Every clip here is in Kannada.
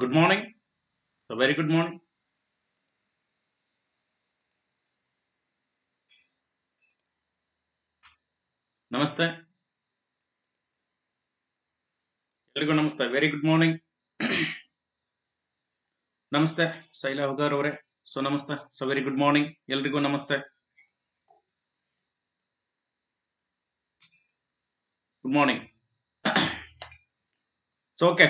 good morning. So very good morning. ನಮಸ್ತೆ ಎಲ್ರಿಗೂ ನಮಸ್ತೆ ವೆರಿ ಗುಡ್ ಮಾರ್ನಿಂಗ್ ನಮಸ್ತೆ ಶೈಲಾ ಹುಗಾರ್ ಅವರೇ ಸೊ ನಮಸ್ತೆ ಸೊ ವೆರಿ ಗುಡ್ ಮಾರ್ನಿಂಗ್ ಎಲ್ರಿಗೂ ನಮಸ್ತೆ good morning so okay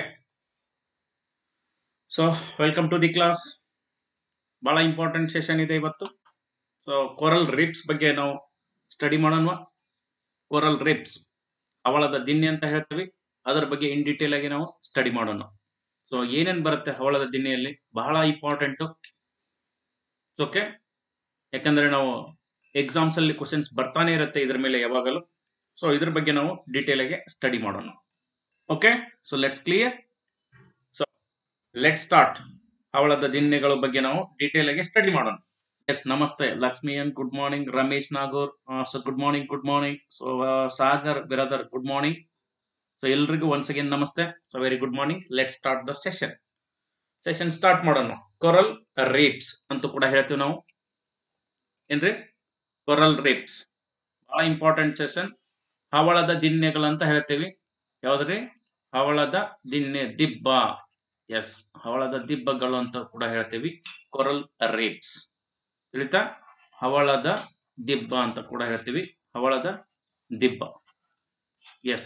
so welcome to the class ಬಹಳ ಇಂಪಾರ್ಟೆಂಟ್ ಸೆಷನ್ ಇದೆ ಇವತ್ತು ಸೊ ಕೊರಲ್ ರಿಪ್ಸ್ ಬಗ್ಗೆ ನಾವು ಸ್ಟಡಿ ಮಾಡೋಣ ಕೊರಲ್ ರಿಪ್ಸ್ ಹವಳದ ದಿಣ್ಣೆ ಅಂತ ಹೇಳ್ತೀವಿ ಅದರ ಬಗ್ಗೆ ಇನ್ ಡೀಟೇಲ್ ಆಗಿ ನಾವು ಸ್ಟಡಿ ಮಾಡೋಣ ಸೊ ಏನೇನ್ ಬರುತ್ತೆ ಹವಳದ ದಿಣ್ಣೆಯಲ್ಲಿ ಬಹಳ ಇಂಪಾರ್ಟೆಂಟ್ ಓಕೆ ಯಾಕಂದ್ರೆ ನಾವು ಎಕ್ಸಾಮ್ಸ್ ಅಲ್ಲಿ ಕ್ವಶನ್ಸ್ ಬರ್ತಾನೆ ಇರುತ್ತೆ ಇದ್ರ ಮೇಲೆ ಯಾವಾಗಲೂ ಸೊ ಇದ್ರ ಬಗ್ಗೆ ನಾವು ಡೀಟೇಲ್ ಆಗಿ ಸ್ಟಡಿ ಮಾಡೋಣ okay so let's clear so let start ಹವಳದ ದಿಣ್ಣೆಗಳ ಬಗ್ಗೆ ನಾವು ಡೀಟೇಲ್ ಆಗಿ ಸ್ಟಡಿ ಮಾಡೋಣ ಎಸ್ ನಮಸ್ತೆ ಲಕ್ಷ್ಮಿ ಅನ್ good morning Ramesh Nagur so good morning good morning so Sagar Biradar good morning so ಎಲ್ರಿಗೂ ಒನ್ಸ್ ಅಗೇನ್ ನಮಸ್ತೆ so very good morning let start the session session start ಮಾಡೋಣ ಕೊರಲ್ ರೇಪ್ಸ್ ಅಂತ ಕೂಡ ಹೇಳ್ತೀವಿ ನಾವು ಏನ್ರಿ ಕೊರಲ್ ರೇಪ್ಸ್ ಬಹಳ ಇಂಪಾರ್ಟೆಂಟ್ ಸೆಷನ್ ಹವಳದ ದಿಣ್ಣೆಗಳಂತ ಹೇಳ್ತೀವಿ ಯಾವ್ದ್ರಿ ಹವಳದ ದಿಣ್ಣೆ ದಿಬ್ಬ ಎಸ್ ಹವಳದ ದಿಬ್ಬಗಳು ಅಂತ ಕೂಡ ಹೇಳ್ತೀವಿ ಕೊರಲ್ ರೇಪ್ಸ್ ತಿಳಿತಾ ಹವಳದ ದಿಬ್ಬ ಅಂತ ಕೂಡ ಹೇಳ್ತೀವಿ ಹವಳದ ದಿಬ್ಬ ಎಸ್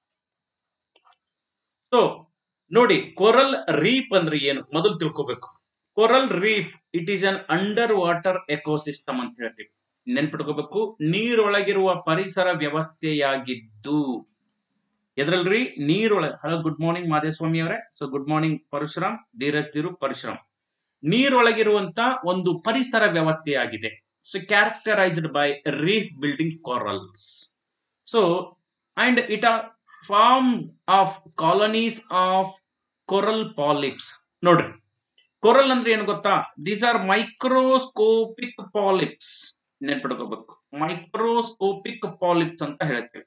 ಸೊ ನೋಡಿ ಕೊರಲ್ ರೀಫ್ ಅಂದ್ರೆ ಏನು ಮೊದಲು ತಿಳ್ಕೋಬೇಕು coral reef it is an underwater ecosystem ಅಂತ ಹೇಳ್ತೀವಿ ನೆನ್ಪಿಟ್ಕೋಬೇಕು ನೀರೊಳಗಿರುವ ಪರಿಸರ ವ್ಯವಸ್ಥೆಯಾಗಿದ್ದು ಎದ್ರಲ್ರಿ ನೀರೊಳಗೆ ಹಲೋ ಗುಡ್ ಮಾರ್ನಿಂಗ್ ಮಾದೇಸ್ವಾಮಿ ಅವರೇ so good morning Parashuram Dheeraj Dhiru Parashuram ನೀರೊಳಗಿರುವಂತ ಒಂದು ಪರಿಸರ ವ್ಯವಸ್ಥೆಯಾಗಿದೆ so characterised by reef building corals so and it are form of colonies of coral polyps ನೋಡ್ರಿ ಕೊರಲ್ ಅಂದ್ರೆ ಏನು ಗೊತ್ತಾ ದೀಸ್ ಆರ್ ಮೈಕ್ರೋಸ್ಕೋಪಿಕ್ ಪಾಲಿಪ್ಸ್ ನೆನ್ಪಿಡ್ಕೋಬೇಕು ಮೈಕ್ರೋಸ್ಕೋಪಿಕ್ ಪಾಲಿಪ್ಸ್ ಅಂತ ಹೇಳ್ತೇವೆ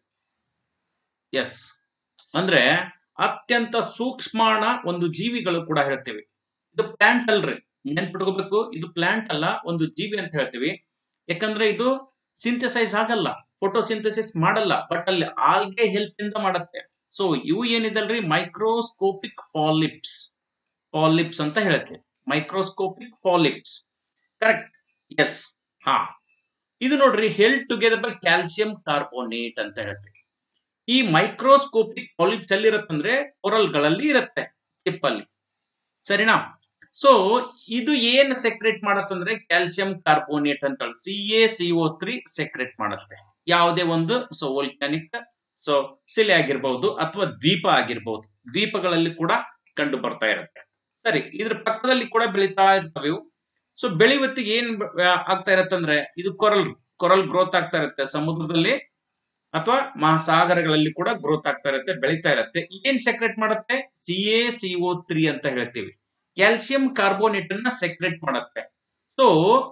ಎಸ್ ಅಂದ್ರೆ ಅತ್ಯಂತ ಸೂಕ್ಷ್ಮಾಣ ಒಂದು ಜೀವಿಗಳು ಕೂಡ ಹೇಳ್ತೇವೆ ಇದು ಪ್ಲಾಂಟ್ ಅಲ್ರಿ ನೆನ್ಪಿಟ್ಕೋಬೇಕು ಇದು ಪ್ಲಾಂಟ್ ಅಲ್ಲ ಒಂದು ಜೀವಿ ಅಂತ ಹೇಳ್ತೀವಿ ಯಾಕಂದ್ರೆ ಇದು ಸಿಂಥಸೈಸ್ ಆಗಲ್ಲ ಫೋಟೋಸಿಂಥಸಿಸ್ ಮಾಡಲ್ಲ ಬಟ್ ಅಲ್ಲಿ ಆಲ್ಗೆ ಹೆಲ್ಪ್ ಇಂದ ಮಾಡುತ್ತೆ ಸೊ ಇವು ಏನಿದಲ್ರಿ ಮೈಕ್ರೋಸ್ಕೋಪಿಕ್ ಪಾಲಿಪ್ಸ್ ಪಾಲಿಪ್ಸ್ ಅಂತ ಹೇಳುತ್ತೆ ಮೈಕ್ರೋಸ್ಕೋಪಿಕ್ ಪಾಲಿಪ್ಸ್ ಕರೆಕ್ಟ್ ಎಸ್ ಹಾ ಇದು ನೋಡ್ರಿ held together by calcium carbonate ಅಂತ ಹೇಳ್ತೀವಿ ಈ ಮೈಕ್ರೋಸ್ಕೋಪಿಕ್ ಪಾಲಿಪ್ಸ್ ಎಲ್ಲಿ ಇರುತ್ತಂದ್ರೆ ಕೊರಲ್ಗಳಲ್ಲಿ ಇರುತ್ತೆ ಚಿಪ್ಪಲ್ಲಿ ಸರಿನಾ ಸೊ ಇದು ಏನ್ ಸೆಕ್ರೆಟ್ ಮಾಡತ್ತಂದ್ರೆ ಕ್ಯಾಲ್ಸಿಯಂ ಕಾರ್ಬೋನೇಟ್ ಅಂತ C A C O three secrete ಮಾಡುತ್ತೆ ಯಾವುದೇ ಒಂದು ಸೊ ವೋಲ್ಕ್ಯಾನಿಕ್ ಸೊ ಶಿಲೆ ಆಗಿರ್ಬಹುದು ಅಥವಾ ದ್ವೀಪ ಆಗಿರ್ಬಹುದು ದ್ವೀಪಗಳಲ್ಲಿ ಕೂಡ ಕಂಡು ಬರ್ತಾ ಇರುತ್ತೆ ಸರಿ ಇದ್ರ ಪಕ್ಕದಲ್ಲಿ ಕೂಡ ಬೆಳೀತಾ ಇರ್ತವೆ ಇವು ಸೊ ಬೆಳೆಯುವತ್ತಿಗೆ ಏನ್ ಆಗ್ತಾ ಇರತ್ತಂದ್ರೆ ಇದು ಕೊರಲ್ ಕೊರಲ್ ಗ್ರೋತ್ ಆಗ್ತಾ ಇರುತ್ತೆ ಸಮುದ್ರದಲ್ಲಿ ಅಥವಾ ಮಹಾಸಾಗರಗಳಲ್ಲಿ ಕೂಡ ಗ್ರೋತ್ ಆಗ್ತಾ ಇರುತ್ತೆ ಬೆಳೀತಾ ಇರುತ್ತೆ ಏನ್ ಸೆಕ್ರೆಟ್ ಮಾಡುತ್ತೆ C A C O three ಅಂತ ಹೇಳ್ತೀವಿ ಕ್ಯಾಲ್ಸಿಯಂ ಕಾರ್ಬೋನೇಟ್ ಅನ್ನ ಸೆಕ್ರೆಟ್ ಮಾಡುತ್ತೆ so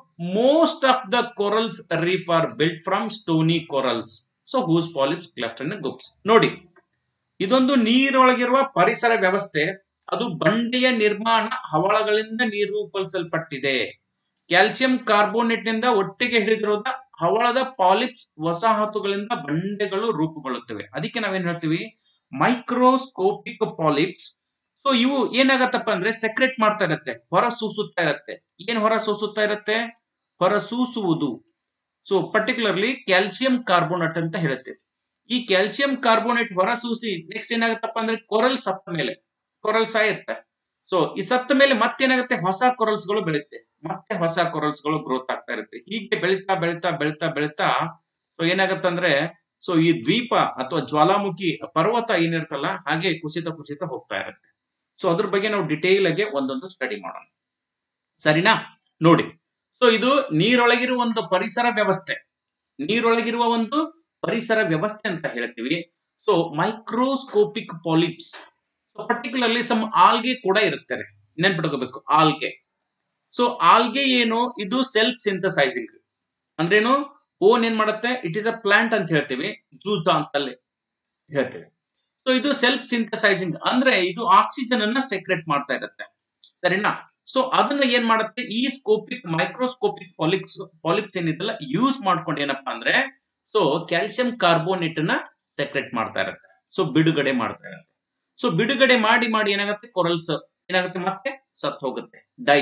most of the corals reef are built from stony corals so whose polyps cluster groups ನೋಡಿ ಇದೊಂದು ನೀರೊಳಗಿರುವ ಪರಿಸರ ವ್ಯವಸ್ಥೆ ಅದು ಬಂಡೆಯ ನಿರ್ಮಾಣ ಹವಳಗಳಿಂದ ನಿರೂಪಿಸಲ್ಪಟ್ಟಿದೆ ಕ್ಯಾಲ್ಸಿಯಂ ಕಾರ್ಬೋನೇಟ್ ನಿಂದ ಒಟ್ಟಿಗೆ ಹಿಡಿದಿರೋದ ಹವಳದ ಪಾಲಿಪ್ಸ್ ವಸಾಹತುಗಳಿಂದ ಬಂಡೆಗಳು ರೂಪುಗೊಳ್ಳುತ್ತವೆ ಅದಕ್ಕೆ ನಾವೇನ್ ಹೇಳ್ತೀವಿ ಮೈಕ್ರೋಸ್ಕೋಪಿಕ್ ಪಾಲಿಪ್ಸ್ ಸೊ ಇವು ಏನಾಗತ್ತಪ್ಪ ಅಂದ್ರೆ ಸೆಕ್ರೆಟ್ ಮಾಡ್ತಾ ಇರತ್ತೆ ಹೊರ ಸೂಸುತ್ತಾ ಇರತ್ತೆ ಏನ್ ಹೊರ ಸೂಸುತ್ತಾ ಇರತ್ತೆ ಹೊರ ಸೂಸುವುದು ಸೊ ಪರ್ಟಿಕ್ಯುಲರ್ಲಿ ಕ್ಯಾಲ್ಸಿಯಂ ಕಾರ್ಬೋನೇಟ್ ಅಂತ ಹೇಳುತ್ತೆ ಈ ಕ್ಯಾಲ್ಸಿಯಂ ಕಾರ್ಬೋನೇಟ್ ಹೊರ ಸೂಸಿ ನೆಕ್ಸ್ಟ್ ಏನಾಗತ್ತಪ್ಪ ಅಂದ್ರೆ ಕೊರಲ್ ಸತ್ತ ಮೇಲೆ ಕೊರಲ್ ಸಾಯುತ್ತೆ ಸೊ ಈ ಸತ್ತ ಮೇಲೆ ಮತ್ತೇನಾಗುತ್ತೆ ಹೊಸ ಕೊರಲ್ಸ್ ಗಳು ಬೆಳುತ್ತೆ ಮತ್ತೆ ಹೊಸ ಕೊರಲ್ಸ್ ಗಳು ಗ್ರೋತ್ ಆಗ್ತಾ ಇರುತ್ತೆ ಹೀಗೆ ಬೆಳೀತಾ ಬೆಳೀತಾ ಬೆಳೀತಾ ಬೆಳೀತಾ ಸೊ ಏನಾಗತ್ತಂದ್ರೆ ಸೊ ಈ ದ್ವೀಪ ಅಥವಾ ಜ್ವಾಲಾಮುಖಿ ಪರ್ವತ ಏನಿರ್ತಲ್ಲ ಹಾಗೆ ಕುಸಿತ ಕುಸಿತ ಹೋಗ್ತಾ ಇರುತ್ತೆ ಸೊ ಅದ್ರ ಬಗ್ಗೆ ನಾವು ಡಿಟೇಲ್ ಆಗಿ ಒಂದೊಂದು ಸ್ಟಡಿ ಮಾಡೋಣ ಸರಿನಾ ನೋಡಿ ಸೊ ಇದು ನೀರೊಳಗಿರುವ ಒಂದು ಪರಿಸರ ವ್ಯವಸ್ಥೆ ನೀರೊಳಗಿರುವ ಒಂದು ಪರಿಸರ ವ್ಯವಸ್ಥೆ ಅಂತ ಹೇಳ್ತೀವಿ so microscopic polyps so particularly some algae ಕೂಡ ಇರುತ್ತೆ ನೆನ್ಪಿಟ್ಕೋಬೇಕು ಆಲ್ಗೆ ಸೊ ಆಲ್ಗೆ ಏನು ಇದು ಸೆಲ್ಫ್ ಸಿಂಥಸೈಸಿಂಗ್ ಅಂದ್ರೇನು ಓನ್ ಏನ್ ಮಾಡುತ್ತೆ ಇಟ್ ಇಸ್ ಅ ಪ್ಲಾಂಟ್ ಅಂತ ಹೇಳ್ತೀವಿ ಜೂಜಾ ಅಂತಲ್ಲಿ ಹೇಳ್ತೇವೆ ಸೊ ಇದು ಸೆಲ್ಫ್ ಸಿಂಥಸೈಸಿಂಗ್ ಅಂದ್ರೆ ಇದು ಆಕ್ಸಿಜನ್ ಅನ್ನ ಸೆಕ್ರೆಟ್ ಮಾಡ್ತಾ ಇರುತ್ತೆ ಸರಿನಾ ಸೊ ಅದನ್ನ ಏನ್ ಮಾಡುತ್ತೆ ಈ ಸ್ಕೋಪಿಕ್ ಮೈಕ್ರೋಸ್ಕೋಪಿಕ್ ಪಾಲಿಕ್ಸ್ ಪಾಲಿಪ್ಸ್ ಏನಿದೆಲ್ಲ ಯೂಸ್ ಮಾಡ್ಕೊಂಡು ಏನಪ್ಪಾ ಅಂದ್ರೆ ಸೊ ಕ್ಯಾಲ್ಸಿಯಂ ಕಾರ್ಬೋನೇಟ್ ನ ಸೆಕ್ರೆಟ್ ಮಾಡ್ತಾ ಇರುತ್ತೆ ಸೊ ಬಿಡುಗಡೆ ಮಾಡ್ತಾ ಇರುತ್ತೆ ಸೊ ಬಿಡುಗಡೆ ಮಾಡಿ ಮಾಡಿ ಏನಾಗುತ್ತೆ ಕೊರಲ್ಸ್ ಏನಾಗುತ್ತೆ ಮತ್ತೆ ಸತ್ ಹೋಗುತ್ತೆ ಡೈ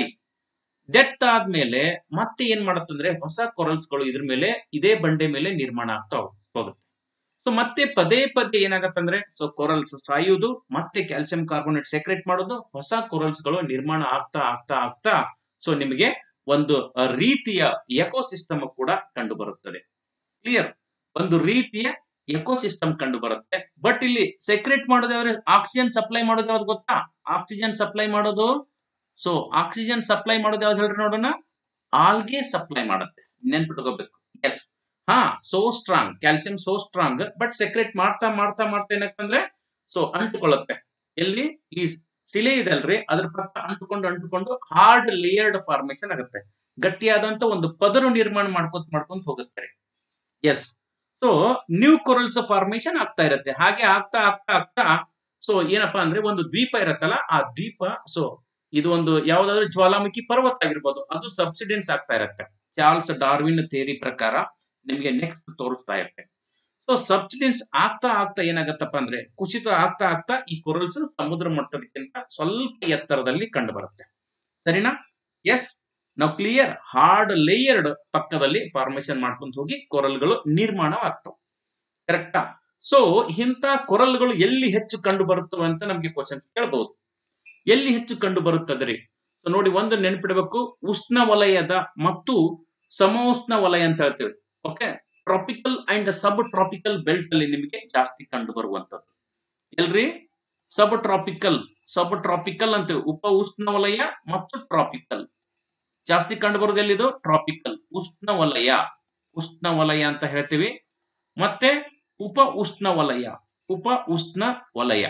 ಡೆತ್ ಆದ್ಮೇಲೆ ಮತ್ತೆ ಏನ್ ಮಾಡುತ್ತಂದ್ರೆ ಹೊಸ ಕೊರಲ್ಸ್ ಗಳು ಇದ್ರ ಮೇಲೆ ಇದೇ ಬಂಡೆ ಮೇಲೆ ನಿರ್ಮಾಣ ಆಗ್ತಾ ಹೋಗುತ್ತೆ ಸೊ ಮತ್ತೆ ಪದೇ ಪದೇ ಏನಾಗತ್ತಂದ್ರೆ ಸೊ ಕೊರಲ್ಸ್ ಸಾಯುವುದು ಮತ್ತೆ ಕ್ಯಾಲ್ಸಿಯಂ ಕಾರ್ಬೋನೇಟ್ ಸೆಕ್ರೆಟ್ ಮಾಡೋದು ಹೊಸ ಕೊರಲ್ಸ್ ಗಳು ನಿರ್ಮಾಣ ಆಗ್ತಾ ಆಗ್ತಾ ಆಗ್ತಾ ಸೊ ನಿಮಗೆ ಒಂದು ರೀತಿಯ ಎಕೋಸಿಸ್ಟಮ್ ಕೂಡ ಕಂಡು ಬರುತ್ತದೆ ಕ್ಲಿಯರ್ ಒಂದು ರೀತಿಯ ಎಕೋಸಿಸ್ಟಮ್ ಕಂಡು ಬರುತ್ತೆ ಬಟ್ ಇಲ್ಲಿ ಸೆಕ್ರೆಟ್ ಮಾಡೋದಾದ್ರೆ ಆಕ್ಸಿಜನ್ ಸಪ್ಲೈ ಮಾಡೋದು ಯಾವ್ದು ಗೊತ್ತಾ ಆಕ್ಸಿಜನ್ ಸಪ್ಲೈ ಮಾಡೋದು ಸೊ ಆಕ್ಸಿಜನ್ ಸಪ್ಲೈ ಮಾಡೋದು ಯಾವ್ದು ಹೇಳ್ರಿ ನೋಡೋಣ ಆಲ್ಗೆ ಸಪ್ಲೈ ಮಾಡುತ್ತೆ ನೆನ್ಪಿಟ್ಕೋಬೇಕು ಎಸ್ ಹಾ so strong calcium so strong but secrete ಮಾಡ್ತಾ ಮಾಡ್ತಾ ಮಾಡ್ತಾ ಏನಕ್ಕಂದ್ರೆ ಸೊ ಅಂಟುಕೊಳ್ಳುತ್ತೆ ಎಲ್ಲಿ ಈ ಸಿಲೆ ಇದಲ್ರಿ ಅದ್ರ ಪಕ್ಕ ಅಂಟುಕೊಂಡು ಅಂಟುಕೊಂಡು ಹಾರ್ಡ್ ಲೇಯರ್ಡ್ ಫಾರ್ಮೇಶನ್ ಆಗುತ್ತೆ ಗಟ್ಟಿಯಾದಂತ ಒಂದು ಪದರು ನಿರ್ಮಾಣ ಮಾಡ್ಕೊಂತ ಮಾಡ್ಕೊಂತ ಹೋಗುತ್ತೆ yes so new corals formation ಆಗ್ತಾ ಇರುತ್ತೆ ಹಾಗೆ ಆಗ್ತಾ ಆಗ್ತಾ ಆಗ್ತಾ ಸೊ ಏನಪ್ಪಾ ಅಂದ್ರೆ ಒಂದು ದ್ವೀಪ ಇರತ್ತಲ್ಲ ಆ ದ್ವೀಪ ಸೊ ಇದು ಒಂದು ಯಾವ್ದಾದ್ರು ಜ್ವಾಲಾಮುಖಿ ಪರ್ವತ ಆಗಿರ್ಬೋದು ಅದು ಸಬ್ಸಿಡೆನ್ಸ್ ಆಗ್ತಾ ಇರುತ್ತೆ ಚಾರ್ಲ್ಸ್ ಡಾರ್ವಿನ್ ಥಿಯರಿ ಪ್ರಕಾರ ನಿಮ್ಗೆ ನೆಕ್ಸ್ಟ್ ತೋರಿಸ್ತಾ ಇರುತ್ತೆ ಸೊ ಸಬ್ಸಿಡೆನ್ಸ್ ಆಗ್ತಾ ಆಗ್ತಾ ಏನಾಗತ್ತಪ್ಪ ಅಂದ್ರೆ ಕುಸಿತ ಆಗ್ತಾ ಆಗ್ತಾ ಈ ಕೊರಲ್ಸ್ ಸಮುದ್ರ ಮಟ್ಟದಕ್ಕಿಂತ ಸ್ವಲ್ಪ ಎತ್ತರದಲ್ಲಿ ಕಂಡು ಬರುತ್ತೆ ಸರಿನಾ ಎಸ್ ನಾವು ಕ್ಲಿಯರ್ ಹಾರ್ಡ್ ಲೇಯರ್ಡ್ ಪಕ್ಕದಲ್ಲಿ ಫಾರ್ಮೇಶನ್ ಮಾಡ್ಕೊಂತ ಹೋಗಿ ಕೊರಲ್ಗಳು ನಿರ್ಮಾಣ ಆಗ್ತವೆ ಕರೆಕ್ಟಾ ಸೊ ಇಂಥ ಕೊರಲ್ಗಳು ಎಲ್ಲಿ ಹೆಚ್ಚು ಕಂಡು ಬರುತ್ತವೆ ಅಂತ ನಮ್ಗೆ ಕ್ವಶನ್ಸ್ ಕೇಳಬಹುದು ಎಲ್ಲಿ ಹೆಚ್ಚು ಕಂಡು ಬರುತ್ತದ್ರಿ ಸೊ ನೋಡಿ ಒಂದು ನೆನಪಿಡಬೇಕು ಉಷ್ಣ ವಲಯದ ಮತ್ತು ಸಮೋಷ್ಣ ವಲಯ ಅಂತ ಹೇಳ್ತೇವೆ okay tropical and subtropical belt ಅಲ್ಲಿ ನಿಮಗೆ ಜಾಸ್ತಿ ಕಂಡು ಬರುವಂತದ್ದು ಎಲ್ರಿ ಸಬ್ ಟ್ರಾಪಿಕಲ್ ಸಬ್ ಟ್ರಾಪಿಕಲ್ ಅಂತೇವೆ ಉಪ ಉಷ್ಣ ವಲಯ ಮತ್ತು ಟ್ರಾಪಿಕಲ್ ಜಾಸ್ತಿ ಕಂಡು ಬರೋದು ಎಲ್ಲಿದು ಟ್ರಾಪಿಕಲ್ ಉಷ್ಣ ವಲಯ ಉಷ್ಣ ವಲಯ ಅಂತ ಹೇಳ್ತೀವಿ ಮತ್ತೆ ಉಪ ಉಷ್ಣ ವಲಯ ಉಪ ಉಷ್ಣ ವಲಯ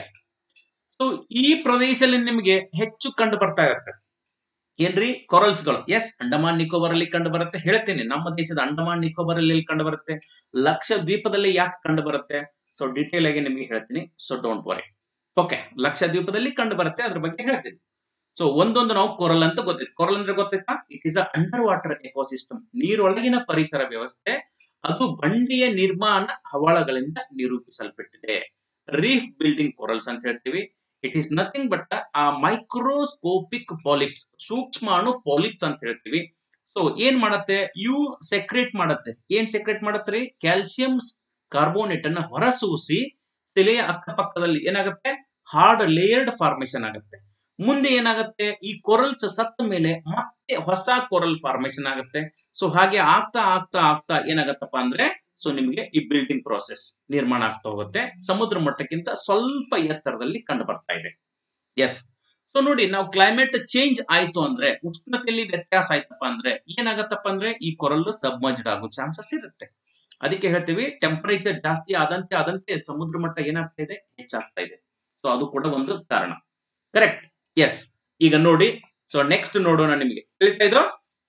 ಸೊ ಈ ಪ್ರದೇಶದಲ್ಲಿ ನಿಮಗೆ ಹೆಚ್ಚು ಕಂಡು ಬರ್ತಾ ಇರುತ್ತೆ ಏನ್ರಿ ಕೊರಲ್ಸ್ ಗಳು ಎಸ್ ಅಂಡಮಾನ್ ನಿಕೋಬಾರ್ ಅಲ್ಲಿ ಕಂಡು ಬರುತ್ತೆ ಹೇಳ್ತೇನೆ ನಮ್ಮ ದೇಶದ ಅಂಡಮಾನ್ ನಿಕೋಬಾರ್ ಅಲ್ಲಿ ಎಲ್ಲಿ ಕಂಡು ಬರುತ್ತೆ ಲಕ್ಷ ದ್ವೀಪದಲ್ಲಿ ಯಾಕೆ ಕಂಡು ಬರುತ್ತೆ ಸೊ ಡಿಟೇಲ್ ಆಗಿ ನಿಮಗೆ ಹೇಳ್ತೀನಿ ಸೊ ಡೋಂಟ್ ವರಿ ಓಕೆ ಲಕ್ಷ ದ್ವೀಪದಲ್ಲಿ ಕಂಡು ಬರುತ್ತೆ ಅದ್ರ ಬಗ್ಗೆ ಹೇಳ್ತೀನಿ ಸೊ ಒಂದೊಂದು ನಾವು ಕೊರಲ್ ಅಂತ ಗೊತ್ತೈತೆ ಕೊರಲ್ ಅಂದ್ರೆ ಗೊತ್ತಾಯ್ತಾ it is a underwater ecosystem ನೀರೊಳಗಿನ ಪರಿಸರ ವ್ಯವಸ್ಥೆ ಅದು ಬಂಡೆಯ ನಿರ್ಮಾಣ ಹವಾಳಗಳಿಂದ ನಿರೂಪಿಸಲ್ಪಟ್ಟಿದೆ ರೀಫ್ ಬಿಲ್ಡಿಂಗ್ ಕೊರಲ್ಸ್ ಅಂತ ಹೇಳ್ತೀವಿ it is nothing but a microscopic polyps ಸೂಕ್ಷ್ಮಾಣು ಪಾಲಿಪ್ಸ್ ಅಂತ ಹೇಳ್ತೀವಿ ಸೊ ಏನ್ ಮಾಡತ್ತೆ ಇವು ಸೆಕ್ರೇಟ್ ಮಾಡತ್ತೆ ಏನ್ ಸೆಕ್ರೇಟ್ ಮಾಡತ್ರಿ ಕ್ಯಾಲ್ಸಿಯಂ ಕಾರ್ಬೋನೇಟ್ ಅನ್ನ ಹೊರಸೂಸಿ ತಲೆಯ ಅಕ್ಕಪಕ್ಕದಲ್ಲಿ ಏನಾಗುತ್ತೆ ಹಾರ್ಡ್ ಲೇಯರ್ಡ್ ಫಾರ್ಮೇಶನ್ ಆಗುತ್ತೆ ಮುಂದೆ ಏನಾಗುತ್ತೆ ಈ ಕೊರಲ್ಸ್ ಸತ್ತ ಮೇಲೆ ಮತ್ತೆ ಹೊಸ ಕೊರಲ್ ಫಾರ್ಮೇಶನ್ ಆಗುತ್ತೆ ಸೊ ಹಾಗೆ ಆಗ್ತಾ ಆಗ್ತಾ ಆಗ್ತಾ ಏನಾಗತ್ತಪ್ಪ ಅಂದ್ರೆ ಸೊ ನಿಮಗೆ ಈ ಬಿಲ್ಡಿಂಗ್ ಪ್ರೋಸೆಸ್ ನಿರ್ಮಾಣ ಆಗ್ತಾ ಹೋಗುತ್ತೆ ಸಮುದ್ರ ಮಟ್ಟಕ್ಕಿಂತ ಸ್ವಲ್ಪ ಎತ್ತರದಲ್ಲಿ ಕಂಡು ಬರ್ತಾ ಇದೆ ಎಸ್ ಸೊ ನೋಡಿ ನಾವು ಕ್ಲೈಮೇಟ್ ಚೇಂಜ್ ಆಯ್ತು ಅಂದ್ರೆ ಉಷ್ಣತೆಯಲ್ಲಿ ವ್ಯತ್ಯಾಸ ಆಯ್ತಪ್ಪ ಅಂದ್ರೆ ಏನಾಗತ್ತಪ್ಪ ಅಂದ್ರೆ ಈ ಕೊರಲ್ಲು ಸಬ್ಮರ್ಜ್ಡ್ ಆಗೋ ಚಾನ್ಸಸ್ ಇರುತ್ತೆ ಅದಕ್ಕೆ ಹೇಳ್ತೀವಿ ಟೆಂಪರೇಚರ್ ಜಾಸ್ತಿ ಆದಂತೆ ಆದಂತೆ ಸಮುದ್ರ ಮಟ್ಟ ಏನಾಗ್ತಾ ಇದೆ ಹೆಚ್ಚಾಗ್ತಾ ಇದೆ ಸೊ ಅದು ಕೂಡ ಒಂದು ಕಾರಣ ಕರೆಕ್ಟ್ ಎಸ್ ಈಗ ನೋಡಿ ಸೊ ನೆಕ್ಸ್ಟ್ ನೋಡೋಣ ನಿಮಗೆ ತಿಳಿತಾ ಇದ್ರು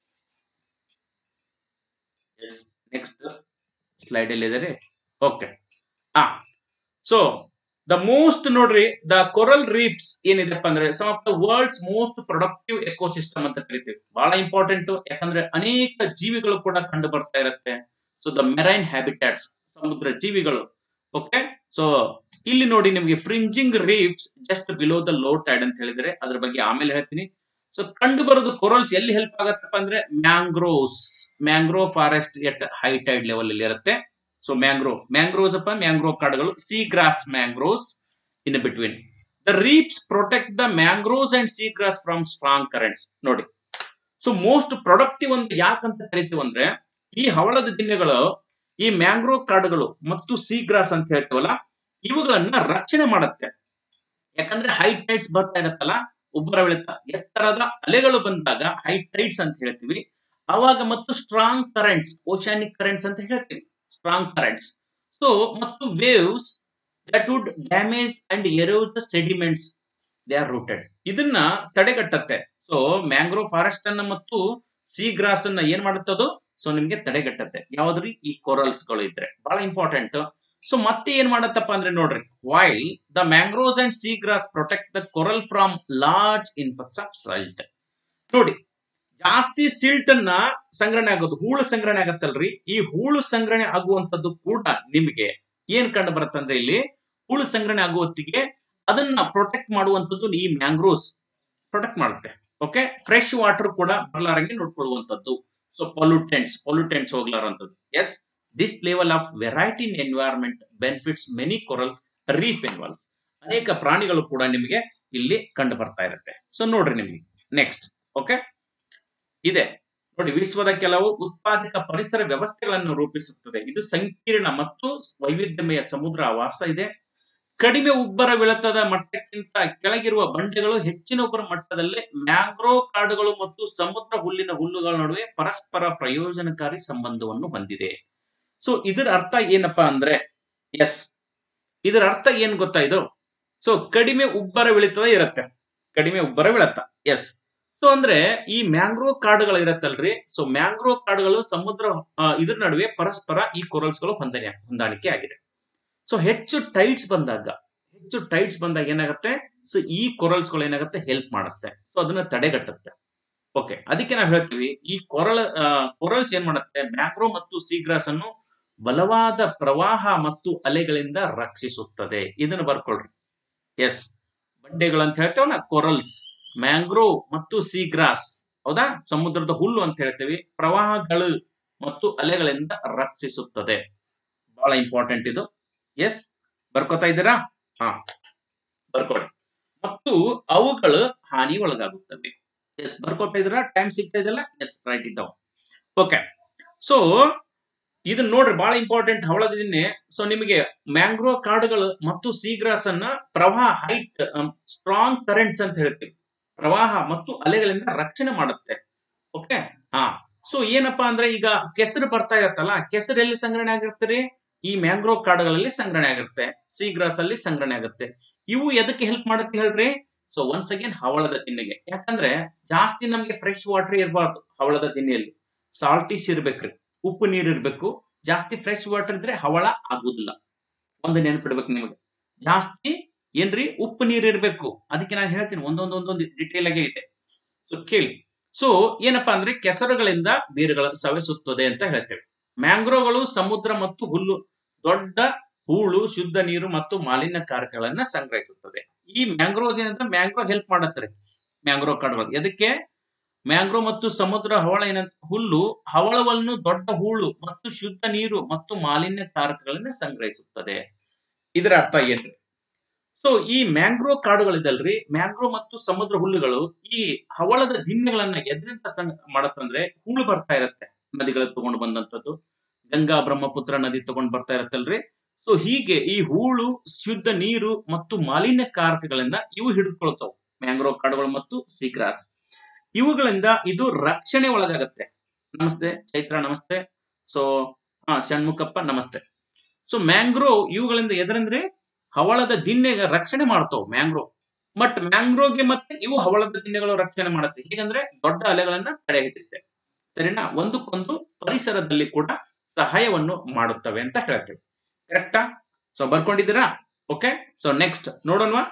ನೆಕ್ಸ್ಟ್ ಸ್ಲೈಡ್ ಅಲ್ಲಿ ಇದಾರೆ okay ah so the most ನೋಡ್ರಿ ದ ಕೊರಲ್ ರೀಪ್ಸ್ ಏನಿದೆಪ್ಪ ಅಂದ್ರೆ some of the world's most productive ecosystem ಅಂತ ಕರಿತೀವಿ ಬಹಳ ಇಂಪಾರ್ಟೆಂಟ್ ಯಾಕಂದ್ರೆ ಅನೇಕ ಜೀವಿಗಳು ಕೂಡ ಕಂಡು ಬರ್ತಾ ಇರುತ್ತೆ ಸೊ ದ ಮೆರೈನ್ ಹ್ಯಾಬಿಟ್ಯಾಟ್ಸ್ ಸಮುದ್ರ ಜೀವಿಗಳು ಓಕೆ ಸೊ ಇಲ್ಲಿ ನೋಡಿ ನಿಮಗೆ fringing reefs just below the low tide ಅಂತ ಹೇಳಿದ್ರೆ ಅದ್ರ ಬಗ್ಗೆ ಆಮೇಲೆ ಹೇಳ್ತೀನಿ ಸೊ ಕಂಡು ಬರೋದು ಕೊರಲ್ಸ್ ಎಲ್ಲಿ ಹೆಲ್ಪ್ ಆಗತ್ತಪ್ಪ ಅಂದ್ರೆ mangroves mangrove forest at high tide level ಅಲ್ಲಿ ಇರುತ್ತೆ ಸೊ ಮ್ಯಾಂಗ್ರೋವ್ ಮ್ಯಾಂಗ್ರೋವ್ಸ್ ಅಪ್ಪ ಮ್ಯಾಂಗ್ರೋವ್ ಕಾಡುಗಳು sea grass mangroves in between the reefs protect the mangroves and sea grass from strong currents ನೋಡಿ ಸೊ ಮೋಸ್ಟ್ ಪ್ರೊಡಕ್ಟಿವ್ ಅಂತ ಯಾಕಂತ ಕರಿತೀವಿ ಅಂದ್ರೆ ಈ ಹವಳದ ದಿನಗಳು ಈ ಮ್ಯಾಂಗ್ರೋವ್ ಕಾಡುಗಳು ಮತ್ತು ಸಿ ಗ್ರಾಸ್ ಅಂತ ಹೇಳ್ತೀವಲ್ಲ ಇವುಗಳನ್ನ ರಕ್ಷಣೆ ಮಾಡುತ್ತೆ ಯಾಕಂದ್ರೆ ಹೈ ಟೈಡ್ಸ್ ಬರ್ತಾ ಇರತ್ತಲ್ಲ ಉಬ್ಬರ ಬೆಳೆತ ಎತ್ತರದ ಅಲೆಗಳು ಬಂದಾಗ ಹೈ ಟೈಡ್ಸ್ ಅಂತ ಹೇಳ್ತೀವಿ ಅವಾಗ ಮತ್ತು ಸ್ಟ್ರಾಂಗ್ ಕರೆಂಟ್ಸ್ ಓಶಾನಿಕ್ ಕರೆಂಟ್ಸ್ ಅಂತ ಹೇಳ್ತೀವಿ ಸ್ಟ್ರಾಂಗ್ ಕರೆಂಟ್ಸ್ ಸೊ ಮತ್ತು waves that would damage and erode the sediments they are rooted ಇದನ್ನ ತಡೆಗಟ್ಟತ್ತೆ ಸೊ ಮ್ಯಾಂಗ್ರೋವ್ ಫಾರೆಸ್ಟ್ ಅನ್ನ ಮತ್ತು ಸಿ ಗ್ರಾಸ್ ಅನ್ನ ಏನ್ ಮಾಡುತ್ತದು ಸೊ ನಿಮ್ಗೆ ತಡೆಗಟ್ಟತ್ತೆ ಯಾವ್ದ್ರಿ ಈ ಕೊರಲ್ಸ್ ಗಳು ಇದ್ರೆ ಬಹಳ ಇಂಪಾರ್ಟೆಂಟ್ ಸೊ ಮತ್ತೆ ಏನ್ ಮಾಡತ್ತಪ್ಪ ಅಂದ್ರೆ ನೋಡ್ರಿ while the mangroves and sea grass protect the coral from large influx of silt ನೋಡಿ ಜಾಸ್ತಿ ಸಿಲ್ಟ್ ಅನ್ನ ಸಂಗ್ರಹಣೆ ಆಗೋದು ಹೂಳು ಸಂಗ್ರಹಣೆ ಆಗತ್ತಲ್ರಿ ಈ ಹೂಳು ಸಂಗ್ರಹಣೆ ಆಗುವಂತದ್ದು ಕೂಡ ನಿಮಗೆ ಏನ್ ಕಂಡು ಬರುತ್ತಂದ್ರೆ ಇಲ್ಲಿ ಹೂಳು ಸಂಗ್ರಹಣೆ ಆಗುವ ಹೊತ್ತಿಗೆ ಅದನ್ನ ಪ್ರೊಟೆಕ್ಟ್ ಮಾಡುವಂತದ್ದು ಈ ಮ್ಯಾಂಗ್ರೋವ್ಸ್ ಪ್ರೊಟೆಕ್ಟ್ ಮಾಡುತ್ತೆ ಓಕೆ ಫ್ರೆಶ್ ವಾಟರ್ ಕೂಡ ಬರಲಾರಂಗೆ ನೋಡ್ಕೊಳ್ಳುವಂತದ್ದು ಸೊ ಪೊಲ್ಯೂಟೆಂಟ್ಸ್ ಪೊಲ್ಯೂಟೆಂಟ್ಸ್ ಹೋಗ್ಲಾರಂತದ್ದು yes this level of variety in environment benefits many coral reef involves ಅನೇಕ ಪ್ರಾಣಿಗಳು ಕೂಡ ನಿಮಗೆ ಇಲ್ಲಿ ಕಂಡು ಬರ್ತಾ ಇರುತ್ತೆ ಸೊ ನೋಡ್ರಿ ನಿಮ್ಗೆ ನೆಕ್ಸ್ಟ್ ಓಕೆ ಇದೆ ನೋಡಿ ವಿಶ್ವದ ಕೆಲವು ಉತ್ಪಾದಕ ಪರಿಸರ ವ್ಯವಸ್ಥೆಗಳನ್ನು ರೂಪಿಸುತ್ತದೆ ಇದು ಸಂಕೀರ್ಣ ಮತ್ತು ವೈವಿಧ್ಯಮಯ ಸಮುದ್ರ ಆವಾಸ ಇದೆ ಕಡಿಮೆ ಉಬ್ಬರವಿಳಿತದ ಮಟ್ಟಕ್ಕಿಂತ ಕೆಳಗಿರುವ ಬಂಡೆಗಳು ಹೆಚ್ಚಿನ ಉಬ್ಬರ ಮಟ್ಟದಲ್ಲಿ ಮ್ಯಾಂಗ್ರೋವ್ ಕಾಡುಗಳು ಮತ್ತು ಸಮುದ್ರ ಹುಲ್ಲಿನ ಹುಲ್ಲುಗಳ ನಡುವೆ ಪರಸ್ಪರ ಪ್ರಯೋಜನಕಾರಿ ಸಂಬಂಧವನ್ನು ಹೊಂದಿದೆ ಸೊ ಇದರ ಅರ್ಥ ಏನಪ್ಪಾ ಅಂದ್ರೆ ಎಸ್ ಇದರ ಅರ್ಥ ಏನ್ ಗೊತ್ತಾ ಇದು ಸೊ ಕಡಿಮೆ ಉಬ್ಬರವಿಳಿತದ ಇರುತ್ತೆ ಕಡಿಮೆ ಉಬ್ಬರವಿಳಿತ ಎಸ್ ಸೊ ಅಂದ್ರೆ ಈ ಮ್ಯಾಂಗ್ರೋವ್ ಕಾಡುಗಳು ಇರತ್ತಲ್ರಿ ಸೊ ಮ್ಯಾಂಗ್ರೋವ್ ಕಾಡುಗಳು ಸಮುದ್ರ ಆ, ಇದ್ರ ನಡುವೆ ಪರಸ್ಪರ ಈ ಕೊರಲ್ಸ್ಗಳು ಹೊಂದನೆ ಹೊಂದಾಣಿಕೆ ಆಗಿದೆ ಸೊ ಹೆಚ್ಚು ಟೈಟ್ಸ್ ಬಂದಾಗ ಹೆಚ್ಚು ಟೈಟ್ಸ್ ಬಂದಾಗ ಏನಾಗುತ್ತೆ ಸೊ ಈ ಕೊರಲ್ಸ್ಗಳು ಏನಾಗುತ್ತೆ ಹೆಲ್ಪ್ ಮಾಡುತ್ತೆ ಸೊ ಅದನ್ನ ತಡೆಗಟ್ಟುತ್ತೆ ಓಕೆ ಅದಕ್ಕೆ ನಾವು ಹೇಳ್ತೀವಿ ಈ ಕೊರಳ ಕೊರಲ್ಸ್ ಏನ್ ಮಾಡುತ್ತೆ ಮ್ಯಾಂಗ್ರೋ ಮತ್ತು ಸೀಗ್ರಾಸ್ ಅನ್ನು ಬಲವಾದ ಪ್ರವಾಹ ಮತ್ತು ಅಲೆಗಳಿಂದ ರಕ್ಷಿಸುತ್ತದೆ ಇದನ್ನು ಬರ್ಕೊಳ್ರಿ ಎಸ್ ಬಂಡೆಗಳು ಅಂತ ಹೇಳ್ತೇವಲ್ಲ ಕೊರಲ್ಸ್ ಮ್ಯಾಂಗ್ರೋವ್ ಮತ್ತು ಸೀಗ್ರಾಸ್ ಹೌದಾ ಸಮುದ್ರದ ಹುಲ್ಲು ಅಂತ ಹೇಳ್ತೇವೆ ಪ್ರವಾಹಗಳು ಮತ್ತು ಅಲೆಗಳಿಂದ ರಕ್ಷಿಸುತ್ತದೆ ಬಹಳ ಇಂಪಾರ್ಟೆಂಟ್ ಇದು ಎಸ್ ಬರ್ಕೋತಾ ಇದ್ದೀರಾ ಹಾ ಬರ್ಕೊಳ್ಳಿ ಮತ್ತು ಅವುಗಳು ಹಾನಿ ಒಳಗಾಗುತ್ತವೆ ಎಸ್ ಬರ್ಕೋತಾ ಇದ್ದೀರಾ ಟೈಮ್ ಸಿಗ್ತಾ ಇದೆಯಲ್ಲ yes write it down okay so ಇದನ್ನ ನೋಡ್ರಿ ಬಹಳ ಇಂಪಾರ್ಟೆಂಟ್ ಹವಳದಿನ್ನೆ ಸೊ ನಿಮಗೆ ಮ್ಯಾಂಗ್ರೋವ್ ಕಾಡುಗಳು ಮತ್ತು ಸೀಗ್ರಾಸ್ ಅನ್ನ ಪ್ರವಾಹ ಹೈಟ್ ಸ್ಟ್ರಾಂಗ್ ಕರೆಂಟ್ಸ್ ಅಂತ ಹೇಳ್ತೀವಿ ಪ್ರವಾಹ ಮತ್ತು ಅಲೆಗಳಿಂದ ರಕ್ಷಣೆ ಮಾಡುತ್ತೆ ಓಕೆ ಹಾ ಸೊ ಏನಪ್ಪಾ ಅಂದ್ರೆ ಈಗ ಕೆಸರು ಬರ್ತಾ ಇರತ್ತಲ್ಲ ಕೆಸರು ಎಲ್ಲಿ ಸಂಗ್ರಹಣೆ ಆಗಿರ್ತೀರಿ ಈ ಮ್ಯಾಂಗ್ರೋವ್ ಕಾಡುಗಳಲ್ಲಿ ಸಂಗ್ರಹಣೆ ಆಗಿರುತ್ತೆ ಸೀಗ್ರಾಸ್ ಅಲ್ಲಿ ಸಂಗ್ರಹಣೆ ಆಗುತ್ತೆ ಇವು ಎದಕ್ಕೆ ಹೆಲ್ಪ್ ಮಾಡುತ್ತೆ ಹೇಳ್ರಿ ಸೊ ಒನ್ಸ್ ಅಗೇನ್ ಹವಳದ ತಿನ್ನೆಗೆ ಯಾಕಂದ್ರೆ ಜಾಸ್ತಿ ನಮ್ಗೆ ಫ್ರೆಶ್ ವಾಟರ್ ಇರಬಾರ್ದು ಹವಳದ ತಿನ್ನೆಯಲ್ಲಿ ಸಾಲ್ಟಿಶ್ ಇರ್ಬೇಕ್ರಿ ಉಪ್ಪು ನೀರು ಇರ್ಬೇಕು ಜಾಸ್ತಿ ಫ್ರೆಶ್ ವಾಟರ್ ಇದ್ರೆ ಹವಳ ಆಗುದಿಲ್ಲ ಒಂದು ನೆನಪಿಡ್ಬೇಕು ನಿಮಗೆ ಜಾಸ್ತಿ ಏನ್ರಿ ಉಪ್ಪು ನೀರು ಇರ್ಬೇಕು ಅದಕ್ಕೆ ನಾನು ಹೇಳ್ತೀನಿ ಒಂದೊಂದು ಒಂದೊಂದು ಡಿಟೇಲ್ ಆಗಿ ಇದೆ ಸೊ ಕೇಳಿ ಸೊ ಏನಪ್ಪಾ ಅಂದ್ರೆ ಕೆಸರುಗಳಿಂದ ಬೇರುಗಳನ್ನು ಸವೆಸುತ್ತದೆ ಅಂತ ಹೇಳ್ತೇವೆ ಮ್ಯಾಂಗ್ರೋವ್ಗಳು ಸಮುದ್ರ ಮತ್ತು ಹುಲ್ಲು ದೊಡ್ಡ ಹೂಳು ಶುದ್ಧ ನೀರು ಮತ್ತು ಮಾಲಿನ್ಯಕಾರಕಗಳನ್ನ ಸಂಗ್ರಹಿಸುತ್ತದೆ ಈ ಮ್ಯಾಂಗ್ರೋವ್ಸ್ ಏನಂದ್ರೆ ಮ್ಯಾಂಗ್ರೋವ್ ಹೆಲ್ಪ್ ಮಾಡತ್ತಾರೆ ಮ್ಯಾಂಗ್ರೋವ್ ಕಾಡುಗಳು ಎದಕ್ಕೆ ಮ್ಯಾಂಗ್ರೋವ್ ಮತ್ತು ಸಮುದ್ರ ಹವಳ ಏನ ಹುಲ್ಲು ಹವಳವನ್ನು ದೊಡ್ಡ ಹೂಳು ಮತ್ತು ಶುದ್ಧ ನೀರು ಮತ್ತು ಮಾಲಿನ್ಯಕಾರಕಗಳನ್ನ ಸಂಗ್ರಹಿಸುತ್ತದೆ ಇದರ ಅರ್ಥ ಏನ್ರಿ ಸೊ ಈ ಮ್ಯಾಂಗ್ರೋವ್ ಕಾಡುಗಳಿದಲ್ರಿ ಮ್ಯಾಂಗ್ರೋವ್ ಮತ್ತು ಸಮುದ್ರ ಹುಲ್ಲುಗಳು ಈ ಹವಳದ ದಿಣ್ಣೆಗಳನ್ನ ಎದ್ರಿಂದ ಸಂಗ್ ಮಾಡತ್ತಂದ್ರೆ ಹೂಳು ಬರ್ತಾ ಇರತ್ತೆ ನದಿಗಳ ತಗೊಂಡು ಬಂದಂತದ್ದು ಗಂಗಾ ಬ್ರಹ್ಮಪುತ್ರ ನದಿ ತಗೊಂಡ್ ಬರ್ತಾ ಇರತ್ತಲ್ರಿ ಸೊ ಹೀಗೆ ಈ ಹೂಳು ಶುದ್ಧ ನೀರು ಮತ್ತು ಮಾಲಿನ್ಯಕಾರಕಗಳಿಂದ ಇವು ಹಿಡಿದುಕೊಳ್ತಾವ್ ಮ್ಯಾಂಗ್ರೋವ್ ಕಾಡುಗಳು ಮತ್ತು ಸೀಗ್ರಾಸ್ ಇವುಗಳಿಂದ ಇದು ರಕ್ಷಣೆ ಒಳಗಾಗತ್ತೆ ನಮಸ್ತೆ ಚೈತ್ರ ನಮಸ್ತೆ ಸೊ ಹಾ ಷಣ್ಮುಖಪ್ಪ ನಮಸ್ತೆ ಸೊ ಮ್ಯಾಂಗ್ರೋವ್ ಇವುಗಳಿಂದ ಎದರಂದ್ರೆ ಹವಳದ ದಿಣ್ಣೆಗೆ ರಕ್ಷಣೆ ಮಾಡ್ತಾವ್ ಮ್ಯಾಂಗ್ರೋವ್ ಬಟ್ ಮ್ಯಾಂಗ್ರೋವ್ಗೆ ಮತ್ತೆ ಇವು ಹವಳದ ದಿಣ್ಣೆಗಳು ರಕ್ಷಣೆ ಮಾಡುತ್ತೆ ಹೇಗಂದ್ರೆ ದೊಡ್ಡ ಅಲೆಗಳನ್ನ ತಡೆ ಹಿಡಿಯುತ್ತೆ ಸರಿನಾ ಒಂದಕ್ಕೊಂದು ಪರಿಸರದಲ್ಲಿ ಕೂಡ ಸಹಾಯವನ್ನು ಮಾಡುತ್ತವೆ ಅಂತ ಹೇಳ್ತೇವೆ ಕರೆಕ್ಟಾ ಸೊ ಬರ್ಕೊಂಡಿದ್ದೀರಾ ಓಕೆ ಸೊ ನೆಕ್ಸ್ಟ್ ನೋಡೋಣವಾ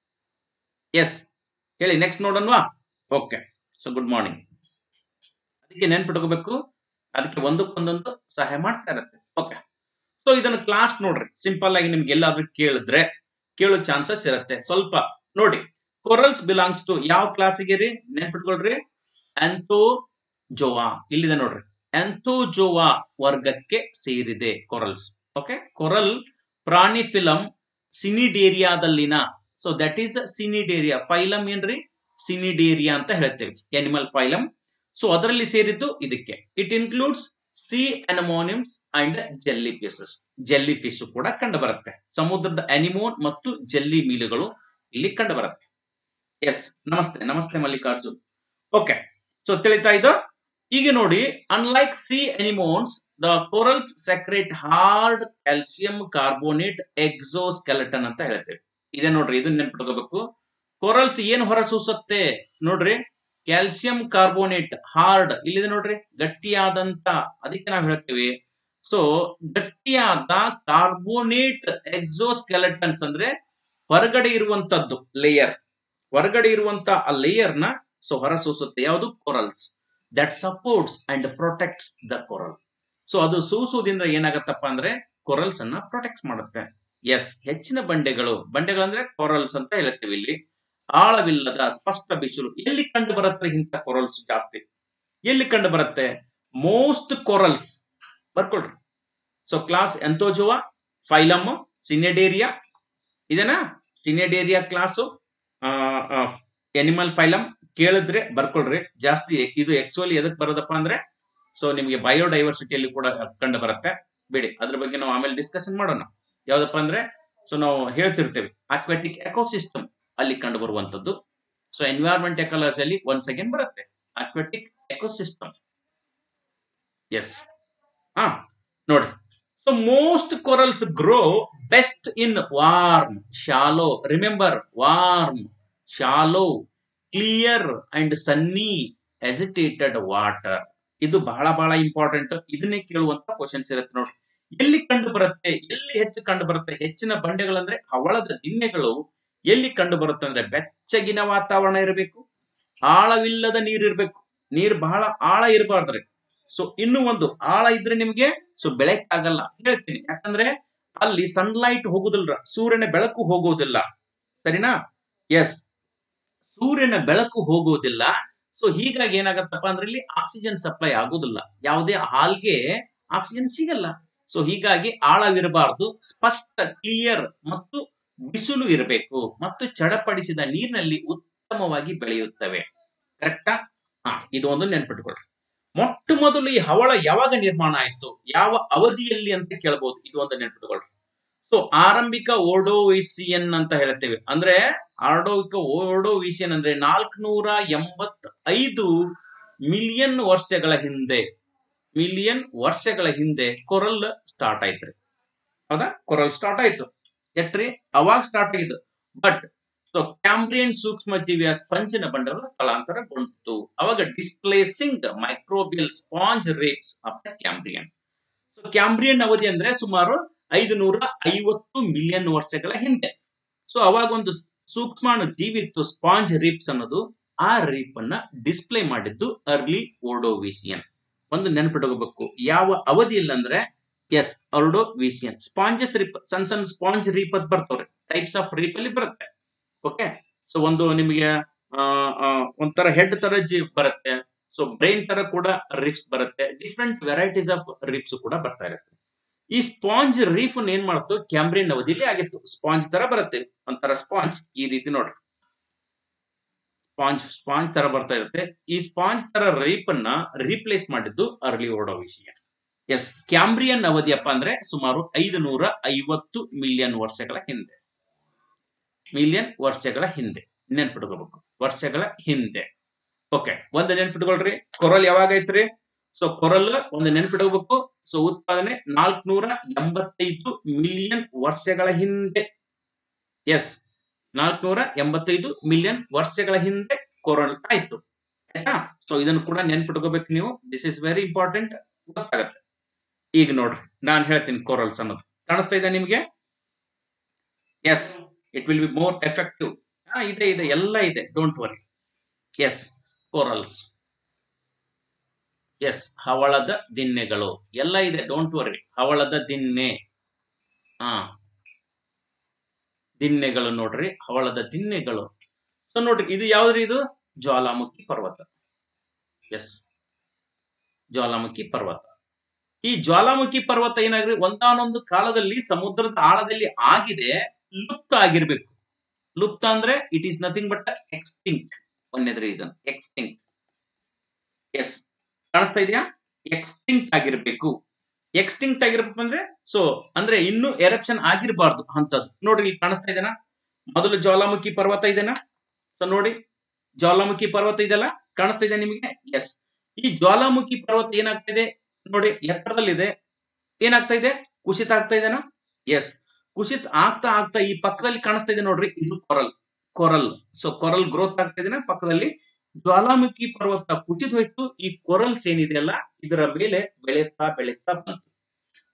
ಎಸ್ ಹೇಳಿ ನೆಕ್ಸ್ಟ್ ನೋಡೋಣವಾ ಓಕೆ ಸೊ ಗುಡ್ ಮಾರ್ನಿಂಗ್ ಅದಕ್ಕೆ ನೆನ್ಪಿಟ್ಕೋಬೇಕು ಅದಕ್ಕೆ ಒಂದಕ್ಕೊಂದೊಂದು ಸಹಾಯ ಮಾಡ್ತಾ ಇರತ್ತೆ ಓಕೆ ಸೊ ಇದನ್ನು ಕ್ಲಾಸ್ ನೋಡ್ರಿ ಸಿಂಪಲ್ ಆಗಿ ನಿಮ್ಗೆ ಎಲ್ಲಾದ್ರೂ ಕೇಳಿದ್ರೆ ಕೇಳೋ ಚಾನ್ಸಸ್ ಇರುತ್ತೆ ಸ್ವಲ್ಪ ನೋಡಿ ಕೊರಲ್ಸ್ ಬಿಲಾಂಗ್ಸ್ ಟು ಯಾವ ಕ್ಲಾಸಿಗೆ ರೀ ನೆನ್ಪಿಟ್ಕೊಳ್ರಿ ಆಂಥೋ ಜೋವಾ ಇಲ್ಲಿದೆ ನೋಡ್ರಿ ಆಂಥೋಜೋವಾ ವರ್ಗಕ್ಕೆ ಸೇರಿದೆ ಕೊರಲ್ಸ್ ಓಕೆ ಕೊರಲ್ ಪ್ರಾಣಿ ಫಿಲಂ ಸಿನಿಡೇರಿಯಾದಲ್ಲಿನ so that is Cnidaria phylum ಏನ್ರಿ ಸಿನಿಡೇರಿಯಾ ಅಂತ ಹೇಳ್ತೇವೆ ಎನಿಮಲ್ ಫೈಲಮ್ ಸೊ ಅದರಲ್ಲಿ ಸೇರಿದ್ದು ಇದಕ್ಕೆ it includes sea anemones and jellyfishes jellyfish ಕೂಡ ಕಂಡು ಬರುತ್ತೆ ಸಮುದ್ರದ ಅನಿಮೋನ್ ಮತ್ತು ಜೆಲ್ಲಿ ಮೀನುಗಳು ಇಲ್ಲಿ ಕಂಡು ಬರುತ್ತೆ ಎಸ್ ನಮಸ್ತೆ ನಮಸ್ತೆ ಮಲ್ಲಿಕಾರ್ಜುನ್ ಓಕೆ ಸೊ ತಿಳಿತಾ ಇದು ಈಗ ನೋಡಿ unlike sea anemones the corals secrete hard calcium carbonate exoskeleton ಅಂತ ಹೇಳ್ತೇವೆ ಇದೆ ನೋಡ್ರಿ ಇದನ್ನ ನೆನ್ಪಿಟ್ಕೋಬೇಕು ಕೊರಲ್ಸ್ ಏನು ಹೊರಸೂಸುತ್ತೆ ನೋಡ್ರಿ ಕ್ಯಾಲ್ಸಿಯಂ ಕಾರ್ಬೋನೇಟ್ ಹಾರ್ಡ್ ಇಲ್ಲಿದೆ ನೋಡ್ರಿ ಗಟ್ಟಿಯಾದಂತ ಅದಕ್ಕೆ ನಾವು ಹೇಳ್ತೀವಿ ಸೊ ಗಟ್ಟಿಯಾದ ಕಾರ್ಬೋನೇಟ್ ಎಕ್ಸೋಸ್ಕೆಲೆಟನ್ಸ್ ಅಂದ್ರೆ ಹೊರಗಡೆ ಇರುವಂತದ್ದು ಲೇಯರ್ ಹೊರಗಡೆ ಇರುವಂತ ಆ ಲೇಯರ್ ನ ಸೊ ಹೊರಸೂಸುತ್ತೆ ಯಾವುದು corals that supports and protects the coral so ಅದು ಸೂಸುವುದಿಂದ ಏನಾಗತ್ತಪ್ಪ ಅಂದ್ರೆ ಕೊರಲ್ಸ್ ಅನ್ನ ಪ್ರೊಟೆಕ್ಟ್ ಮಾಡುತ್ತೆ ಎಸ್ ಹೆಚ್ಚಿನ ಬಂಡೆಗಳು ಬಂಡೆಗಳಂದ್ರೆ ಕೊರಲ್ಸ್ ಅಂತ ಹೇಳ್ತೀವಿ ಇಲ್ಲಿ ಆಳವಿಲ್ಲದ ಸ್ಪಷ್ಟ ಬಿಸಿಲು ಎಲ್ಲಿ ಕಂಡು ಬರುತ್ತೆ ಇಂಥ ಕೊರಲ್ಸ್ ಜಾಸ್ತಿ ಎಲ್ಲಿ ಕಂಡು ಬರುತ್ತೆ ಮೋಸ್ಟ್ ಕೊರಲ್ಸ್ ಬರ್ಕೊಳ್ರಿ so class Anthozoa phylum Cnidaria ಇದೆನಾ ಸಿನೆಡೇರಿಯಾ ಕ್ಲಾಸು ಎನಿಮಲ್ ಫೈಲಮ್ ಕೇಳಿದ್ರೆ ಬರ್ಕೊಳ್ರಿ ಜಾಸ್ತಿ ಇದು ಆಕ್ಚುಲಿ ಎದಕ್ ಬರೋದಪ್ಪ ಅಂದ್ರೆ ಸೊ ನಿಮಗೆ ಬಯೋಡೈವರ್ಸಿಟಿಯಲ್ಲಿ ಕೂಡ ಕಂಡು ಬರುತ್ತೆ ಬಿಡಿ ಅದ್ರ ಬಗ್ಗೆ ನಾವು ಆಮೇಲೆ ಡಿಸ್ಕಷನ್ ಮಾಡೋಣ ಯಾವ್ದಪ್ಪ ಅಂದ್ರೆ ಸೊ ನಾವು ಹೇಳ್ತಿರ್ತೇವೆ ಅಕ್ವಾಟಿಕ್ ಎಕೋಸಿಸ್ಟಮ್ ಅಲ್ಲಿ ಕಂಡು ಬರುವಂತದ್ದು ಸೊ ಎನ್ವೈರ್ಮೆಂಟ್ ಎಕಾಲಜಿ ಅಲ್ಲಿ ಒನ್ ಸೆಕೆಂಡ್ ಬರುತ್ತೆ ಅಕ್ವಾಟಿಕ್ ಎಕೋಸಿಸ್ಟಮ್ ಎಸ್ ಹಾ ನೋಡಿ so most corals grow best in warm shallow remember warm shallow clear and sunny agitated water ಇದು ಬಹಳ ಬಹಳ ಇಂಪಾರ್ಟೆಂಟ್ ಇದನ್ನೇ ಕೇಳುವಂತ ಕ್ವಶನ್ಸ್ ಇರುತ್ತೆ ನೋಡಿ ಎಲ್ಲಿ ಕಂಡು ಬರುತ್ತೆ ಎಲ್ಲಿ ಹೆಚ್ಚು ಕಂಡು ಬರುತ್ತೆ ಹೆಚ್ಚಿನ ಬಂಡೆಗಳಂದ್ರೆ ಹವಳದ ದಿಣ್ಣೆಗಳು ಎಲ್ಲಿ ಕಂಡು ಬರುತ್ತೆ ಅಂದ್ರೆ ಬೆಚ್ಚಗಿನ ವಾತಾವರಣ ಇರಬೇಕು ಆಳವಿಲ್ಲದ ನೀರು ಇರಬೇಕು ನೀರು ಬಹಳ ಆಳ ಇರಬಾರ್ದ್ರಿ ಸೊ ಇನ್ನು ಒಂದು ಆಳ ಇದ್ರೆ ನಿಮ್ಗೆ ಸೊ ಬೆಳಕಾಗಲ್ಲ ಹೇಳ್ತೀನಿ ಯಾಕಂದ್ರೆ ಅಲ್ಲಿ ಸನ್ಲೈಟ್ ಹೋಗುದಿಲ್ಲ ಸೂರ್ಯನ ಬೆಳಕು ಹೋಗುವುದಿಲ್ಲ ಸರಿನಾ ಎಸ್ ಸೂರ್ಯನ ಬೆಳಕು ಹೋಗುವುದಿಲ್ಲ ಸೊ ಹೀಗಾಗಿ ಏನಾಗತ್ತಪ್ಪ ಅಂದ್ರೆ ಇಲ್ಲಿ ಆಕ್ಸಿಜನ್ ಸಪ್ಲೈ ಆಗುದಿಲ್ಲ ಯಾವುದೇ ಹಾಲ್ಗೆ ಆಕ್ಸಿಜನ್ ಸಿಗಲ್ಲ ಸೊ ಹೀಗಾಗಿ ಆಳವಿರಬಾರ್ದು ಸ್ಪಷ್ಟ ಕ್ಲಿಯರ್ ಮತ್ತು ಬಿಸಿಲು ಇರಬೇಕು ಮತ್ತು ಚಡಪಡಿಸಿದ ನೀರಿನಲ್ಲಿ ಉತ್ತಮವಾಗಿ ಬೆಳೆಯುತ್ತವೆ ಕರೆಕ್ಟಾ ಹಾ ಇದು ಒಂದು ನೆನ್ಪಿಟ್ಕೊಳ್ರಿ ಮೊಟ್ಟ ಮೊದಲು ಈ ಹವಳ ಯಾವಾಗ ನಿರ್ಮಾಣ ಆಯ್ತು ಯಾವ ಅವಧಿಯಲ್ಲಿ ಅಂತ ಕೇಳಬಹುದು ಇದು ಒಂದು ನೆನ್ಪಿಟ್ಕೊಳ್ರಿ ಸೊ ಆರಂಭಿಕ ಓಡೋವಿಸಿಯನ್ ಅಂತ ಹೇಳ್ತೇವೆ ಅಂದ್ರೆ ಆರ್ಡೋವಿಕ ಓಡೋವಿಸಿಯನ್ ಅಂದ್ರೆ ನಾಲ್ಕನೂರ ಎಂಬತ್ ಐದು ಮಿಲಿಯನ್ ವರ್ಷಗಳ ಹಿಂದೆ ಮಿಲಿಯನ್ ವರ್ಷಗಳ ಹಿಂದೆ ಕೊರಲ್ ಸ್ಟಾರ್ಟ್ ಆಯ್ತ್ರಿ ಹೌದಾ ಕೊರಲ್ ಸ್ಟಾರ್ಟ್ ಆಯ್ತು ಎಟ್ರಿ ಅವಾಗ ಸ್ಟಾರ್ಟ್ ಆಗಿದ್ದು ಬಟ್ ಸೊ ಕ್ಯಾಂಬ್ರಿಯನ್ ಸೂಕ್ಷ್ಮ ಜೀವಿಯ ಸ್ಪಂಜಿನ ಬಂಡಲು ಸ್ಥಳಾಂತರಗೊಂಡಿತು ಅವಾಗ displacing microbial sponge reefs of the Cambrian so Cambrian ಅವಧಿ ಅಂದ್ರೆ ಸುಮಾರು ಐದು ನೂರ ಐವತ್ತು ಮಿಲಿಯನ್ ವರ್ಷಗಳ ಹಿಂದೆ ಸೊ ಅವಾಗ ಒಂದು ಸೂಕ್ಷ್ಮಾಣು ಜೀವಿ ಇತ್ತು ಸ್ಪಾಂಜ್ ರೀಪ್ಸ್ ಅನ್ನೋದು ಆ ರೀಪ್ ಅನ್ನ ಡಿಸ್ಪ್ಲೇ ಮಾಡಿದ್ದು ಅರ್ಲಿ ಓಡೋವಿಸಿಯನ್ ಒಂದು ನೆನಪಿಟ್ಕೋಬೇಕು ಯಾವ ಅವಧಿಯಲ್ಲಿ ಅಂದ್ರೆ ಎಸ್ ಅರ್ಡೋವಿಸಿಯನ್ ಸ್ಪಾಂಜಸ್ ರೀಪ್ ಸಣ್ಣ ಸಣ್ಣ ಸ್ಪಾಂಜ್ ರೀಪ್ ಅಂತ ಬರ್ತವ್ರೆ ಟೈಪ್ಸ್ ಆಫ್ ರೀಪ್ ಅಲ್ಲಿ ಬರುತ್ತೆ ಓಕೆ ಸೊ ಒಂದು ನಿಮಗೆ ಒಂಥರ ಹೆಡ್ ತರ ಜಿ ಬರುತ್ತೆ ಸೊ ಬ್ರೈನ್ ತರ ಕೂಡ ರಿಫ್ಸ್ ಬರುತ್ತೆ ಡಿಫ್ರೆಂಟ್ ವೆರೈಟೀಸ್ ಆಫ್ ರಿಫ್ಸ್ ಕೂಡ ಬರ್ತಾ ಇರುತ್ತೆ ಈ ಸ್ಪಾಂಜ್ ರೀಫ್ ಏನ್ ಮಾಡ್ತು ಕ್ಯಾಂಬ್ರಿಯನ್ ಅವಧಿಯಲ್ಲಿ ಆಗಿತ್ತು ಸ್ಪಾಂಜ್ ತರ ಬರುತ್ತೆ ಒಂಥರ ಸ್ಪಾಂಜ್ ಈ ರೀತಿ ನೋಡ್ರಿ ಸ್ಪಾಂಜ್ ಸ್ಪಾಂಜ್ ತರ ಬರ್ತಾ ಇರುತ್ತೆ ಈ ಸ್ಪಾಂಜ್ ತರ ರೀಪ್ ಅನ್ನ ರೀಪ್ಲೇಸ್ ಮಾಡಿದ್ದು ಅರ್ಲಿ ಓಡೋ ವಿಷಯ ಎಸ್ ಕ್ಯಾಂಬ್ರಿಯನ್ ಅವಧಿಯಪ್ಪ ಅಂದ್ರೆ ಸುಮಾರು ಐದು ನೂರ ಐವತ್ತು ಮಿಲಿಯನ್ ವರ್ಷಗಳ ಹಿಂದೆ ಮಿಲಿಯನ್ ವರ್ಷಗಳ ಹಿಂದೆ ನೆನ್ಪಿಟ್ಕೋಬೇಕು ವರ್ಷಗಳ ಹಿಂದೆ ಓಕೆ ಒಂದು ನೆನ್ಪಿಟ್ಕೊಳ್ರಿ ಕೊರಲ್ ಯಾವಾಗ ಐತ್ರಿ ಸೊ ಕೊರಲ್ ಒಂದು ನೆನ್ಪಿಟ್ಕೋಬೇಕು ಸೊ ಉತ್ಪಾದನೆ ನಾಲ್ಕನೂರ ಎಂಬತ್ತೈದು ಮಿಲಿಯನ್ ವರ್ಷಗಳ ಹಿಂದೆ ಎಸ್ ನಾಲ್ಕನೂರ ಎಂಬತ್ತೈದು ಮಿಲಿಯನ್ ವರ್ಷಗಳ ಹಿಂದೆ ಕೊರಲ್ ಆಯ್ತು ಆಯ್ತಾ ಸೊ ಇದನ್ನು ಕೂಡ ನೆನ್ಪಿಟ್ಕೋಬೇಕು ನೀವು ದಿಸ್ ಇಸ್ ವೆರಿ ಇಂಪಾರ್ಟೆಂಟ್ ಗೊತ್ತಾಗತ್ತೆ ಈಗ ನೋಡ್ರಿ ನಾನು ಹೇಳ್ತೀನಿ ಕೊರಲ್ಸ್ ಅನ್ನೋದು ಕಾಣಿಸ್ತಾ ಇದೆ ನಿಮ್ಗೆ yes it will be more effective ಹಾ ಇದೆ ಇದೆ ಎಲ್ಲ ಇದೆ don't worry yes corals yes ಹವಳದ ದಿನ್ನೆಗಳು ಎಲ್ಲ ಇದೆ ಡೋಂಟ್ ವರಿ ಹವಳದ ದಿನ್ನೆ ಹಾ ದಿನ್ನೆಗಳು ನೋಡ್ರಿ ಹವಳದ ದಿನ್ನೆಗಳು ಸೊ ನೋಡ್ರಿ ಇದು ಯಾವ್ದ್ರಿ ಇದು ಜ್ವಾಲಾಮುಖಿ ಪರ್ವತ ಎಸ್ ಜ್ವಾಲಾಮುಖಿ ಪರ್ವತ ಈ ಜ್ವಾಲಾಮುಖಿ ಪರ್ವತ ಏನಾಗ್ರಿ ಒಂದಾನೊಂದು ಕಾಲದಲ್ಲಿ ಸಮುದ್ರದ ಆಳದಲ್ಲಿ ಆಗಿದೆ ಲುಪ್ತ ಆಗಿರ್ಬೇಕು ಲುಪ್ತ ಅಂದ್ರೆ it is nothing but extinct ಒಂದೇದ್ ರೀಸನ್ ಎಕ್ಸ್ಟಿಂಕ್ಟ್ ಎಸ್ ಕಾಣಿಸ್ತಾ ಇದೆಯಾ ಎಕ್ಸ್ಟಿಂಕ್ಟ್ ಆಗಿರ್ಬೇಕು ಎಕ್ಸ್ಟಿಂಕ್ಟ್ ಆಗಿರ್ಬೇಕು ಅಂದ್ರೆ ಸೊ ಅಂದ್ರೆ ಇನ್ನು ಎರಪ್ಷನ್ ಆಗಿರಬಾರ್ದು ಅಂತದ್ದು ನೋಡ್ರಿ ಇಲ್ಲಿ ಕಾಣಿಸ್ತಾ ಇದೆನಾ ಮೊದಲು ಜ್ವಾಲಾಮುಖಿ ಪರ್ವತ ಇದೆನಾ ಸೊ ನೋಡಿ ಜ್ವಾಲಾಮುಖಿ ಪರ್ವತ ಇದೆಲ್ಲ ಕಾಣಿಸ್ತಾ ಇದೆ ನಿಮಗೆ ಎಸ್ ಈ ಜ್ವಾಲಾಮುಖಿ ಪರ್ವತ ಏನಾಗ್ತಾ ಇದೆ ನೋಡಿ ಎತ್ತರದಲ್ಲಿದೆ ಏನಾಗ್ತಾ ಇದೆ ಕುಸಿತ ಆಗ್ತಾ ಇದೆನಾ ಎಸ್ ಕುಸಿತ ಆಗ್ತಾ ಆಗ್ತಾ ಈ ಪಕ್ಕದಲ್ಲಿ ಕಾಣಿಸ್ತಾ ಇದೆ ನೋಡ್ರಿ ಇದು coral coral so coral growth ಆಗ್ತಾ ಇದೆನಾ ಪಕ್ಕದಲ್ಲಿ ಜ್ವಾಲಾಮುಖಿ ಪರ್ವತ ಕುಸಿದು ಹೋಯ್ತು ಈ ಕೊರಲ್ಸ್ ಏನಿದೆಯಲ್ಲ ಇದರ ಮೇಲೆ ಬೆಳೆಯುತ್ತಾ ಬೆಳೆಯುತ್ತಾ ಬಂತು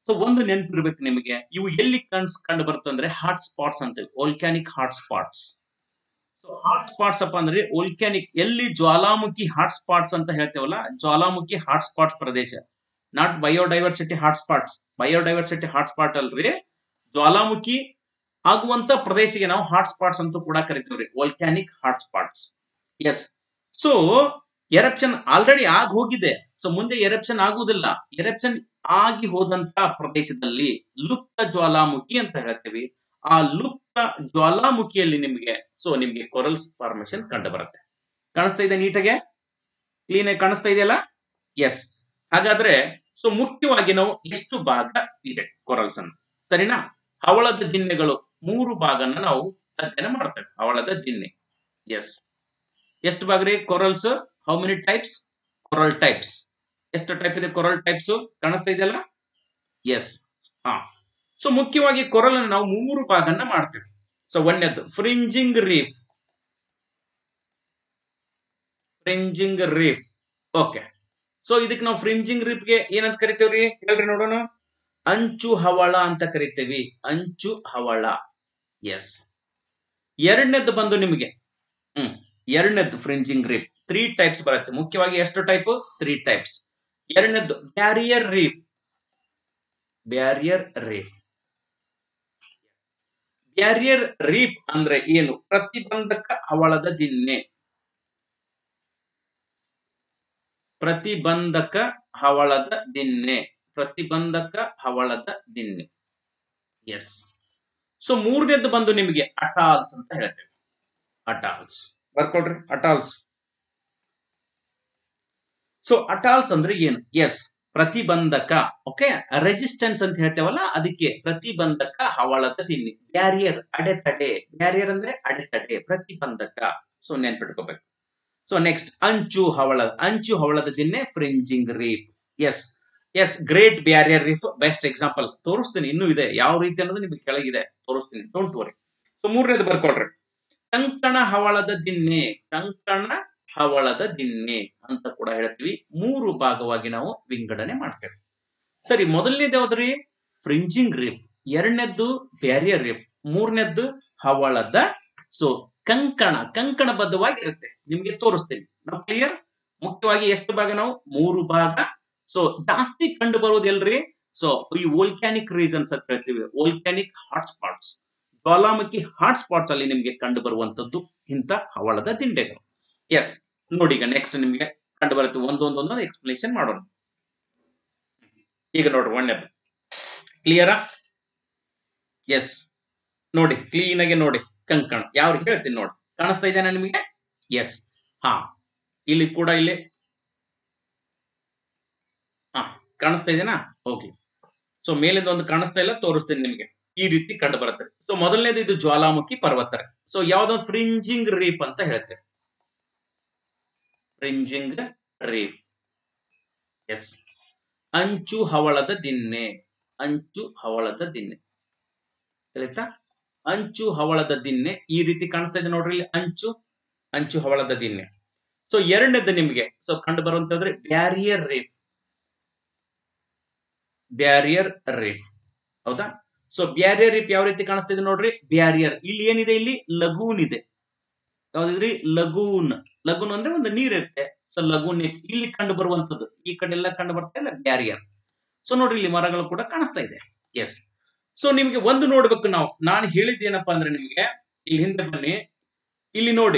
ಸೊ ಒಂದು ನೆನಪಿರ್ಬೇಕು ನಿಮಗೆ ಇವು ಎಲ್ಲಿ ಕನ್ಸ್ ಕಂಡು ಬರ್ತಂದ್ರೆ ಹಾಟ್ ಸ್ಪಾಟ್ಸ್ ಅಂತೇಳಿ volcanic hot spots so hot spots ಅಪ್ಪ ಅಂದ್ರೆ ವೋಲ್ಕ್ಯಾನಿಕ್ ಎಲ್ಲಿ ಜ್ವಾಲಾಮುಖಿ ಹಾಟ್ ಸ್ಪಾಟ್ಸ್ ಅಂತ ಹೇಳ್ತೇವಲ್ಲ ಜ್ವಾಲಾಮುಖಿ ಹಾಟ್ ಸ್ಪಾಟ್ಸ್ ಪ್ರದೇಶ not biodiversity hot spots biodiversity hot spot ಅಲ್ರಿ ಜ್ವಾಲಾಮುಖಿ ಆಗುವಂತ ಪ್ರದೇಶಕ್ಕೆ ನಾವು ಹಾಟ್ ಸ್ಪಾಟ್ಸ್ ಅಂತ ಕೂಡ ಕರಿತೀವ್ರಿ volcanic hot spots yes so eruption already ಆಗಿ ಹೋಗಿದೆ ಸೊ ಮುಂದೆ ಎರಪ್ಷನ್ ಆಗುವುದಿಲ್ಲ ಎರಪ್ಷನ್ ಆಗಿ ಹೋದಂತ ಪ್ರದೇಶದಲ್ಲಿ ಲುಪ್ತ ಜ್ವಾಲಾಮುಖಿ ಅಂತ ಹೇಳ್ತೀವಿ ಆ ಲುಪ್ತ ಜ್ವಾಲಾಮುಖಿಯಲ್ಲಿ ನಿಮಗೆ ಸೊ ನಿಮಗೆ ಕೊರಲ್ಸ್ ಫಾರ್ಮೇಶನ್ ಕಂಡು ಬರುತ್ತೆ ಕಾಣಿಸ್ತಾ ಇದೆ ನೀಟಾಗೆ ಕ್ಲೀನ್ ಆಗಿ ಕಾಣಿಸ್ತಾ ಇದೆಯಲ್ಲ ಎಸ್ ಹಾಗಾದ್ರೆ ಸೊ ಮುಖ್ಯವಾಗಿ ನಾವು ಎಷ್ಟು ಭಾಗ ಇದೆ ಕೊರಲ್ಸ್ ಅನ್ನು ಸರಿನಾ ಹವಳದ ದಿನ್ನೆಗಳು ಮೂರು ಭಾಗನ ನಾವು ಅಧ್ಯಯನ ಮಾಡ್ತೇವೆ ಹವಳದ ದಿನ್ನೆ ಎಸ್ ಎಷ್ಟು ಭಾಗ ರೀ corals how many types coral types ಎಷ್ಟು ಟೈಪ್ ಇದೆ ಕೊರಲ್ ಟೈಪ್ಸ್ ಕಾಣಿಸ್ತಾ ಇದೆಯಲ್ಲ ಎಸ್ ಹಾ ಸೊ ಮುಖ್ಯವಾಗಿ ಕೊರಲ್ ನಾವು ಮೂರು ಭಾಗನ ಮಾಡ್ತೇವೆ ಸೊ ಒಂದನೇದ್ದು fringing reef fringing reef okay so ಇದಕ್ಕೆ ನಾವು ಫ್ರಿಂಜಿಂಗ್ ರೀಫ್ಗೆ ಏನಂತ ಕರಿತೇವ್ರಿ ಹೇಳ್ರಿ ನೋಡೋಣ ಅಂಚು ಹವಳ ಅಂತ ಕರಿತೇವಿ ಅಂಚು ಹವಳ ಎಸ್ ಎರಡನೇದ್ದು ಬಂದು ನಿಮಗೆ ಹ್ಮ್ ಎರಡನೇದ್ದು ಫ್ರಿಂಜಿಂಗ್ ರೀಫ್ ತ್ರೀ ಟೈಪ್ಸ್ ಬರುತ್ತೆ ಮುಖ್ಯವಾಗಿ ಎಷ್ಟು ಟೈಪ್ ತ್ರೀ ಟೈಪ್ಸ್ ಎರಡನೇದ್ದು barrier reef barrier reef barrier reef ಅಂದ್ರೆ ಏನು ಪ್ರತಿಬಂಧಕ ಹವಳದ ದಿನ್ನೆ ಪ್ರತಿಬಂಧಕ ಹವಳದ ದಿನ್ನೆ ಪ್ರತಿಬಂಧಕ ಹವಳದ ದಿನ್ನೆ ಎಸ್ ಸೊ ಮೂರನೇದ್ದು ಬಂದು ನಿಮಗೆ ಅಟಾಲ್ಸ್ ಅಂತ ಹೇಳ್ತೇವೆ ಅಟಾಲ್ಸ್ ಬರ್ಕೊಳ್ರಿ ಅಟಾಲ್ಸ್ ಸೊ ಅಟಾಲ್ಸ್ ಅಂದ್ರೆ ಏನು ಎಸ್ ಪ್ರತಿಬಂಧಕ ಓಕೆ ರೆಸಿಸ್ಟೆನ್ಸ್ ಅಂತ ಹೇಳ್ತೇವಲ್ಲ ಅದಕ್ಕೆ ಪ್ರತಿಬಂಧಕ ಹವಳದ ದಿನ್ನೆ ಬ್ಯಾರಿಯರ್ ಅಡೆತಡೆ ಬ್ಯಾರಿಯರ್ ಅಂದ್ರೆ ಅಡೆತಡೆ ಪ್ರತಿಬಂಧಕ ಸೊ ನೆನ್ಪಿಟ್ಕೋಬೇಕು ಸೊ ನೆಕ್ಸ್ಟ್ ಅಂಚು ಹವಳ ಅಂಚು ಹವಳದ ದಿನ್ನೆ fringing reef yes yes Great Barrier Reef best example ತೋರಿಸ್ತೀನಿ ಇನ್ನೂ ಇದೆ ಯಾವ ರೀತಿ ಅನ್ನೋದು ನಿಮಗೆ ಕೆಳಗಿದೆ ತೋರಿಸ್ತೀನಿ ಡೋಂಟ್ ವರಿ ಸೊ ಮೂರನೇದು ಬರ್ಕೊಳ್ರಿ ಕಂಕಣ ಹವಳದ ದಿನ್ನೆ ಕಂಕಣ ಹವಳದ ದಿನ್ನೆ ಅಂತ ಕೂಡ ಹೇಳ್ತೀವಿ ಮೂರು ಭಾಗವಾಗಿ ನಾವು ವಿಂಗಡಣೆ ಮಾಡ್ತೇವೆ ಸರಿ ಮೊದಲನೇದು ಯಾವ್ದ್ರಿ ಫ್ರಿಂಜಿಂಗ್ ರೀಫ್ ಎರಡನೇದ್ದು ಬ್ಯಾರಿಯರ್ ರೀಫ್ ಮೂರನೇದ್ದು ಹವಳದ ಸೊ ಕಂಕಣ ಕಂಕಣಬದ್ಧವಾಗಿ ಇರುತ್ತೆ ನಿಮ್ಗೆ ತೋರಿಸ್ತೀನಿ ನಾವು ಕ್ಲಿಯರ್ ಮುಖ್ಯವಾಗಿ ಎಷ್ಟು ಭಾಗ ನಾವು ಮೂರು ಭಾಗ ಸೊ ಜಾಸ್ತಿ ಕಂಡು ಬರೋದು ಎಲ್ರಿ ಸೊ ಈ ವೋಲ್ಕ್ಯಾನಿಕ್ ರೀಸನ್ಸ್ ಅಂತ ಹೇಳ್ತೀವಿ ವೋಲ್ಕ್ಯಾನಿಕ್ ಹಾಟ್ ಸ್ಪಾಟ್ಸ್ ಜ್ವಾಲಾಮುಖಿ ಹಾಟ್ ಸ್ಪಾಟ್ಸ್ ಅಲ್ಲಿ ನಿಮ್ಗೆ ಕಂಡು ಬರುವಂತದ್ದು ಇಂಥ ಹವಳದ ದಿಂಡೆಗಳು ಎಸ್ ನೋಡಿ ಈಗ ನೆಕ್ಸ್ಟ್ ನಿಮ್ಗೆ ಕಂಡು ಬರುತ್ತೆ ಒಂದೊಂದೊಂದು ಎಕ್ಸ್ಪ್ಲನೇಷನ್ ಮಾಡೋಣ ಈಗ ನೋಡ್ರಿ ಒಳ್ಳೆಯದು ಕ್ಲಿಯರಾ ಎಸ್ ನೋಡಿ ಕ್ಲೀನ್ ಆಗಿ ನೋಡಿ ಕಂಕಣ ಯಾವ ಹೇಳ್ತೀನಿ ನೋಡಿ ಕಾಣಿಸ್ತಾ ಇದೆನಾ ನಿಮಗೆ ಎಸ್ ಹಾ ಇಲ್ಲಿ ಕೂಡ ಇಲ್ಲಿ ಹಾ ಕಾಣಿಸ್ತಾ ಇದೆನಾ ಓಕೆ ಸೊ ಮೇಲಿಂದ ಒಂದು ಕಾಣಿಸ್ತಾ ಇಲ್ಲ ತೋರಿಸ್ತೀನಿ ನಿಮಗೆ ಈ ರೀತಿ ಕಂಡು ಬರುತ್ತೆ ಸೊ ಮೊದಲನೇದು ಇದು ಜ್ವಾಲಾಮುಖಿ ಪರ್ವತ ಸೊ ಯಾವ್ದೋ ಫ್ರಿಂಜಿಂಗ್ ರೀಪ್ ಅಂತ ಹೇಳ್ತೇವೆ ಫ್ರಿಂಜಿಂಗ್ ರೀಪ್ ಎಸ್ ಅಂಚು ಹವಳದ ದಿನ್ನೆ ಅಂಚು ಹವಳದ ದಿನ್ನೆ ತಿಳಿತಾ ಅಂಚು ಹವಳದ ದಿನ್ನೆ ಈ ರೀತಿ ಕಾಣಿಸ್ತಾ ಇದೆ ನೋಡ್ರಿ ಇಲ್ಲಿ ಅಂಚು ಅಂಚು ಹವಳದ ದಿನ್ನೆ ಸೊ ಎರಡನೇದು ನಿಮಗೆ ಸೊ ಕಂಡು ಬರುವಂತಂದ್ರೆ ಬ್ಯಾರಿಯರ್ ರೇಫ್ ಬ್ಯಾರಿಯರ್ ರೇಫ್ ಹೌದಾ ಸೊ ಬ್ಯಾರಿಯರ್ ರೇಫ್ ಯಾವ ರೀತಿ ಕಾಣಿಸ್ತಾ ಇದೆ ನೋಡ್ರಿ ಬ್ಯಾರಿಯರ್ ಇಲ್ಲಿ ಏನಿದೆ ಇಲ್ಲಿ ಲಗೂನ್ ಇದೆ ಯಾವ್ದಿದ್ರಿ ಲಗೂನ್ ಲಗೂನ್ ಅಂದ್ರೆ ಒಂದು ನೀರ್ ಇರುತ್ತೆ ಸೊ ಲಗೂನ್ ಇಲ್ಲಿ ಕಂಡು ಬರುವಂತದ್ದು ಈ ಕಡೆ ಎಲ್ಲ ಕಂಡು ಬರ್ತಾ ಇಲ್ಲ ಬ್ಯಾರಿಯರ್ ಸೊ ನೋಡ್ರಿ ಇಲ್ಲಿ ಮರಗಳು ಕೂಡ ಕಾಣಿಸ್ತಾ ಇದೆ ಎಸ್ ಸೊ ನಿಮ್ಗೆ ಒಂದು ನೋಡ್ಬೇಕು ನಾವು ನಾನು ಹೇಳಿದ್ದೇನಪ್ಪಾ ಅಂದ್ರೆ ನಿಮ್ಗೆ ಇಲ್ಲಿ ಹಿಂದೆ ಬನ್ನಿ ಇಲ್ಲಿ ನೋಡಿ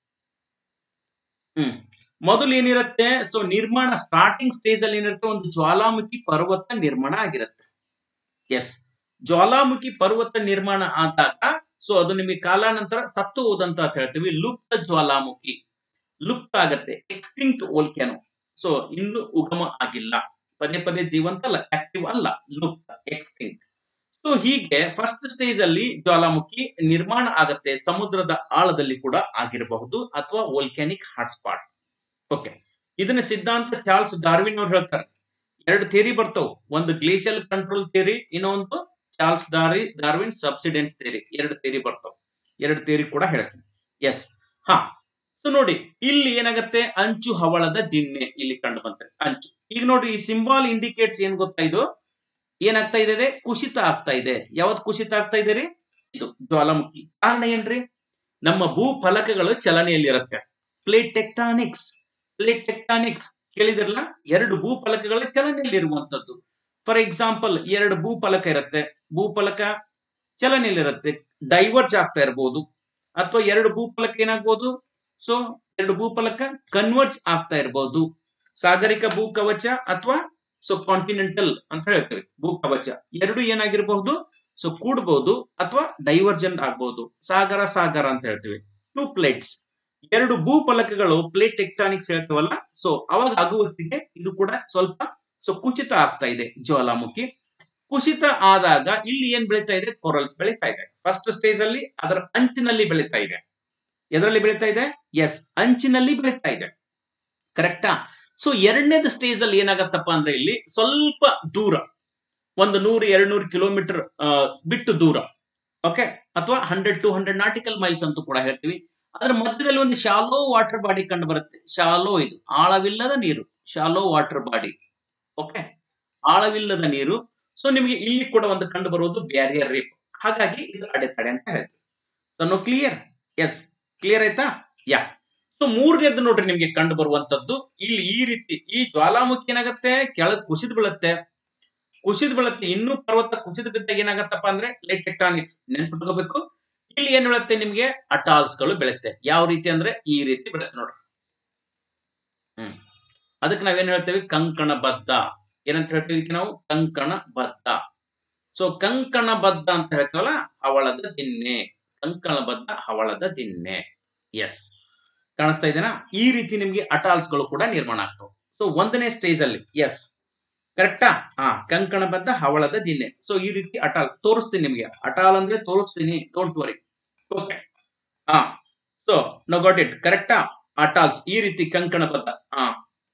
ಹ್ಮ್ ಮೊದಲು ಏನಿರುತ್ತೆ ಸೊ ನಿರ್ಮಾಣ ಸ್ಟಾರ್ಟಿಂಗ್ ಸ್ಟೇಜ್ ಅಲ್ಲಿ ಏನಿರುತ್ತೆ ಒಂದು ಜ್ವಾಲಾಮುಖಿ ಪರ್ವತ ನಿರ್ಮಾಣ ಆಗಿರುತ್ತೆ ಎಸ್ ಜ್ವಾಲಾಮುಖಿ ಪರ್ವತ ನಿರ್ಮಾಣ ಆದಾಗ ಸೊ ಅದು ನಿಮಗೆ ಕಾಲಾನಂತರ ಸತ್ತು ಹೋದಂತ ಅಂತ ಹೇಳ್ತೀವಿ ಲುಪ್ತ ಜ್ವಾಲಾಮುಖಿ ಲುಪ್ತ ಆಗತ್ತೆ ಎಕ್ಸ್ಟಿಂಕ್ಟ್ ವೋಲ್ಕ್ಯಾನೋ ಸೊ ಇನ್ನು ಉಗಮ ಆಗಿಲ್ಲ ಪದೇ ಪದೇ ಜೀವಂತ ಅಲ್ಲ ಆಕ್ಟಿವ್ ಅಲ್ಲ ಲುಪ್ತ ಎಕ್ಸ್ಟಿಂಕ್ಟ್ ಸೊ ಹೀಗೆ ಫಸ್ಟ್ ಸ್ಟೇಜ್ ಅಲ್ಲಿ ಜ್ವಾಲಾಮುಖಿ ನಿರ್ಮಾಣ ಆಗತ್ತೆ ಸಮುದ್ರದ ಆಳದಲ್ಲಿ ಕೂಡ ಆಗಿರಬಹುದು ಅಥವಾ ವೋಲ್ಕ್ಯಾನಿಕ್ ಹಾಟ್ಸ್ಪಾಟ್ ಓಕೆ ಇದನ್ನ ಸಿದ್ಧಾಂತ ಚಾರ್ಲ್ಸ್ ಡಾರ್ವಿನ್ ಅವ್ರು ಹೇಳ್ತಾರೆ ಎರಡು ಥಿಯರಿ ಬರ್ತಾವ ಒಂದು ಗ್ಲೇಷಿಯಲ್ ಕಂಟ್ರೋಲ್ ಥಿಯರಿ ಇನ್ನೊಂದು ಚಾರ್ಲ್ಸ್ ಡಾರಿ ಡಾರ್ವಿನ್ ಸಬ್ಸಿಡೆಂಟ್ಸ್ ಥಿಯರಿ ಎರಡು ಥಿಯರಿ ಬರ್ತಾವ ಎರಡು ಥಿಯರಿ ಕೂಡ ಹೇಳ್ತೀನಿ ಎಸ್ ಹಾ ಸೊ ನೋಡಿ ಇಲ್ಲಿ ಏನಾಗತ್ತೆ ಅಂಚು ಹವಳದ ದಿಣ್ಣೆ ಇಲ್ಲಿ ಕಂಡು ಬಂತೆ ಅಂಚು ಈಗ ನೋಡ್ರಿ ಈ ಸಿಂಬಾಲ್ ಇಂಡಿಕೇಟ್ಸ್ ಏನ್ ಗೊತ್ತಾ ಇದು ಏನಾಗ್ತಾ ಇದೆ ಕುಸಿತ ಆಗ್ತಾ ಇದೆ ಯಾವತ್ ಕುಸಿತ ಆಗ್ತಾ ಇದೆ ರೀ ಇದು ಜ್ವಾಲಾಮುಖಿ ಕಾರಣ ಏನ್ರಿ ನಮ್ಮ ಭೂ ಫಲಕಗಳು ಚಲನೆಯಲ್ಲಿರುತ್ತೆ ಪ್ಲೇಟ್ ಟೆಕ್ಟಾನಿಕ್ಸ್ ಪ್ಲೇಟ್ ಟೆಕ್ಟಾನಿಕ್ಸ್ ಕೇಳಿದಿರಲ್ಲ ಎರಡು ಭೂ ಫಲಕಗಳ ಚಲನೆಯಲ್ಲಿರುವಂತದ್ದು ಫಾರ್ ಎಕ್ಸಾಂಪಲ್ ಎರಡು ಭೂ ಫಲಕ ಇರುತ್ತೆ ಭೂಫಲಕ ಚಲನೆಯಲ್ಲಿರುತ್ತೆ ಡೈವರ್ಜ್ ಆಗ್ತಾ ಇರಬಹುದು ಅಥವಾ ಎರಡು ಭೂಫಲಕ ಏನಾಗ್ಬೋದು ಸೊ ಎರಡು ಭೂಫಲಕ ಕನ್ವರ್ಜ್ ಆಗ್ತಾ ಇರಬಹುದು ಸಾಗರಿಕ ಭೂ ಕವಚ ಅಥವಾ ಸೊ ಕಾಂಟಿನೆಂಟಲ್ ಅಂತ ಹೇಳ್ತೇವೆ ಭೂ ಕವಚ ಎರಡು ಏನಾಗಿರಬಹುದು ಸೊ ಕೂಡಬಹುದು ಅಥವಾ ಡೈವರ್ಜನ್ ಆಗ್ಬಹುದು ಸಾಗರ ಸಾಗರ ಅಂತ ಹೇಳ್ತೀವಿ ಟೂ ಪ್ಲೇಟ್ಸ್ ಎರಡು ಭೂಫಲಕಗಳು ಪ್ಲೇಟ್ ಟೆಕ್ಟಾನಿಕ್ಸ್ ಹೇಳ್ತೇವಲ್ಲ ಸೊ ಅವಾಗ ಆಗುವತ್ತಿಗೆ ಇದು ಕೂಡ ಸ್ವಲ್ಪ ಸೊ ಕುಸಿತ ಆಗ್ತಾ ಇದೆ ಜ್ವಾಲಾಮುಖಿ ಕುಸಿತ ಆದಾಗ ಇಲ್ಲಿ ಏನ್ ಬೆಳೀತಾ ಇದೆ ಕೊರಲ್ಸ್ ಬೆಳೀತಾ ಇದೆ ಫಸ್ಟ್ ಸ್ಟೇಜ್ ಅಲ್ಲಿ ಅದರ ಅಂಚಿನಲ್ಲಿ ಬೆಳೀತಾ ಇದೆ ಎದರಲ್ಲಿ ಬೆಳೀತಾ ಇದೆ ಎಸ್ ಅಂಚಿನಲ್ಲಿ ಬೆಳೀತಾ ಇದೆ ಕರೆಕ್ಟಾ ಸೊ ಎರಡನೇದು ಸ್ಟೇಜ್ ಅಲ್ಲಿ ಏನಾಗತ್ತಪ್ಪ ಅಂದ್ರೆ ಇಲ್ಲಿ ಸ್ವಲ್ಪ ದೂರ ಒಂದು ನೂರು ಎರಡು ನೂರು ಕಿಲೋಮೀಟರ್ ಬಿಟ್ಟು ದೂರ ಓಕೆ ಅಥವಾ hundred to hundred nautical miles ಅಂತೂ ಕೂಡ ಹೇಳ್ತೀವಿ ಅದರ ಮಧ್ಯದಲ್ಲಿ ಒಂದು ಶಾಲೋ ವಾಟರ್ ಬಾಡಿ ಕಂಡು ಬರುತ್ತೆ ಶಾಲೋ ಇದು ಆಳವಿಲ್ಲದ ನೀರು ಶಾಲೋ ವಾಟರ್ ಬಾಡಿ ಓಕೆ ಆಳವಿಲ್ಲದ ನೀರು ಸೊ ನಿಮಗೆ ಇಲ್ಲಿ ಕೂಡ ಒಂದು ಕಂಡು ಬರುವುದು ಬ್ಯಾರಿಯರ್ ರೀಪ್ ಹಾಗಾಗಿ ಇದು ಅಡೆತಡೆ ಅಂತ ಹೇಳ್ತೀವಿ ಸೊ ಕ್ಲಿಯರ್ ಎಸ್ ಕ್ಲಿಯರ್ ಆಯ್ತಾ ಯಾ ಸೊ ಮೂರನೇದ್ದು ನೋಡ್ರಿ ನಿಮ್ಗೆ ಕಂಡು ಬರುವಂತದ್ದು ಇಲ್ಲಿ ಈ ರೀತಿ ಈ ಜ್ವಾಲಾಮುಖಿ ಏನಾಗುತ್ತೆ ಕೆಳಗ್ ಕುಸಿದು ಬೀಳುತ್ತೆ ಕುಸಿದು ಬೀಳುತ್ತೆ ಇನ್ನೂ ಪರ್ವತ ಕುಸಿದು ಬಿದ್ದಾಗ ಏನಾಗತ್ತಪ್ಪ ಅಂದ್ರೆ ಲೈಟ್ ಟೆಕ್ಟಾನಿಕ್ಸ್ ನೆನ್ಪಿಟ್ಕೋಬೇಕು ಇಲ್ಲಿ ಏನ್ ಬೀಳುತ್ತೆ ನಿಮ್ಗೆ ಅಟಾಲ್ಸ್ ಗಳು ಬೆಳುತ್ತೆ ಯಾವ ರೀತಿ ಅಂದ್ರೆ ಈ ರೀತಿ ಬೀಳುತ್ತೆ ನೋಡ್ರಿ ಹ್ಮ್ ಅದಕ್ಕೆ ನಾವೇನ್ ಹೇಳ್ತೇವೆ ಕಂಕಣ ಬದ್ಧ ಏನಂತ ಹೇಳ್ತೀವಿ ಇದಕ್ಕೆ ನಾವು ಕಂಕಣ ಬದ್ಧ ಸೊ ಕಂಕಣ ಬದ್ಧ ಅಂತ ಹೇಳ್ತೀವಲ್ಲ ಹವಳದ ದಿನ್ನೆ ಕಂಕಣ ಬದ್ಧ ಹವಳದ ದಿನ್ನೆ ಎಸ್ ಕಾಣಿಸ್ತಾ ಇದೆನಾ ಈ ರೀತಿ ನಿಮ್ಗೆ ಅಟಾಲ್ಸ್ ಗಳು ಕೂಡ ನಿರ್ಮಾಣ ಆಗ್ತವೆ ಸೊ ಒಂದನೇ ಸ್ಟೇಜ್ ಅಲ್ಲಿ ಎಸ್ ಕರೆಕ್ಟಾ ಹಾ ಕಂಕಣ ಬದ್ಧ ಹವಳದ ದಿನ್ನೆ ಸೊ ಈ ರೀತಿ ಅಟಾಲ್ ತೋರಿಸ್ತೀನಿ ನಿಮ್ಗೆ ಅಟಾಲ್ ಅಂದ್ರೆ ತೋರಿಸ್ತೀನಿ ಡೋಂಟ್ ವರಿ ಓಕೆ ಹಾ ಸೊ ನೋ ಗಾಟ್ ಇಟ್ ಕರೆಕ್ಟಾ ಅಟಾಲ್ಸ್ ಈ ರೀತಿ ಕಂಕಣ ಬದ್ಧ ಹಾ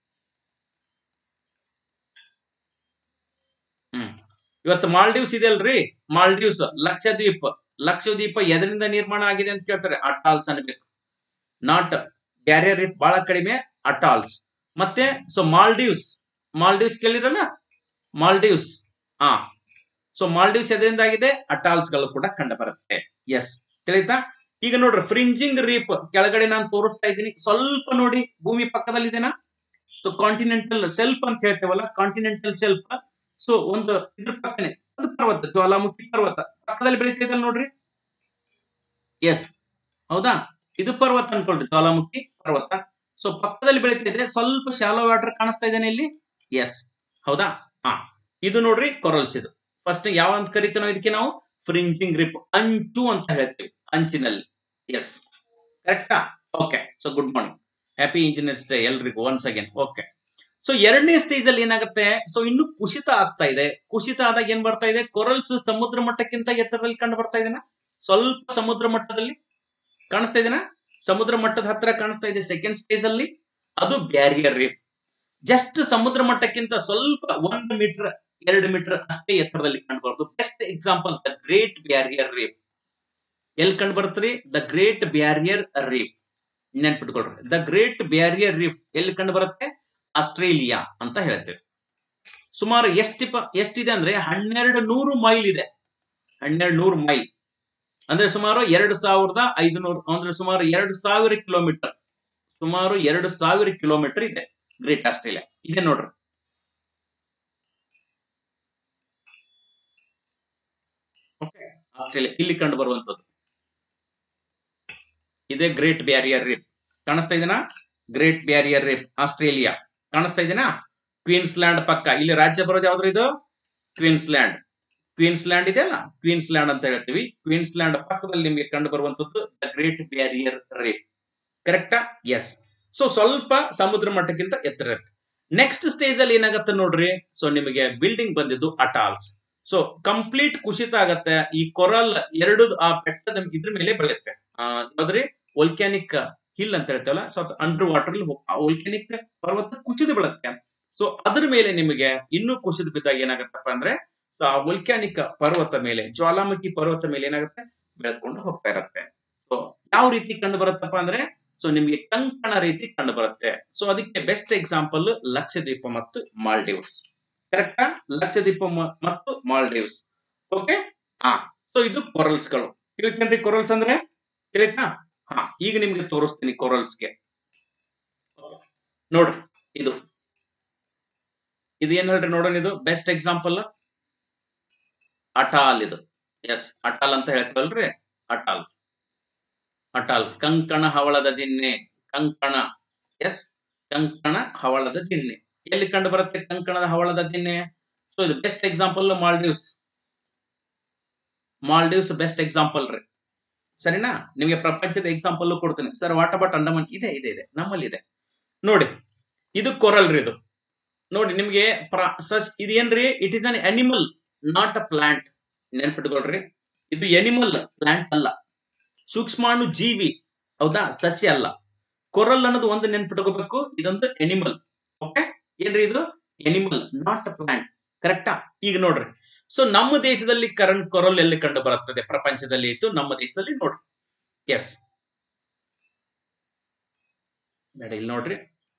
ಹ್ಮ್ ಇವತ್ತು ಮಾಲ್ಡೀವ್ಸ್ ಇದೆ ಅಲ್ರಿ ಮಾಲ್ಡೀವ್ಸ್ ಲಕ್ಷದ್ವೀಪ ಲಕ್ಷದ್ವೀಪ ಎದರಿಂದ ನಿರ್ಮಾಣ ಆಗಿದೆ ಅಂತ ಕೇಳ್ತಾರೆ ಅಟಾಲ್ಸ್ ಅನ್ಬೇಕು ನಾಟ್ ಬ್ಯಾರಿಯರ್ ರೀಫ್ ಬಹಳ ಕಡಿಮೆ ಅಟಾಲ್ಸ್ ಮತ್ತೆ ಸೊ ಮಾಲ್ಡೀವ್ಸ್ ಮಾಲ್ಡೀವ್ಸ್ ಕೇಳಿರಲ್ಲ ಮಾಲ್ಡೀವ್ಸ್ ಹಾ ಸೊ ಮಾಲ್ಡೀವ್ಸ್ ಎದರಿಂದ ಆಗಿದೆ ಅಟಾಲ್ಸ್ ಗಳು ಕೂಡ ಕಂಡು ಬರುತ್ತೆ ಎಸ್ ತಿಳಿತಾ ಈಗ ನೋಡ್ರಿ ಫ್ರಿಂಜಿಂಗ್ ರೀಪ್ ಕೆಳಗಡೆ ನಾನು ತೋರಿಸ್ತಾ ಇದ್ದೀನಿ ಸ್ವಲ್ಪ ನೋಡಿ ಭೂಮಿ ಪಕ್ಕದಲ್ಲಿದೆನಾ ಸೊ ಕಾಂಟಿನೆಂಟಲ್ ಸೆಲ್ಫ್ ಅಂತ ಹೇಳ್ತೇವಲ್ಲ ಕಾಂಟಿನೆಂಟಲ್ ಸೆಲ್ಫ್ ಸೊ ಒಂದು ಇದ್ರ ಪಕ್ಕನೆ ಒಂದು ಪರ್ವತ ಜ್ವಾಲಾಮುಖಿ ಪರ್ವತ ಪಕ್ಕದಲ್ಲಿ ಬೆಳೀತಾ ನೋಡ್ರಿ ಎಸ್ ಹೌದಾ ಇದು ಪರ್ವತ ಅನ್ಕೊಳ್ರಿ ಜ್ವಾಲಾಮುಖಿ ಪರ್ವತ ಸೊ ಪಕ್ಕದಲ್ಲಿ ಬೆಳೀತಾ ಇದೆ ಸ್ವಲ್ಪ ಶಾಲೋ ವಾಟರ್ ಕಾಣಿಸ್ತಾ ಇದ್ದೇನೆ ಇಲ್ಲಿ ಎಸ್ ಹೌದಾ ಹಾ ಇದು ನೋಡ್ರಿ ಕೊರಲ್ಸ್ ಇದು ಫಸ್ಟ್ ಯಾವ ಅಂತ ಕರಿತೀವಿ ನಾವು ಇದಕ್ಕೆ ನಾವು ಫ್ರಿಂಜಿಂಗ್ ರಿಪ್ ಅಂಚು ಅಂತ ಹೇಳ್ತೀವಿ ಅಂಚಿನಲ್ಲಿ ಎಸ್ ಕರೆಕ್ಟಾ okay so good morning happy engineers day ಎಲ್ರಿಗೂ ಒನ್ಸ್ ಅಗೇನ್ ಓಕೆ ಸೊ ಎರಡನೇ ಸ್ಟೇಜ್ ಅಲ್ಲಿ ಏನಾಗುತ್ತೆ ಸೊ ಇನ್ನು ಕುಸಿತ ಆಗ್ತಾ ಇದೆ ಕುಸಿತ ಆದಾಗ ಏನ್ ಬರ್ತಾ ಇದೆ ಕೊರಲ್ಸ್ ಸಮುದ್ರ ಮಟ್ಟಕ್ಕಿಂತ ಎತ್ತರದಲ್ಲಿ ಕಂಡು ಬರ್ತಾ ಇದೆನಾ ಸ್ವಲ್ಪ ಸಮುದ್ರ ಮಟ್ಟದಲ್ಲಿ ಕಾಣಿಸ್ತಾ ಇದೆನಾ ಸಮುದ್ರ ಮಟ್ಟದ ಹತ್ರ ಕಾಣಿಸ್ತಾ ಇದೆ ಸೆಕೆಂಡ್ ಸ್ಟೇಜ್ ಅಲ್ಲಿ ಅದು ಬ್ಯಾರಿಯರ್ ರೀಫ್ ಜಸ್ಟ್ ಸಮುದ್ರ ಮಟ್ಟಕ್ಕಿಂತ ಸ್ವಲ್ಪ ಒಂದು ಮೀಟರ್ ಎರಡು ಮೀಟರ್ ಅಷ್ಟೇ ಎತ್ತರದಲ್ಲಿ ಕಂಡು ಬರೋದು best example the Great Barrier Reef ಎಲ್ಲಿ ಕಂಡು ಬರುತ್ತ್ರಿ ದ ಗ್ರೇಟ್ ಬ್ಯಾರಿಯರ್ ರೀಫ್ ನೆನ್ಪಿಟ್ಕೊಳ್ರಿ ದ ಗ್ರೇಟ್ ಬ್ಯಾರಿಯರ್ ರೀಫ್ ಎಲ್ಲಿ ಕಂಡು ಬರುತ್ತೆ ಆಸ್ಟ್ರೇಲಿಯಾ ಅಂತ ಹೇಳ್ತೇವೆ ಸುಮಾರು ಎಷ್ಟಿಪ ಎಷ್ಟಿದೆ ಅಂದ್ರೆ ಹನ್ನೆರಡು ನೂರು ಮೈಲ್ ಇದೆ ಹನ್ನೆರಡು ನೂರು ಮೈಲ್ ಅಂದ್ರೆ ಸುಮಾರು ಎರಡು ಸಾವಿರದ ಐದುನೂರು ಅಂದ್ರೆ ಸುಮಾರು ಎರಡು ಸಾವಿರ ಕಿಲೋಮೀಟರ್ ಸುಮಾರು ಎರಡು ಸಾವಿರ ಕಿಲೋಮೀಟರ್ ಇದೆ ಗ್ರೇಟ್ ಆಸ್ಟ್ರೇಲಿಯಾ ಇದೆ ನೋಡ್ರಿ ಓಕೆ ಆಸ್ಟ್ರೇಲಿಯಾ ಇಲ್ಲಿ ಕಂಡು ಬರುವಂತದ್ದು ಇದೆ ಗ್ರೇಟ್ ಬ್ಯಾರಿಯರ್ ರೀಫ್ ಕಾಣಿಸ್ತಾ ಇದೆನಾ ಗ್ರೇಟ್ ಬ್ಯಾರಿಯರ್ ರೀಫ್ ಆಸ್ಟ್ರೇಲಿಯಾ ಕಾಣಿಸ್ತಾ ಇದೆನಾ ಕ್ವೀನ್ಸ್ಲ್ಯಾಂಡ್ ಪಕ್ಕ ಇಲ್ಲಿ ರಾಜ್ಯ ಬರೋದು ಯಾವ್ದು ಇದು ಕ್ವೀನ್ಸ್ಲ್ಯಾಂಡ್ ಕ್ವೀನ್ಸ್ಲ್ಯಾಂಡ್ ಇದೆಯಲ್ಲ ಕ್ವೀನ್ಸ್ಲ್ಯಾಂಡ್ ಅಂತ ಹೇಳ್ತೀವಿ ಕ್ವೀನ್ಸ್ಲ್ಯಾಂಡ್ ಪಕ್ಕದಲ್ಲಿ ನಿಮಗೆ ಕಂಡು ಬರುವಂತದ್ದು ದ ಗ್ರೇಟ್ ಬ್ಯಾರಿಯರ್ ರೀಫ್ ಕರೆಕ್ಟಾ ಎಸ್ ಸೊ ಸ್ವಲ್ಪ ಸಮುದ್ರ ಮಟ್ಟಕ್ಕಿಂತ ಎತ್ತರ ಇರುತ್ತೆ ನೆಕ್ಸ್ಟ್ ಸ್ಟೇಜ್ ಅಲ್ಲಿ ಏನಾಗುತ್ತೆ ನೋಡ್ರಿ ಸೊ ನಿಮಗೆ ಬಿಲ್ಡಿಂಗ್ ಬಂದಿದ್ದು ಅಟಾಲ್ಸ್ ಸೊ ಕಂಪ್ಲೀಟ್ ಕುಸಿತ ಆಗತ್ತೆ ಈ ಕೊರಲ್ ಎರಡು ಆ ಬೆಟ್ಟದ ಇದ್ರ ಮೇಲೆ ಬೆಳೆಯುತ್ತೆ ಯಾವ್ದ್ರಿ ವೋಲ್ಕ್ಯಾನಿಕ್ ಹಿಲ್ ಅಂತ ಹೇಳ್ತೇವಲ್ಲ ಸೊ ಅಂಡರ್ ವಾಟರ್ ವೋಲ್ಕ್ಯಾನಿಕ್ ಪರ್ವತ ಕುಸಿದು ಬೀಳುತ್ತೆ ಸೊ ಅದ್ರ ಮೇಲೆ ನಿಮಗೆ ಇನ್ನೂ ಕುಸಿದು ಬಿದ್ದಾಗ ಏನಾಗತ್ತಪ್ಪ ಅಂದ್ರೆ ಸೊ ಆ ವೋಲ್ಕ್ಯಾನಿಕ್ ಪರ್ವತ ಮೇಲೆ ಜ್ವಾಲಾಮುಖಿ ಪರ್ವತ ಮೇಲೆ ಏನಾಗುತ್ತೆ ಬೆಳೆದ್ಕೊಂಡು ಹೋಗ್ತಾ ಇರತ್ತೆ ಸೊ ಯಾವ ರೀತಿ ಕಂಡು ಬರುತ್ತಪ್ಪ ಅಂದ್ರೆ ಸೊ ನಿಮಗೆ ಕಂಕಣ ರೀತಿ ಕಂಡು ಬರುತ್ತೆ ಸೊ ಅದಕ್ಕೆ ಬೆಸ್ಟ್ ಎಕ್ಸಾಂಪಲ್ ಲಕ್ಷದ್ವೀಪ ಮತ್ತು ಮಾಲ್ಡೀವ್ಸ್ ಕರೆಕ್ಟಾ ಲಕ್ಷದ್ವೀಪ ಮ- ಮತ್ತು ಮಾಲ್ಡೀವ್ಸ್ ಓಕೆ ಹಾ ಸೊ ಇದು ಕೊರಲ್ಸ್ ಗಳು ತಿಳಿತೇನ್ರಿ ಕೊರಲ್ಸ್ ಅಂದ್ರೆ ತಿಳಿತಾ ಹಾ ಈಗ ನಿಮ್ಗೆ ತೋರಿಸ್ತೀನಿ ಕೊರಲ್ಸ್ಗೆ ನೋಡ್ರಿ ಇದು ಇದು ಏನ್ ಹೇಳ್ರಿ ನೋಡೋಣ ಇದು ಬೆಸ್ಟ್ ಎಕ್ಸಾಂಪಲ್ ಅಟಾಲ್ ಇದು ಎಸ್ ಅಟಾಲ್ ಅಂತ ಹೇಳ್ತೀವಲ್ರಿ ಅಟಾಲ್ ಅಟಾಲ್ ಕಂಕಣ ಹವಳದ ದಿನ್ನೆ ಕಂಕಣ ಎಸ್ ಕಂಕಣ ಹವಳದ ದಿನ್ನೆ ಎಲ್ಲಿ ಕಂಡು ಬರುತ್ತೆ ಕಂಕಣದ ಹವಳದ ದಿನ್ನೆ ಸೊ ಇದು best example Maldives Maldives best example ರೀ ಸರಿನಾ ನಿಮಗೆ ಪ್ರಪಂಚದ ಎಕ್ಸಾಂಪಲ್ ಕೊಡ್ತೀನಿ ಸರ್ ವಾಟ್ ಅಬೌಟ್ ಅಂಡಮಾನ್ ಇದೆ ಇದೆ ಇದೆ ನಮ್ಮಲ್ಲಿ ಇದೆ ನೋಡಿ ಇದು ಕೊರಲ್ ರೀ ಇದು ನೋಡಿ ನಿಮ್ಗೆ ಪ್ರ- ಸಸ್ ಇದೇನ್ರಿ it is an animal not a plant ನೆನ್ಪಿಟ್ಕೊಳ್ರಿ ಇದು ಎನಿಮಲ್ ಪ್ಲಾಂಟ್ ಅಲ್ಲ ಸೂಕ್ಷ್ಮಾಣು ಜೀವಿ ಹೌದಾ ಸಸ್ಯ ಅಲ್ಲ ಕೊರಲ್ ಅನ್ನೋದು ಒಂದು ನೆನ್ಪಿಟ್ಕೋಬೇಕು ಇದೊಂದು ಎನಿಮಲ್ ಓಕೆ ಏನ್ರಿ ಇದು ಎನಿಮಲ್ ನಾಟ್ ಅ ಪ್ಲಾಂಟ್ ಕರೆಕ್ಟಾ ಈಗ ನೋಡ್ರಿ ಸೊ ನಮ್ಮ ದೇಶದಲ್ಲಿ ಕರಣ್ ಕೊರಲ್ ಎಲ್ಲಿ ಕಂಡು ಬರುತ್ತದೆ ಪ್ರಪಂಚದಲ್ಲಿ ಇತ್ತು ನಮ್ಮ ದೇಶದಲ್ಲಿ ನೋಡ್ರಿ ಎಸ್ ಬೇಡ ಇಲ್ಲಿ ನೋಡ್ರಿ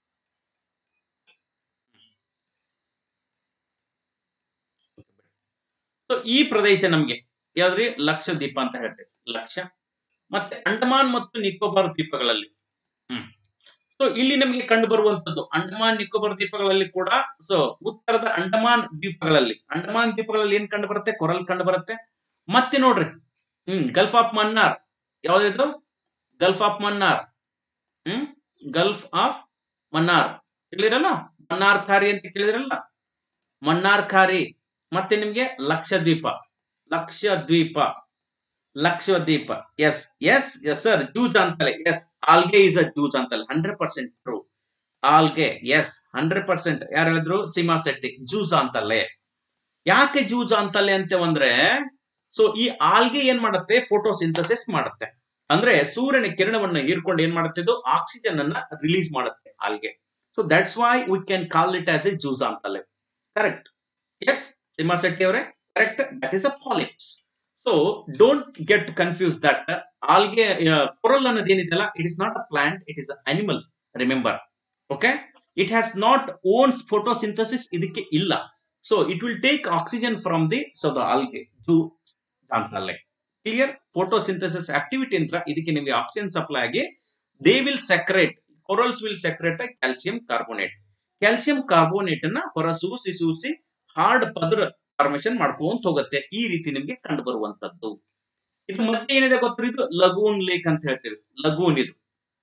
ಸೊ ಈ ಪ್ರದೇಶ ನಮ್ಗೆ ಯಾವ್ದ್ರಿ ಲಕ್ಷದ್ವೀಪ ಅಂತ ಹೇಳ್ತೇವೆ ಲಕ್ಷ ಮತ್ತೆ ಅಂಡಮಾನ್ ಮತ್ತು ನಿಕೋಬಾರ್ ದ್ವೀಪಗಳಲ್ಲಿ ಹ್ಮ್ ಸೊ ಇಲ್ಲಿ ನಮಗೆ ಕಂಡು ಬರುವಂತದ್ದು ಅಂಡಮಾನ್ ನಿಕೋಬಾರ್ ದ್ವೀಪಗಳಲ್ಲಿ ಕೂಡ ಸೊ ಉತ್ತರದ ಅಂಡಮಾನ್ ದ್ವೀಪಗಳಲ್ಲಿ ಅಂಡಮಾನ್ ದ್ವೀಪಗಳಲ್ಲಿ ಏನ್ ಕಂಡು ಬರುತ್ತೆ ಕೊರಲ್ ಕಂಡು ಬರುತ್ತೆ ಮತ್ತೆ ನೋಡ್ರಿ ಹ್ಮ್ ಗಲ್ಫ್ ಆಫ್ ಮನ್ನಾರ್ ಯಾವ್ದಿದು Gulf of Mannar hmm Gulf of Mannar ತಿಳಿರಲ್ಲ ಮನ್ನಾರ್ ಖಾರಿ ಅಂತ ಕೇಳಿದ್ರಲ್ಲ ಮನ್ನಾರ್ ಖಾರಿ ಮತ್ತೆ ನಿಮ್ಗೆ Lakshadweep Lakshadweep Lakshadweep yes yes yes sir ಜೂಜ್ ಅಂತಲೇ ಎಸ್ ಆಲ್ಗೆ ಇಸ್ ಅ ಜೂಜ್ ಅಂತಲ್ಲ hundred percent true algae yes hundred percent ಯಾರು ಹೇಳಿದ್ರು ಸೀಮಾ ಶೆಟ್ಟಿ ಜೂಜ್ ಅಂತಲ್ಲೇ ಯಾಕೆ ಜೂಜ್ ಅಂತಲ್ಲೇ ಅಂತೇವಂದ್ರೆ ಸೊ ಈ ಆಲ್ಗೆ ಏನ್ ಮಾಡುತ್ತೆ ಫೋಟೋಸಿಂಥಸಿಸ್ ಮಾಡುತ್ತೆ ಅಂದ್ರೆ ಸೂರ್ಯನ ಕಿರಣವನ್ನ ಹೀರ್ಕೊಂಡು ಏನ್ ಮಾಡುತ್ತೆ ಇದು ಆಕ್ಸಿಜನ್ ಅನ್ನ ರಿಲೀಸ್ ಮಾಡುತ್ತೆ algae so that's why we can call it as a ಜೂಸ್ ಅಂತಲೇ ಕರೆಕ್ಟ್ ಎಸ್ ಸಿಂಹ ಶೆಟ್ಟಿ ಅವರೇ correct that is a polyps so don't get confuse that algae coral ಅನ್ನೋದು ಏನಿದೆಯಲ್ಲ it is not a plant it is animal remember okay it has not owns photosynthesis ಇದಕ್ಕೆ ಇಲ್ಲ so it will take oxygen from the so the algae ಜೂ ಅಂತಲ್ಲೇ ಕ್ಲಿಯರ್ ಫೋಟೋಸಿಂಥಸಿಸ್ ಆಕ್ಟಿವಿಟಿ ಅಂತ ಇದಕ್ಕೆ ನಿಮಗೆ ಆಕ್ಸಿಜನ್ ಸಪ್ಲೈ ಆಗಿ they will secrete corals will secrete calcium carbonate calcium carbonate ಅನ್ನ ಹೊರ ಸೂಸಿ ಸೂಸಿ ಹಾರ್ಡ್ ಪದರ ಫಾರ್ಮೇಶನ್ ಮಾಡ್ಕೊಂತ ಹೋಗುತ್ತೆ ಈ ರೀತಿ ನಿಮ್ಗೆ ಕಂಡು ಬರುವಂತದ್ದು ಇದು ಮತ್ತೆ ಏನಿದೆ ಗೊತ್ತ್ರಿ ಇದು ಲಗೂನ್ ಲೇಕ್ ಅಂತ ಹೇಳ್ತೀವಿ ಲಗೂನ್ ಇದು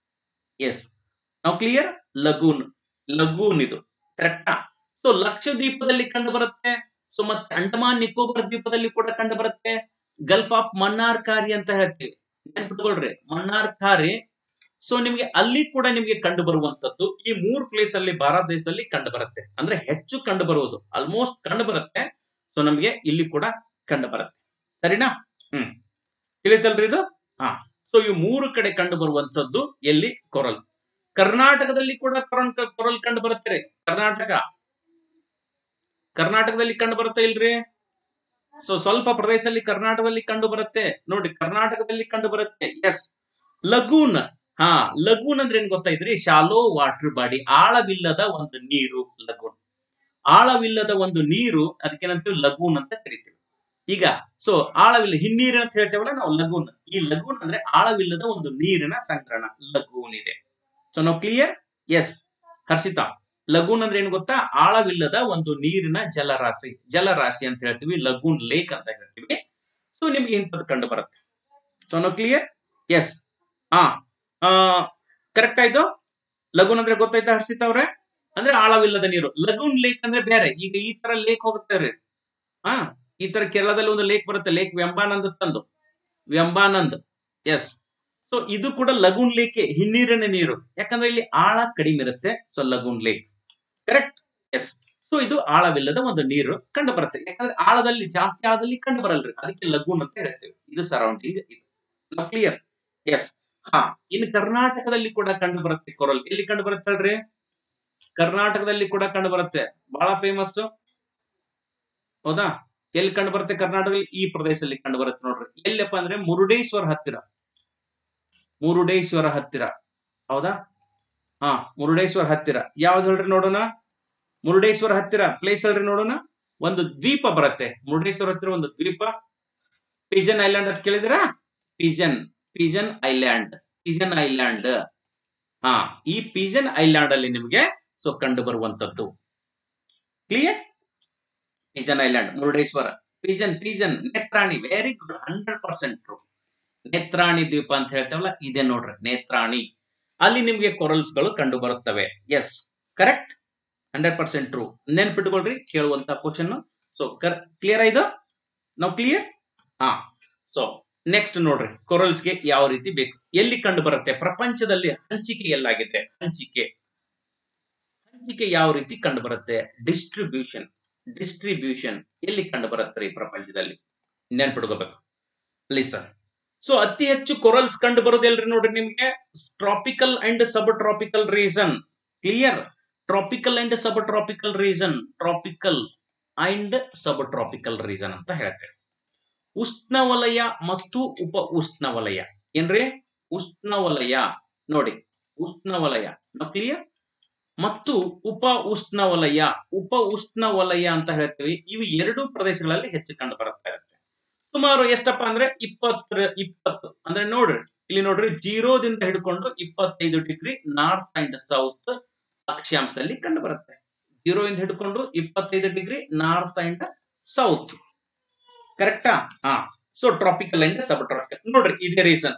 ಎಸ್ ನಾವು ಕ್ಲಿಯರ್ ಲಗೂನ್ ಲಗೂನ್ ಇದು ಕರೆಕ್ಟಾ ಸೊ ಲಕ್ಷದ್ವೀಪದಲ್ಲಿ ಕಂಡು ಬರುತ್ತೆ ಸೊ ಮತ್ತೆ ಅಂಡಮಾನ್ ನಿಕೋಬಾರ್ ದ್ವೀಪದಲ್ಲಿ ಕೂಡ ಕಂಡು ಬರುತ್ತೆ ಗಲ್ಫ್ ಆಫ್ ಮನ್ನಾರ್ ಖಾರಿ ಅಂತ ಹೇಳ್ತೀವಿ ನೆನ್ಪಿಟ್ಕೊಳ್ರಿ ಮನ್ನಾರ್ ಖಾರಿ ಸೊ ನಿಮ್ಗೆ ಅಲ್ಲಿ ಕೂಡ ನಿಮ್ಗೆ ಕಂಡು ಬರುವಂತದ್ದು ಈ ಮೂರ್ ಪ್ಲೇಸ್ ಅಲ್ಲಿ ಭಾರತ ದೇಶದಲ್ಲಿ ಕಂಡು ಬರುತ್ತೆ ಅಂದ್ರೆ ಹೆಚ್ಚು ಕಂಡು ಬರುವುದು ಆಲ್ಮೋಸ್ಟ್ ಕಂಡು ಬರುತ್ತೆ ಸೊ ನಮ್ಗೆ ಇಲ್ಲಿ ಕೂಡ ಕಂಡು ಬರುತ್ತೆ ಸರಿನಾ ಹ್ಮ್ ತಿಳಿತಲ್ರಿ ಇದು ಹಾ ಸೊ ಈ ಮೂರು ಕಡೆ ಕಂಡು ಬರುವಂತದ್ದು ಎಲ್ಲಿ ಕೊರಲ್ ಕರ್ನಾಟಕದಲ್ಲಿ ಕೂಡ ಕೊರಲ್ ಕೊರಲ್ ಕಂಡು ಬರುತ್ತೆ ರೀ ಕರ್ನಾಟಕ ಕರ್ನಾಟಕದಲ್ಲಿ ಕಂಡು ಬರುತ್ತೆ ಇಲ್ರಿ ಸೊ ಸ್ವಲ್ಪ ಪ್ರದೇಶದಲ್ಲಿ ಕರ್ನಾಟಕದಲ್ಲಿ ಕಂಡು ಬರುತ್ತೆ ನೋಡಿ ಕರ್ನಾಟಕದಲ್ಲಿ ಕಂಡು ಬರುತ್ತೆ ಎಸ್ ಲಗೂನ್ ಹಾ ಲಗೂನ್ ಅಂದ್ರೆ ಏನ್ ಗೊತ್ತಾಯ್ತ್ರಿ ಶಾಲೋ ವಾಟರ್ ಬಾಡಿ ಆಳವಿಲ್ಲದ ಒಂದು ನೀರು ಲಗೂನ್ ಆಳವಿಲ್ಲದ ಒಂದು ನೀರು ಅದಕ್ಕೇನಂತೀವಿ ಲಗೂನ್ ಅಂತ ಕರಿತೀವಿ ಈಗ ಸೊ ಆಳವಿಲ್ಲ ಹಿನ್ನೀರು ಅಂತ ಹೇಳ್ತೇವಲ್ಲ ನಾವು ಲಗೂನ್ ಈ ಲಗೂನ್ ಅಂದ್ರೆ ಆಳವಿಲ್ಲದ ಒಂದು ನೀರಿನ ಸಂಗ್ರಹಣ ಲಗೂನ್ ಇದೆ ಸೊ ನಾವು ಕ್ಲಿಯರ್ ಎಸ್ ಹರ್ಷಿತಾ ಲಗೂನ್ ಅಂದ್ರೆ ಏನ್ ಗೊತ್ತಾ ಆಳವಿಲ್ಲದ ಒಂದು ನೀರಿನ ಜಲರಾಶಿ ಜಲರಾಶಿ ಅಂತ ಹೇಳ್ತೀವಿ ಲಗೂನ್ ಲೇಕ್ ಅಂತ ಹೇಳ್ತೀವಿ ಸೊ ನಿಮ್ಗೆ ಇಂಥದ್ದು ಕಂಡು ಬರುತ್ತೆ ಸೊ ನಾವು ಕ್ಲಿಯರ್ ಎಸ್ ಹಾ ಕರೆಕ್ಟ್ ಆಯ್ತು ಲಗೂನ್ ಅಂದ್ರೆ ಗೊತ್ತಾಯ್ತಾ ಹರ್ಷಿತಾ ಅವ್ರೆ ಅಂದ್ರೆ ಆಳವಿಲ್ಲದ ನೀರು ಲಗೂನ್ ಲೇಕ್ ಅಂದ್ರೆ ಬೇರೆ ಈಗ ಈ ತರ ಲೇಕ್ ಹೋಗುತ್ತಾರೆ ಹಾ ಈ ತರ ಕೇರಳದಲ್ಲಿ ಒಂದು ಲೇಕ್ ಬರುತ್ತೆ ಲೇಕ್ ವ್ಯಂಬಾನಂದ್ ತಂದು ವ್ಯಂಬಾನಂದ್ ಎಸ್ ಸೊ ಇದು ಕೂಡ ಲಗೂನ್ ಲೇಕ್ ಹಿನ್ನೀರಿನ ನೀರು ಯಾಕಂದ್ರೆ ಇಲ್ಲಿ ಆಳ ಕಡಿಮೆ ಇರುತ್ತೆ so lagoon lake correct yes so ಇದು ಆಳವಿಲ್ಲದ ಒಂದು ನೀರು ಕಂಡು ಬರುತ್ತೆ ಯಾಕಂದ್ರೆ ಆಳದಲ್ಲಿ ಜಾಸ್ತಿ ಆಳದಲ್ಲಿ ಕಂಡು ಬರಲ್ರಿ ಅದಕ್ಕೆ ಲಗೂನ್ ಅಂತ ಹೇಳ್ತೇವೆ ಇದು ಸರೌಂಡಿಂಗ್ ಇದು ಕ್ಲಿಯರ್ ಎಸ್ ಹಾ ಇನ್ನು ಕರ್ನಾಟಕದಲ್ಲಿ ಕೂಡ ಕಂಡು ಬರುತ್ತೆ ಕೊರಲ್ ಎಲ್ಲಿ ಕಂಡು ಬರುತ್ತೆ ಹೇಳ್ರಿ ಕರ್ನಾಟಕದಲ್ಲಿ ಕೂಡ ಕಂಡು ಬರುತ್ತೆ ಬಹಳ ಫೇಮಸ್ ಹೌದಾ ಎಲ್ಲಿ ಕಂಡು ಬರುತ್ತೆ ಕರ್ನಾಟಕದಲ್ಲಿ ಈ ಪ್ರದೇಶದಲ್ಲಿ ಕಂಡು ಬರುತ್ತೆ ನೋಡ್ರಿ ಎಲ್ಲಪ್ಪ ಅಂದ್ರೆ ಮುರುಡೇಶ್ವರ ಹತ್ತಿರ ಮುರುಡೇಶ್ವರ ಹತ್ತಿರ ಹೌದಾ ಹಾ ಮುರುಡೇಶ್ವರ ಹತ್ತಿರ ಯಾವ್ದು ಹೇಳ್ರಿ ನೋಡೋಣ ಮುರುಡೇಶ್ವರ ಹತ್ತಿರ ಪ್ಲೇಸ್ ಹೇಳ್ರಿ ನೋಡೋಣ ಒಂದು ದ್ವೀಪ ಬರುತ್ತೆ ಮುರುಡೇಶ್ವರ ಹತ್ತಿರ ಒಂದು ದ್ವೀಪ ಪಿಜನ್ ಐಲ್ಯಾಂಡ್ ಅಂತ ಕೇಳಿದಿರಾ Pigeon Pigeon Island Pigeon Island ಹಾ ಈ ಪಿಜನ್ ಐಲ್ಯಾಂಡ್ ಅಲ್ಲಿ ನಿಮಗೆ ಸೊ ಕಂಡು ಬರುವಂತದ್ದು clear Pigeon Island Murudeshwara Pigeon Pigeon Netrani very good hundred percent true Netrani ದ್ವೀಪ ಅಂತ ಹೇಳ್ತೇವಲ್ಲ ಇದೆ ನೋಡ್ರಿ ನೇತ್ರಾಣಿ ಅಲ್ಲಿ ನಿಮ್ಗೆ ಕೊರಲ್ಸ್ ಗಳು ಕಂಡು ಬರುತ್ತವೆ yes correct hundred percent true ನೆನ್ಪಿಟ್ಕೊಳ್ರಿ ಕೇಳುವಂತ ಕ್ವಶನ್ ಸೊ ಕ್ಲಿಯರ್ ಆಯ್ತು ನಾವು ಕ್ಲಿಯರ್ ಹಾ ಸೊ ನೆಕ್ಸ್ಟ್ ನೋಡ್ರಿ ಕೊರಲ್ಸ್ಗೆ ಯಾವ ರೀತಿ ಬೇಕು ಎಲ್ಲಿ ಕಂಡು ಬರುತ್ತೆ ಪ್ರಪಂಚದಲ್ಲಿ ಹಂಚಿಕೆ ಎಲ್ಲಾಗಿದೆ ಹಂಚಿಕೆ ಹಂಚಿಕೆ ಯಾವ ರೀತಿ ಕಂಡು ಬರುತ್ತೆ ಡಿಸ್ಟ್ರಿಬ್ಯೂಷನ್ ಡಿಸ್ಟ್ರಿಬ್ಯೂಷನ್ ಎಲ್ಲಿ ಕಂಡು ಬರುತ್ತೆ ಈ ಪ್ರಪಂಚದಲ್ಲಿ ನೆನ್ಪಿಟ್ಕೋಬೇಕು ಲಿಸನ್ ಸೊ ಅತಿ ಹೆಚ್ಚು ಕೊರಲ್ಸ್ ಕಂಡು ಬರೋದು ಎಲ್ರಿ ನೋಡ್ರಿ ನಿಮ್ಗೆ tropical and subtropical region clear tropical and subtropical region tropical and subtropical region ಅಂತ ಹೇಳ್ತೇವೆ ಉಷ್ಣವಲಯ ಮತ್ತು ಉಪ ಉಷ್ಣವಲಯ ಏನ್ರಿ ಉಷ್ಣವಲಯ ನೋಡಿ ಉಷ್ಣವಲಯ ಕ್ಲಿಯರ್ ಮತ್ತು ಉಪ ಉಷ್ಣವಲಯ ಉಪ ಉಷ್ಣವಲಯ ಅಂತ ಹೇಳ್ತೀವಿ ಇವು ಎರಡು ಪ್ರದೇಶಗಳಲ್ಲಿ ಹೆಚ್ಚು ಕಂಡು ಬರ್ತಾ ಇರುತ್ತೆ ಸುಮಾರು ಎಷ್ಟಪ್ಪ ಅಂದ್ರೆ ಇಪ್ಪತ್ತರ ಇಪ್ಪತ್ತು ಅಂದ್ರೆ ನೋಡ್ರಿ ಇಲ್ಲಿ ನೋಡ್ರಿ ಜೀರೋದಿಂದ ಹಿಡ್ಕೊಂಡು ಇಪ್ಪತ್ತೈದು ಡಿಗ್ರಿ ನಾರ್ತ್ ಅಂಡ್ ಸೌತ್ ಅಕ್ಷಾಂಶದಲ್ಲಿ ಕಂಡು ಬರುತ್ತೆ ಜೀರೋ ಇಂದ ಹಿಡ್ಕೊಂಡು ಇಪ್ಪತ್ತೈದು ಡಿಗ್ರಿ ನಾರ್ತ್ ಅಂಡ್ ಸೌತ್ ಕರೆಕ್ಟಾ ಹಾ so tropical and subtropical ನೋಡ್ರಿ ಇದೇ ರೀಸನ್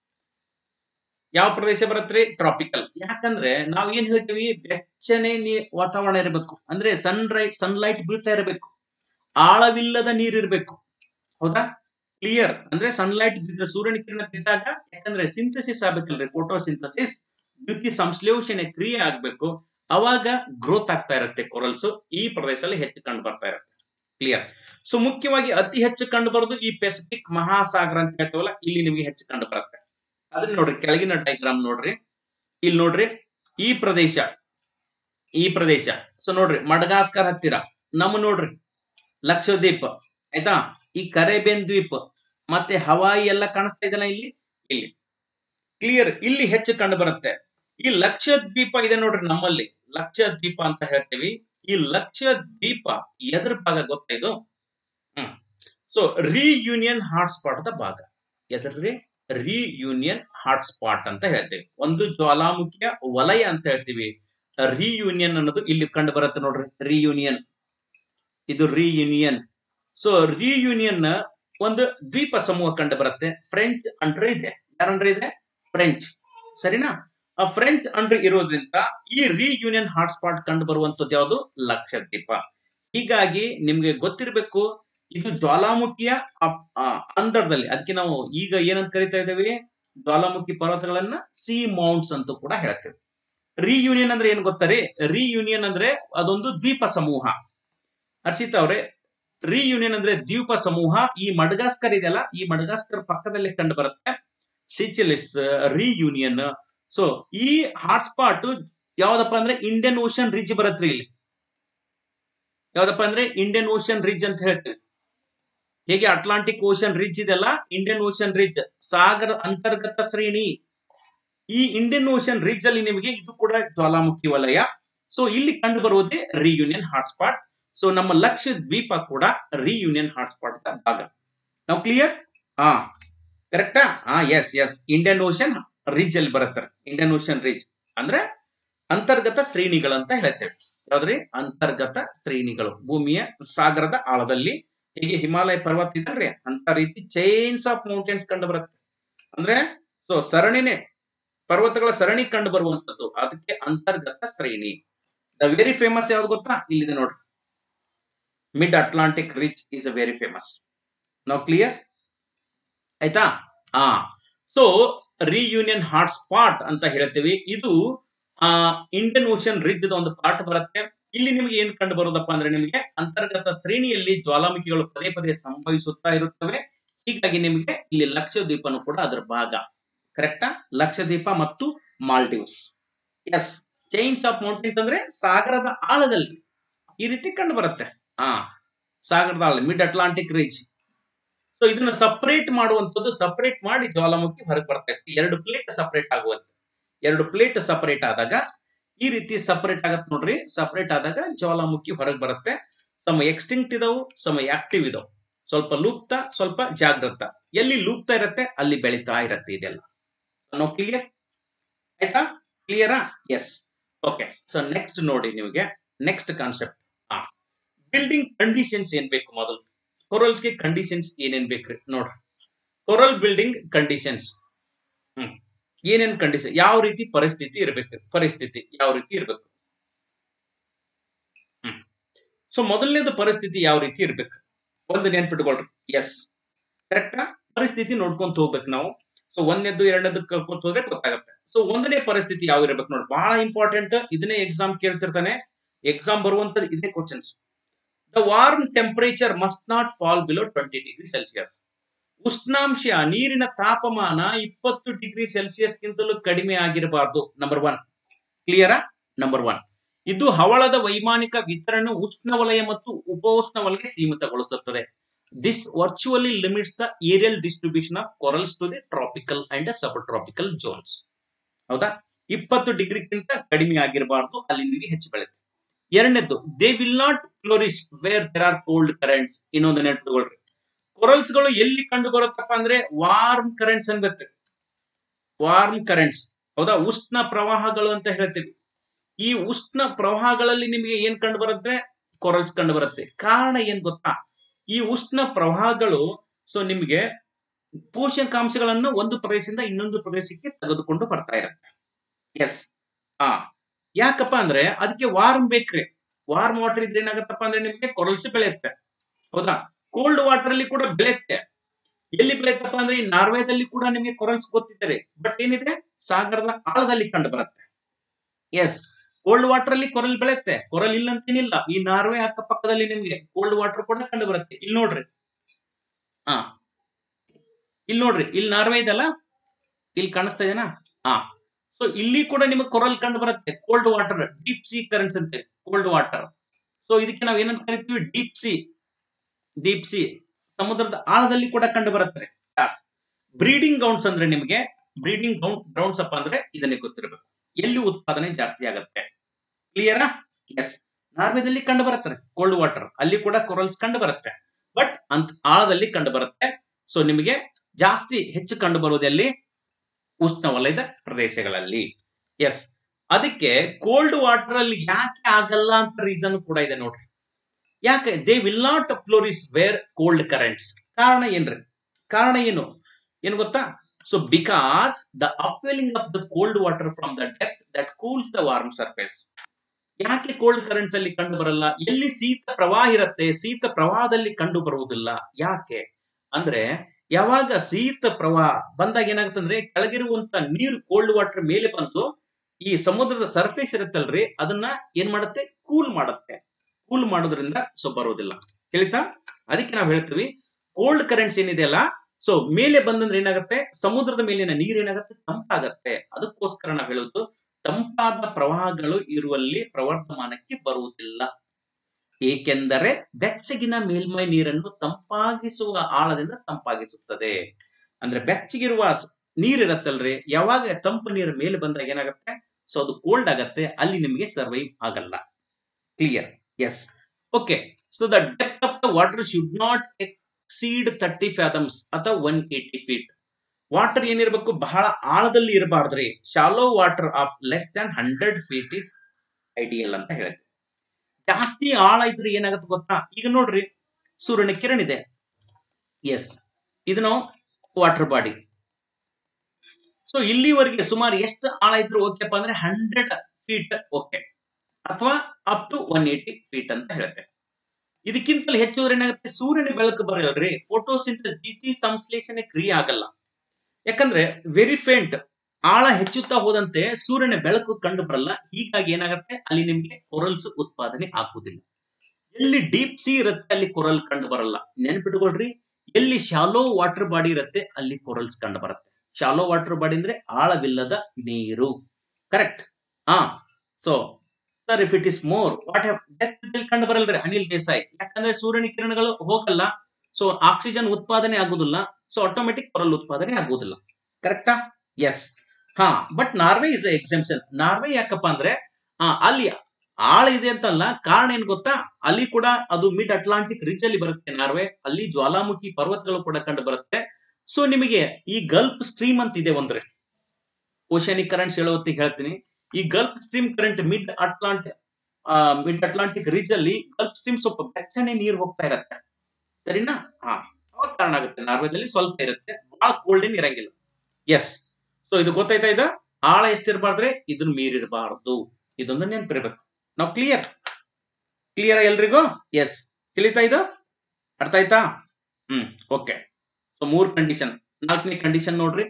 ಯಾವ ಪ್ರದೇಶ ಬರತ್ರಿ ಟ್ರಾಪಿಕಲ್ ಯಾಕಂದ್ರೆ ನಾವ್ ಏನ್ ಹೇಳ್ತೀವಿ ಬೆಚ್ಚನೆ ನೀ ವಾತಾವರಣ ಇರಬೇಕು ಅಂದ್ರೆ ಸನ್ ರೈಟ್ ಸನ್ಲೈಟ್ ಬೀಳ್ತಾ ಇರಬೇಕು ಆಳವಿಲ್ಲದ ನೀರಿರ್ಬೇಕು ಹೌದಾ ಕ್ಲಿಯರ್ ಅಂದ್ರೆ ಸನ್ಲೈಟ್ ಸೂರ್ಯನ ಕಿರಣ ಬಿದ್ದಾಗ ಯಾಕಂದ್ರೆ ಸಿಂಥಸಿಸ್ ಆಗ್ಬೇಕಲ್ರಿ ಫೋಟೋ ಸಿಂಥಸಿಸ್ ದ್ಯುತಿ ಸಂಶ್ಲೇಷಣೆ ಕ್ರಿಯೆ ಆಗ್ಬೇಕು ಅವಾಗ ಗ್ರೋತ್ ಆಗ್ತಾ ಇರುತ್ತೆ ಕೊರಲ್ಸ್ ಈ ಪ್ರದೇಶದಲ್ಲಿ ಹೆಚ್ಚು ಕಂಡು ಬರ್ತಾ ಇರುತ್ತೆ ಕ್ಲಿಯರ್ ಸೊ ಮುಖ್ಯವಾಗಿ ಅತಿ ಹೆಚ್ಚು ಕಂಡು ಬರೋದು ಈ ಪೆಸಿಫಿಕ್ ಮಹಾಸಾಗರ ಅಂತ ಹೇಳ್ತೇವಲ್ಲ ಇಲ್ಲಿ ನಿಮಗೆ ಹೆಚ್ಚು ಕಂಡು ಬರುತ್ತೆ ಅದನ್ನ ನೋಡ್ರಿ ಕೆಳಗಿನ ಡೈಗ್ರಾಮ್ ನೋಡ್ರಿ ಇಲ್ಲಿ ನೋಡ್ರಿ ಈ ಪ್ರದೇಶ ಈ ಪ್ರದೇಶ ಸೊ ನೋಡ್ರಿ ಮಡಗಾಸ್ಕರ್ ಹತ್ತಿರ ನಮ್ಮ ನೋಡ್ರಿ ಲಕ್ಷದ್ವೀಪ ಆಯ್ತಾ ಈ ಕರೇಬಿಯನ್ ದ್ವೀಪ ಮತ್ತೆ ಹವಾಯಿ ಎಲ್ಲ ಕಾಣಿಸ್ತಾ ಇದೆಲ್ಲ ಇಲ್ಲಿ ಇಲ್ಲಿ ಕ್ಲಿಯರ್ ಇಲ್ಲಿ ಹೆಚ್ಚು ಕಂಡು ಬರುತ್ತೆ ಈ ಲಕ್ಷದ್ವೀಪ ಇದೆ ನೋಡ್ರಿ ನಮ್ಮಲ್ಲಿ ಲಕ್ಷದ್ವೀಪ ಅಂತ ಹೇಳ್ತೀವಿ ಈ ಲಕ್ಷದ್ವೀಪ ಎದ್ರ ಭಾಗ ಗೊತ್ತಾ ಇದು hmm so Reunion hotspot the ಭಾಗ ಎದ್ರಿ ರಿಯೂನಿಯನ್ ಹಾಟ್ಸ್ಪಾಟ್ ಅಂತ ಹೇಳ್ತೀವಿ ಒಂದು ಜ್ವಾಲಾಮುಖಿಯ ವಲಯ ಅಂತ ಹೇಳ್ತೀವಿ ರಿಯೂನಿಯನ್ ಅನ್ನೋದು ಇಲ್ಲಿ ಕಂಡು ಬರುತ್ತೆ ನೋಡ್ರಿ ರಿಯೂನಿಯನ್ ಇದು ರಿಯೂನಿಯನ್ ಸೊ ರಿಯೂನಿಯನ್ ಒಂದು ದ್ವೀಪ ಸಮೂಹ ಕಂಡು ಬರುತ್ತೆ ಫ್ರೆಂಚ್ ಅಂಡ್ರೆ ಇದೆ ಯಾರಂಡ್ರೆ ಇದೆ ಫ್ರೆಂಚ್ ಸರಿನಾ ಆ ಫ್ರೆಂಚ್ ಅಂಡ್ರೆ ಇರೋದ್ರಿಂದ ಈ ರಿಯೂನಿಯನ್ ಹಾಟ್ಸ್ಪಾಟ್ ಕಂಡು ಬರುವಂತದ್ದು ಯಾವುದು ಲಕ್ಷದ್ವೀಪ ಹೀಗಾಗಿ ನಿಮ್ಗೆ ಗೊತ್ತಿರಬೇಕು ಇದು ಜ್ವಾಲಾಮುಖಿಯ ಅಂತರದಲ್ಲಿ ಅದಕ್ಕೆ ನಾವು ಈಗ ಏನಂತ ಕರಿತಾ ಇದ್ದೇವೆ ಜ್ವಾಲಾಮುಖಿ ಪರ್ವತಗಳನ್ನ ಸಿ ಮೌಂಟ್ಸ್ ಅಂತ ಕೂಡ ಹೇಳ್ತೇವೆ ರಿಯೂನಿಯನ್ ಅಂದ್ರೆ ಏನ್ ಗೊತ್ತಾರೆ ರಿಯೂನಿಯನ್ ಅಂದ್ರೆ ಅದೊಂದು ದ್ವೀಪ ಸಮೂಹ ಹರ್ಷಿತಾ ಅವ್ರೆ ರಿಯೂನಿಯನ್ ಅಂದ್ರೆ ದ್ವೀಪ ಸಮೂಹ ಈ ಮಡಗಾಸ್ಕರ್ ಇದೆಯಲ್ಲ ಈ ಮಡಗಾಸ್ಕರ್ ಪಕ್ಕದಲ್ಲಿ ಕಂಡು ಬರುತ್ತೆ ಸಿಚಿಲಿಸ್ ರಿಯೂನಿಯನ್ ಸೊ ಈ ಹಾಟ್ಸ್ಪಾಟ್ ಯಾವ್ದಪ್ಪ ಅಂದ್ರೆ ಇಂಡಿಯನ್ ಓಷನ್ ರಿಜ್ ಬರತ್ರಿ ಇಲ್ಲಿ ಯಾವ್ದಪ್ಪ ಅಂದ್ರೆ ಇಂಡಿಯನ್ ಓಷನ್ ರಿಜ್ ಅಂತ ಹೇಳ್ತೀವಿ ಹೇಗೆ ಅಟ್ಲಾಂಟಿಕ್ ಓಷನ್ ರಿಜ್ ಇದೆಲ್ಲ ಇಂಡಿಯನ್ ಓಷನ್ ರಿಜ್ ಸಾಗರ ಅಂತರ್ಗತ ಶ್ರೇಣಿ ಈ ಇಂಡಿಯನ್ ಓಷನ್ ರಿಜ್ ಅಲ್ಲಿ ನಿಮಗೆ ಇದು ಕೂಡ ಜ್ವಾಲಾಮುಖಿ ವಲಯ ಸೊ ಇಲ್ಲಿ ಕಂಡು ಬರುವುದೇ ರಿಯೂನಿಯನ್ ಹಾಟ್ಸ್ಪಾಟ್ ಸೊ ನಮ್ಮ ಲಕ್ಷ ದ್ವೀಪ ಕೂಡ ರಿಯೂನಿಯನ್ ಹಾಟ್ಸ್ಪಾಟ್ ಭಾಗ ನಾವು ಕ್ಲಿಯರ್ ಹಾ ಕರೆಕ್ಟಾ ಹಾ yes yes Indian Ocean ridge ಅಲ್ಲಿ ಬರುತ್ತೆ ಇಂಡಿಯನ್ ಓಷನ್ ರಿಜ್ ಅಂದ್ರೆ ಅಂತರ್ಗತ ಶ್ರೇಣಿಗಳಂತ ಹೇಳ್ತೇವೆ ಯಾವ್ದ್ರಿ ಅಂತರ್ಗತ ಶ್ರೇಣಿಗಳು ಭೂಮಿಯ ಸಾಗರದ ಆಳದಲ್ಲಿ ಹೀಗೆ ಹಿಮಾಲಯ ಪರ್ವತ ಇದ್ರೆ ಅಂತ ರೀತಿ ಚೈನ್ಸ್ ಆಫ್ ಮೌಂಟೇನ್ಸ್ ಕಂಡು ಬರುತ್ತೆ ಅಂದ್ರೆ ಸೊ ಸರಣಿನೇ ಪರ್ವತಗಳ ಸರಣಿ ಕಂಡು ಬರುವಂತದ್ದು ಅದಕ್ಕೆ ಅಂತರ್ಗತ ಶ್ರೇಣಿ ದ ವೆರಿ ಫೇಮಸ್ ಯಾವ್ದು ಗೊತ್ತಾ ಇಲ್ಲಿದೆ ನೋಡ್ರಿ mid Atlantic ridge is a very famous ನಾವು ಕ್ಲಿಯರ್ ಆಯ್ತಾ ಹಾ ಸೊ ರಿಯೂನಿಯನ್ ಹಾಟ್ ಸ್ಪಾಟ್ ಅಂತ ಹೇಳ್ತೀವಿ ಇದು ಆ ಇಂಡಿಯನ್ ಓಷನ್ ರಿಜ್ ಒಂದು ಪಾರ್ಟ್ ಬರುತ್ತೆ ಇಲ್ಲಿ ನಿಮಗೆ ಏನ್ ಕಂಡು ಬರೋದಪ್ಪ ಅಂದ್ರೆ ನಿಮಗೆ ಅಂತರ್ಗತ ಶ್ರೇಣಿಯಲ್ಲಿ ಜ್ವಾಲಾಮುಖಿಗಳು ಪದೇ ಪದೇ ಸಂಭವಿಸುತ್ತಾ ಇರುತ್ತವೆ ಹೀಗಾಗಿ ನಿಮಗೆ ಇಲ್ಲಿ ಲಕ್ಷದ್ವೀಪನು ಕೂಡ ಅದರ ಭಾಗ ಕರೆಕ್ಟಾ ಲಕ್ಷದ್ವೀಪ ಮತ್ತು Maldives yes chains of mountains ಅಂದ್ರೆ ಸಾಗರದ ಆಳದಲ್ಲಿ ಈ ರೀತಿ ಕಂಡು ಬರುತ್ತೆ ಹಾ ಸಾಗರದ ಆಳ ಮಿಡ್ ಅಟ್ಲಾಂಟಿಕ್ ರಿಜ್ ಸೊ ಇದನ್ನ ಸಪರೇಟ್ ಮಾಡುವಂತದ್ದು ಸಪರೇಟ್ ಮಾಡಿ ಜ್ವಾಲಾಮುಖಿ ಹೊರಗೆ ಬರ್ತಾ ಇತ್ತು ಎರಡು ಪ್ಲೇಟ್ ಸಪರೇಟ್ ಆಗುವಂತೆ ಎರಡು ಪ್ಲೇಟ್ ಸಪರೇಟ್ ಆದಾಗ ಈ ರೀತಿ ಸಪರೇಟ್ ಆಗತ್ ನೋಡ್ರಿ ಸಪರೇಟ್ ಆದಾಗ ಜ್ವಾಲಾಮುಖಿ ಹೊರಗೆ ಬರುತ್ತೆ ಸಮ ಎಕ್ಸ್ಟಿಂಕ್ಟ್ ಇದಾವು ಸಮ ಆಕ್ಟಿವ್ ಇದಾವು ಸ್ವಲ್ಪ ಲೂಪ್ತ ಸ್ವಲ್ಪ ಜಾಗೃತ ಎಲ್ಲಿ ಲೂಪ್ತಾ ಇರತ್ತೆ ಅಲ್ಲಿ ಬೆಳೀತಾ ಇರತ್ತೆ ಇದೆಲ್ಲ ನೋ ಕ್ಲಿಯರ್ ಆಯ್ತಾ ಕ್ಲಿಯರಾ ಎಸ್ ಓಕೆ ಸೊ ನೆಕ್ಸ್ಟ್ ನೋಡಿ ನಿಮಗೆ ನೆಕ್ಸ್ಟ್ ಕಾನ್ಸೆಪ್ಟ್ ಹಾ ಬಿಲ್ಡಿಂಗ್ ಕಂಡೀಷನ್ಸ್ ಏನ್ ಬೇಕು ಮೊದಲು ಕೊರಲ್ಸ್ಗೆ ಕಂಡೀಷನ್ಸ್ ಏನೇನ್ ಬೇಕ್ರಿ ನೋಡ್ರಿ ಕೊರಲ್ ಬಿಲ್ಡಿಂಗ್ ಕಂಡೀಷನ್ಸ್ ಹ್ಮ್ ಏನೇನ್ ಕಂಡೀಷನ್ ಯಾವ ರೀತಿ ಪರಿಸ್ಥಿತಿ ಇರಬೇಕು ಪರಿಸ್ಥಿತಿ ಯಾವ ರೀತಿ ಇರಬೇಕು ಹ್ಮ್ ಸೊ ಮೊದಲನೇದು ಪರಿಸ್ಥಿತಿ ಯಾವ ರೀತಿ ಇರ್ಬೇಕು ಒಂದು ನೆನ್ಪಿಟ್ಕೊಳ್ರಿ ಎಸ್ ಕರೆಕ್ಟಾ ಪರಿಸ್ಥಿತಿ ನೋಡ್ಕೊಂತ ಹೋಗ್ಬೇಕು ನಾವು ಸೊ ಒಂದನೇದ್ದು ಎರಡನೇದು ಕಲ್ಕೊಂತ ಹೋದ್ರೆ ಗೊತ್ತಾಗುತ್ತೆ ಸೊ ಒಂದನೇ ಪರಿಸ್ಥಿತಿ ಯಾವ ಇರ್ಬೇಕು ನೋಡಿ ಬಹಳ ಇಂಪಾರ್ಟೆಂಟ್ ಇದನ್ನೇ ಎಕ್ಸಾಮ್ ಕೇಳ್ತಿರ್ತಾನೆ ಎಕ್ಸಾಮ್ ಬರುವಂತದ್ದು ಇದೇ questions the warm temperature must not fall below twenty degree Celsius ಉಷ್ಣಾಂಶ ನೀರಿನ ತಾಪಮಾನ ಇಪ್ಪತ್ತು ಡಿಗ್ರಿ ಸೆಲ್ಸಿಯಸ್ ಗಿಂತಲೂ ಕಡಿಮೆ ಆಗಿರಬಾರ್ದು ನಂಬರ್ ಒನ್ ಕ್ಲಿಯರಾ ನಂಬರ್ ಒನ್ ಇದು ಹವಳದ ವೈಮಾನಿಕ ವಿತರಣೆ ಉಷ್ಣವಲಯ ಮತ್ತು ಉಪೋಷ್ಣವಲಯಕ್ಕೆ ಸೀಮಿತಗೊಳಿಸುತ್ತದೆ this virtually limits the aerial distribution of corals to the tropical and subtropical zones ಹೌದಾ ಇಪ್ಪತ್ತು ಡಿಗ್ರಿಗಿಂತ ಕಡಿಮೆ ಆಗಿರಬಾರ್ದು ಅಲ್ಲಿ ನಿಮಗೆ ಹೆಚ್ಚು ಬೆಳೆಯುತ್ತೆ ಎರಡನೇದ್ದು they will not flourish where there are cold currents ಇನ್ನೊಂದು ನೆನಪಿಟ್ಕೊಳ್ರಿ ಕೊರಲ್ಸ್ ಗಳು ಎಲ್ಲಿ ಕಂಡು ಬರುತ್ತಪ್ಪ ಅಂದ್ರೆ ವಾರ್ಮ್ ಕರೆಂಟ್ಸ್ ಅನ್ಬೇಕು ವಾರ್ಮ್ ಕರೆಂಟ್ಸ್ ಹೌದಾ ಉಷ್ಣ ಪ್ರವಾಹಗಳು ಅಂತ ಹೇಳ್ತೀವಿ ಈ ಉಷ್ಣ ಪ್ರವಾಹಗಳಲ್ಲಿ ನಿಮಗೆ ಏನ್ ಕಂಡು ಬರುತ್ತೆ ಕೊರಲ್ಸ್ ಕಂಡು ಬರುತ್ತೆ ಕಾರಣ ಏನ್ ಗೊತ್ತಾ ಈ ಉಷ್ಣ ಪ್ರವಾಹಗಳು ಸೊ ನಿಮಗೆ ಪೋಷಕಾಂಶಗಳನ್ನು ಒಂದು ಪ್ರದೇಶದಿಂದ ಇನ್ನೊಂದು ಪ್ರದೇಶಕ್ಕೆ ತೆಗೆದುಕೊಂಡು ಬರ್ತಾ ಇರುತ್ತೆ ಎಸ್ ಆ ಯಾಕಪ್ಪ ಅಂದ್ರೆ ಅದಕ್ಕೆ ವಾರ್ಮ್ ಬೇಕ್ರಿ ವಾರ್ಮ್ ವಾಟರ್ ಇದ್ರೆ ಏನಾಗತ್ತಪ್ಪ ಅಂದ್ರೆ ನಿಮಗೆ ಕೊರಲ್ಸ್ ಬೆಳೆಯುತ್ತೆ ಹೌದಾ ಕೋಲ್ಡ್ ವಾಟರ್ ಅಲ್ಲಿ ಕೂಡ ಬೆಳೆಯುತ್ತೆ ಎಲ್ಲಿ ಬೆಳೆಯುತ್ತಪ್ಪ ಅಂದ್ರೆ ಈ ನಾರ್ವೇದಲ್ಲಿ ಕೂಡ ನಿಮಗೆ ಕೊರಲ್ಸ್ ಗೊತ್ತಿದ್ದಾರೆ ಬಟ್ ಏನಿದೆ ಸಾಗರದ ಆಳದಲ್ಲಿ ಕಂಡು ಬರುತ್ತೆ ಎಸ್ ಕೋಲ್ಡ್ ವಾಟರ್ ಅಲ್ಲಿ ಕೊರಲ್ ಬೆಳೆಯುತ್ತೆ ಕೊರಲ್ ಇಲ್ಲ ಅಂತೇನಿಲ್ಲ ಈ ನಾರ್ವೆ ಅಕ್ಕಪಕ್ಕದಲ್ಲಿ ನಿಮ್ಗೆ ಕೋಲ್ಡ್ ವಾಟರ್ ಕೂಡ ಕಂಡು ಬರುತ್ತೆ ಇಲ್ಲಿ ನೋಡ್ರಿ ಹಾ ಇಲ್ಲಿ ನೋಡ್ರಿ ಇಲ್ಲಿ ನಾರ್ವೆ ಇದೆಲ್ಲ ಇಲ್ಲಿ ಕಾಣಿಸ್ತಾ ಇದೆನಾ ಹಾ ಸೊ ಇಲ್ಲಿ ಕೂಡ ನಿಮಗೆ ಕೊರಲ್ ಕಂಡು ಬರುತ್ತೆ cold water deep sea currents ಅಂತೆ ಕೋಲ್ಡ್ ವಾಟರ್ ಸೊ ಇದಕ್ಕೆ ನಾವು ಏನಂತ ಕರಿತೀವಿ ಡೀಪ್ ಸಿ ಡೀಪ್ ಸಿ ಸಮುದ್ರದ ಆಳದಲ್ಲಿ ಕೂಡ ಕಂಡು ಬರುತ್ತೆ ಬ್ರೀಡಿಂಗ್ ಗ್ರೌಂಡ್ಸ್ ಅಂದ್ರೆ ನಿಮಗೆ ಬ್ರೀಡಿಂಗ್ ಗ್ರೌಂಡ್ ಗ್ರೌಂಡ್ಸ್ ಅಪ್ಪ ಅಂದ್ರೆ ಇದನ್ನೇ ಗೊತ್ತಿರಬೇಕು ಎಲ್ಲಿ ಉತ್ಪಾದನೆ ಜಾಸ್ತಿ ಆಗುತ್ತೆ ಕ್ಲಿಯರಾ ಎಸ್ ನಾರ್ವೆದಲ್ಲಿ ಕಂಡು ಬರುತ್ತೆ ಕೋಲ್ಡ್ ವಾಟರ್ ಅಲ್ಲಿ ಕೂಡ ಕೊರಲ್ಸ್ ಕಂಡು ಬರುತ್ತೆ ಬಟ್ ಅಂತ ಆಳದಲ್ಲಿ ಕಂಡು ಬರುತ್ತೆ ಸೊ ನಿಮಗೆ ಜಾಸ್ತಿ ಹೆಚ್ಚು ಕಂಡು ಬರುವುದಲ್ಲಿ ಉಷ್ಣವಲಯದ ಪ್ರದೇಶಗಳಲ್ಲಿ ಎಸ್ ಅದಕ್ಕೆ ಕೋಲ್ಡ್ ವಾಟರ್ ಅಲ್ಲಿ ಯಾಕೆ ಆಗಲ್ಲ ಅಂತ ರೀಸನ್ ಕೂಡ ಇದೆ ನೋಡ್ರಿ ಯಾಕೆ they will not flourish where cold currents ಕಾರಣ ಏನ್ರಿ ಕಾರಣ ಏನು ಏನು ಗೊತ್ತಾ so because the upwelling of the cold water from the depths that cools the warm surface ಯಾಕೆ ಕೋಲ್ಡ್ ಕರೆಂಟ್ಸ್ ಅಲ್ಲಿ ಕಂಡು ಬರಲ್ಲ ಎಲ್ಲಿ ಶೀತ ಪ್ರವಾಹ ಇರುತ್ತೆ ಶೀತ ಪ್ರವಾಹದಲ್ಲಿ ಕಂಡು ಬರುವುದಿಲ್ಲ ಯಾಕೆ ಅಂದ್ರೆ ಯಾವಾಗ ಶೀತ ಪ್ರವಾಹ ಬಂದಾಗ ಏನಾಗುತ್ತೆ ಅಂದ್ರೆ ಕೆಳಗಿರುವಂತ ನೀರು ಕೋಲ್ಡ್ ವಾಟರ್ ಮೇಲೆ ಬಂದು ಈ ಸಮುದ್ರದ ಸರ್ಫೇಸ್ ಇರುತ್ತಲ್ರಿ ಅದನ್ನ ಏನ್ ಮಾಡುತ್ತೆ ಕೂಲ್ ಮಾಡುತ್ತೆ ಕೂಲ್ ಮಾಡೋದ್ರಿಂದ ಸೊ ಬರೋದಿಲ್ಲ ತಿಳಿತಾ ಅದಕ್ಕೆ ನಾವು ಹೇಳ್ತೀವಿ ಕೋಲ್ಡ್ ಕರೆಂಟ್ಸ್ ಏನಿದೆ ಅಲ್ಲ ಸೊ ಮೇಲೆ ಬಂದಂದ್ರೆ ಏನಾಗುತ್ತೆ ಸಮುದ್ರದ ಮೇಲಿನ ನೀರು ಏನಾಗುತ್ತೆ ತಂಪಾಗತ್ತೆ ಅದಕ್ಕೋಸ್ಕರ ನಾವು ಹೇಳೋದು ತಂಪಾದ ಪ್ರವಾಹಗಳು ಇರುವಲ್ಲಿ ಪ್ರವರ್ಧಮಾನಕ್ಕೆ ಬರುವುದಿಲ್ಲ ಏಕೆಂದರೆ ಬೆಚ್ಚಗಿನ ಮೇಲ್ಮೈ ನೀರನ್ನು ತಂಪಾಗಿಸುವ ಆಳದಿಂದ ತಂಪಾಗಿಸುತ್ತದೆ ಅಂದ್ರೆ ಬೆಚ್ಚಗಿರುವ ನೀರಿರತ್ತಲ್ರಿ ಯಾವಾಗ ತಂಪು ನೀರು ಮೇಲೆ ಬಂದಾಗ ಏನಾಗುತ್ತೆ ಸೊ ಅದು ಕೋಲ್ಡ್ ಆಗತ್ತೆ ಅಲ್ಲಿ ನಿಮಗೆ ಸರ್ವೈವ್ ಆಗಲ್ಲ clear yes okay so the depth of the water should not exceed thirty fathoms ಅಥವಾ ಒನ್ ಏಟಿ ಫೀಟ್ ವಾಟರ್ ಏನಿರಬೇಕು ಬಹಳ ಆಳದಲ್ಲಿ ಇರಬಾರ್ದ್ರಿ shallow water of less than hundred feet is ideal ಅಂತ ಹೇಳುತ್ತೆ ಜಾಸ್ತಿ ಆಳ ಇದ್ರೆ ಏನಾಗುತ್ತೆ ಗೊತ್ತಾ ಈಗ ನೋಡ್ರಿ ಸೂರ್ಯನ ಕಿರಣ ಇದೆ ಎಸ್ ಇದು ನಾವು ವಾಟರ್ ಬಾಡಿ ಸೊ ಇಲ್ಲಿವರೆಗೆ ಸುಮಾರು ಎಷ್ಟು ಆಳ ಇದ್ರು ಓಕೆಪ್ಪ ಅಂದ್ರೆ ಹಂಡ್ರೆಡ್ ಫೀಟ್ ಓಕೆ ಅಥವಾ up to one eighty feet ಅಂತ ಹೇಳುತ್ತೆ ಇದಕ್ಕಿಂತಲೂ ಹೆಚ್ಚು ಏನಾಗುತ್ತೆ ಸೂರ್ಯನ ಬೆಳಕು ಬರಲ್ರಿ ಫೋಟೋಸಿಂಥಸಿಸ್ ಸಂಶ್ಲೇಷಣೆ ಕ್ರಿಯೆ ಆಗಲ್ಲ ಯಾಕಂದ್ರೆ ವೆರಿ ಫೇಂಟ್ ಆಳ ಹೆಚ್ಚುತ್ತಾ ಹೋದಂತೆ ಸೂರ್ಯನ ಬೆಳಕು ಕಂಡು ಬರಲ್ಲ ಹೀಗಾಗಿ ಏನಾಗುತ್ತೆ ಅಲ್ಲಿ ನಿಮ್ಗೆ ಕೊರಲ್ಸ್ ಉತ್ಪಾದನೆ ಆಗುವುದಿಲ್ಲ ಎಲ್ಲಿ ಡೀಪ್ ಸಿ ಇರುತ್ತೆ ಅಲ್ಲಿ ಕೊರಲ್ ಕಂಡು ಬರಲ್ಲ ನೆನ್ಪಿಟ್ಕೊಳ್ರಿ ಎಲ್ಲಿ ಶಾಲೋ ವಾಟರ್ ಬಾಡಿ ಇರುತ್ತೆ ಅಲ್ಲಿ ಕೊರಲ್ಸ್ ಕಂಡು ಬರುತ್ತೆ ಶಾಲೋ ವಾಟರ್ ಬಾಡಿ ಅಂದ್ರೆ ಆಳವಿಲ್ಲದ ನೀರು ಕರೆಕ್ಟ್ ಹಾ so sir if it is more what ಡೆತ್ ಕಂಡು ಬರಲ್ರಿ ಅನಿಲ್ ದೇಸಾಯಿ ಯಾಕಂದ್ರೆ ಸೂರ್ಯನ ಕಿರಣಗಳು ಹೋಗಲ್ಲ ಸೊ ಆಕ್ಸಿಜನ್ ಉತ್ಪಾದನೆ ಆಗುದಿಲ್ಲ ಸೊ ಆಟೋಮೆಟಿಕ್ ಕೊರಲ್ ಉತ್ಪಾದನೆ ಆಗುವುದಿಲ್ಲ ಕರೆಕ್ಟಾ ಎಸ್ ಹಾ but Norway is exemption Norway ಯಾಕಪ್ಪ ಅಂದ್ರೆ ಆ ಅಲ್ಲಿ ಆಳ ಇದೆ ಅಂತಲ್ಲ ಕಾರಣ ಏನ್ ಗೊತ್ತಾ ಅಲ್ಲಿ ಕೂಡ ಅದು ಮಿಡ್ ಅಟ್ಲಾಂಟಿಕ್ ರಿಚ್ ಅಲ್ಲಿ ಬರುತ್ತೆ ನಾರ್ವೆ ಅಲ್ಲಿ ಜ್ವಾಲಾಮುಖಿ ಪರ್ವತಗಳು ಕೂಡ ಕಂಡು ಬರುತ್ತೆ ಸೊ ನಿಮಗೆ ಈ ಗಲ್ಫ್ ಸ್ಟ್ರೀಮ್ ಅಂತ ಇದೆ ಒಂದ್ರೆ ಓಷನಿಕ್ ಕರೆಂಟ್ಸ್ ಹೇಳೋ ಹೊತ್ತಿಗೆ ಹೇಳ್ತೀನಿ ಈ Gulf Stream current mid Atlantic mid Atlantic ridge ಅಲ್ಲಿ ಗಲ್ಫ್ ಸ್ಟ್ರೀಮ್ ಸ್ವಲ್ಪ ಬೆಚ್ಚನೆ ನೀರು ಹೋಗ್ತಾ ಇರತ್ತೆ ಸರಿನಾ ಹಾ ಅವಾಗ ಕಾರಣ ಆಗುತ್ತೆ ನಾರ್ವೆದಲ್ಲಿ ಸ್ವಲ್ಪ ಇರುತ್ತೆ ಬಹಳ ಕೋಲ್ಡ್ ಏನ್ ಇರಂಗಿಲ್ಲ ಎಸ್ ಸೊ ಇದು ಗೊತ್ತಾಯ್ತಾ ಇದು ಆಳ ಎಷ್ಟಿರಬಾರ್ದ್ರೆ ಇದನ್ನ ಮೀರಿರಬಾರ್ದು ಇದೊಂದು ನೆನ್ಪಿರ್ಬೇಕು ನಾವು ಕ್ಲಿಯರ್ ಕ್ಲಿಯರ್ ಎಲ್ರಿಗೂ ಎಸ್ ತಿಳಿತಾ ಇದು ಅರ್ಥ ಆಯ್ತಾ ಹ್ಮ್ ಓಕೆ ಸೊ ಮೂರ್ ಕಂಡೀಷನ್ ನಾಲ್ಕನೇ ಕಂಡೀಷನ್ ನೋಡ್ರಿ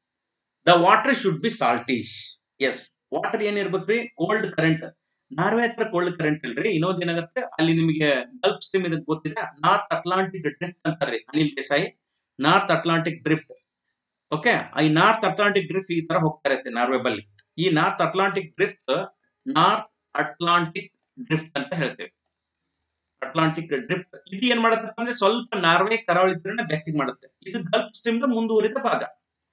the water should be saltish as water ಏನಿರ್ಬೇಕ್ರಿ ಕೋಲ್ಡ್ ಕರೆಂಟ್ ನಾರ್ವೆ ಹತ್ರ ಕೋಲ್ಡ್ ಕರೆಂಟ್ ಇಲ್ರಿ ಇನ್ನೊಂದ್ ಏನಾಗುತ್ತೆ ಅಲ್ಲಿ ನಿಮಗೆ ಗಲ್ಫ್ ಸ್ಟ್ರೀಮ್ ಇದಕ್ಕೆ ಗೊತ್ತಿದೆ ನಾರ್ತ್ ಅಟ್ಲಾಂಟಿಕ್ ಡ್ರಿಫ್ಟ್ ಅಂತಾರ್ರಿ Anil Desai North Atlantic Drift okay ಈ ನಾರ್ತ್ ಅಟ್ಲಾಂಟಿಕ್ ಡ್ರಿಫ್ಟ್ ಈ ತರ ಹೋಗ್ತಾ ಇರುತ್ತೆ ನಾರ್ವೆ ಬಲ್ಲಿ ಈ North Atlantic Drift North Atlantic Drift ಅಂತ ಹೇಳ್ತೇವೆ ಅಟ್ಲಾಂಟಿಕ್ ಡ್ರಿಫ್ಟ್ ಇದು ಏನ್ ಮಾಡುತ್ತೆ ಅಂದ್ರೆ ಸ್ವಲ್ಪ ನಾರ್ವೆ ಕರಾವಳಿ ತೀರನ ಬೆಚ್ಚಗೆ ಮಾಡುತ್ತೆ ಇದು ಗಲ್ಫ್ ಸ್ಟ್ರೀಮ್ ಮುಂದುವರಿದ ಭಾಗ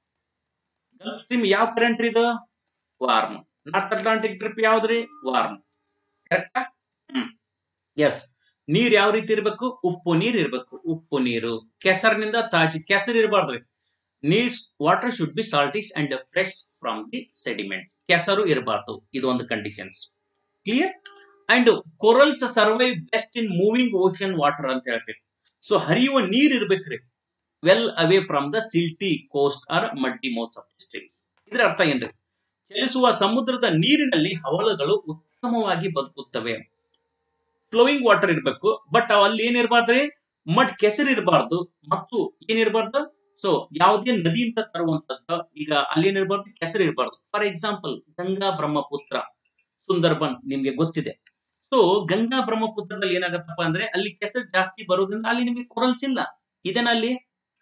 ಗಲ್ಫ್ ಸ್ಟ್ರೀಮ್ ಯಾವ ಕರೆಂಟ್ ಇದು ವಾರ್ಮ್ ನಾರ್ತ್ ಅಟ್ಲಾಂಟಿಕ್ ಡ್ರಿಪ್ ಯಾವ್ದ್ರಿ ವಾರ್ಮ್ ಕರೆಕ್ಟಾ ಹ್ಮ್ ಎಸ್ ನೀರ್ ಯಾವ ರೀತಿ ಇರ್ಬೇಕು ಉಪ್ಪು ನೀರ್ ಇರ್ಬೇಕು ಉಪ್ಪು ನೀರು ಕೆಸರಿನಿಂದ ತಾಜಿ ಕೆಸರು ಇರಬಾರ್ದ್ರಿ ನೀರ್ water should be saltish and fresh from the sediment ಕೆಸರು ಇರಬಾರ್ದು ಇದು ಒಂದು conditions clear and corals survive best in moving ocean water ಅಂತ ಹೇಳ್ತೀವಿ ಸೊ ಹರಿಯುವ ನೀರ್ ಇರ್ಬೇಕ್ರಿ well away from the silty coast or muddy mouths of streams ಇದ್ರ ಅರ್ಥ ಏನ್ರಿ ಚಲಿಸುವ ಸಮುದ್ರದ ನೀರಿನಲ್ಲಿ ಹವಳಗಳು ಉತ್ತಮವಾಗಿ ಬದುಕುತ್ತವೆ ಫ್ಲೋಯಿಂಗ್ ವಾಟರ್ ಇರಬೇಕು ಬಟ್ ಅಲ್ಲಿ ಏನಿರಬಾರ್ದ್ರಿ ಮಡ್ ಕೆಸರು ಇರಬಾರ್ದು ಮತ್ತು ಏನಿರಬಾರ್ದು ಸೊ ಯಾವುದೇ ನದಿಯಿಂದ ತರುವಂತದ್ದು ಈಗ ಅಲ್ಲಿ ಏನಿರಬಾರ್ದು ಕೆಸರು ಇರಬಾರ್ದು ಫಾರ್ ಎಕ್ಸಾಂಪಲ್ ಗಂಗಾ ಬ್ರಹ್ಮಪುತ್ರ ಸುಂದರ್ಬನ್ ನಿಮ್ಗೆ ಗೊತ್ತಿದೆ ಸೊ ಗಂಗಾ ಬ್ರಹ್ಮಪುತ್ರದಲ್ಲಿ ಏನಾಗತ್ತಪ್ಪ ಅಂದ್ರೆ ಅಲ್ಲಿ ಕೆಸರು ಜಾಸ್ತಿ ಬರೋದ್ರಿಂದ ಅಲ್ಲಿ ನಿಮಗೆ ಕೊರಲ್ಸ್ ಇಲ್ಲ ಇದೆನಾ ಅಲ್ಲಿ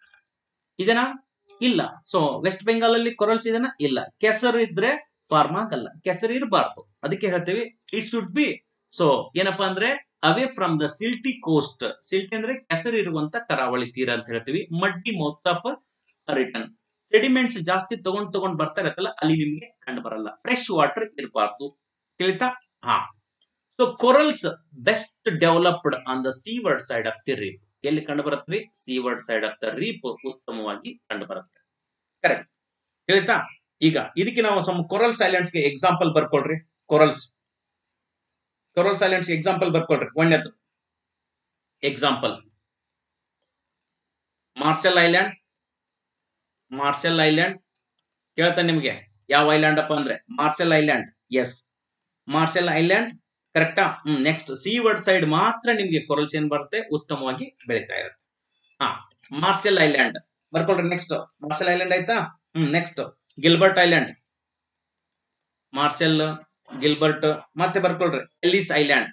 ಇದೆನಾ ಇಲ್ಲ ಸೊ ವೆಸ್ಟ್ ಬೆಂಗಾಲ್ ಅಲ್ಲಿ ಕೊರಲ್ಸ್ ಇದೆನಾ ಇಲ್ಲ ಕೆಸರು ಇದ್ರೆ ಫಾರ್ಮ್ ಆಗಲ್ಲ ಕೆಸರು ಇರಬಾರ್ದು ಅದಕ್ಕೆ ಹೇಳ್ತೀವಿ ಇಟ್ ಶುಡ್ ಬಿ ಸೊ ಏನಪ್ಪಾ ಅಂದ್ರೆ away from the silty coast silty ಅಂದ್ರೆ ಕೆಸರು ಇರುವಂತ ಕರಾವಳಿ ತೀರ ಅಂತ ಹೇಳ್ತೀವಿ muddy mouths of return sediments ಜಾಸ್ತಿ ತಗೊಂಡ್ ತಗೊಂಡ್ ಬರ್ತಾ ಇರತ್ತಲ್ಲ ಅಲ್ಲಿ ನಿಮ್ಗೆ ಕಂಡು ಬರಲ್ಲ ಫ್ರೆಶ್ ವಾಟರ್ ಇರಬಾರ್ದು ತಿಳಿತಾ ಹಾ so corals best developed on the seaward side of the reef ಎಲ್ಲಿ ಕಂಡು ಬರುತ್ತೆ seaward side of the reef ಉತ್ತಮವಾಗಿ ಕಂಡು ಬರುತ್ತೆ ಕರೆಕ್ಟ್ ತಿಳಿತಾ ಈಗ ಇದಕ್ಕೆ ನಾವು ಸಮ್ ಕೊರಲ್ಸ್ ಐಲ್ಯಾಂಡ್ಸ್ ಗೆ ಎಕ್ಸಾಂಪಲ್ ಬರ್ಕೊಳ್ರಿ ಕೊರಲ್ಸ್ ಕೊರಲ್ಸ್ ಐಲ್ಯಾಂಡ್ಸ್ ಎಕ್ಸಾಂಪಲ್ ಬರ್ಕೊಳ್ರಿ ಒಂದೇದು example Marshall Island Marshall Island ಕೇಳ್ತಾನೆ ನಿಮಗೆ ಯಾವ ಐಲ್ಯಾಂಡ್ ಅಪ್ಪ ಅಂದ್ರೆ Marshall Island yes Marshall Island ಕರೆಕ್ಟಾ ಹ್ಮ್ ನೆಕ್ಸ್ಟ್ ಸೀವರ್ಡ್ ಸೈಡ್ ಮಾತ್ರ ನಿಮ್ಗೆ ಕೊರಲ್ಸ್ ಏನ್ ಬರುತ್ತೆ ಉತ್ತಮವಾಗಿ ಬೆಳೀತಾ ಇರುತ್ತೆ ಹಾ ಮಾರ್ಷಲ್ ಐಲ್ಯಾಂಡ್ ಬರ್ಕೊಳ್ರಿ ನೆಕ್ಸ್ಟ್ ಮಾರ್ಷಲ್ ಐಲ್ಯಾಂಡ್ ಆಯ್ತಾ hmm next Gilbert Island Marshall Gilbert ಮತ್ತೆ ಬರ್ಕೊಳ್ರಿ Ellis Island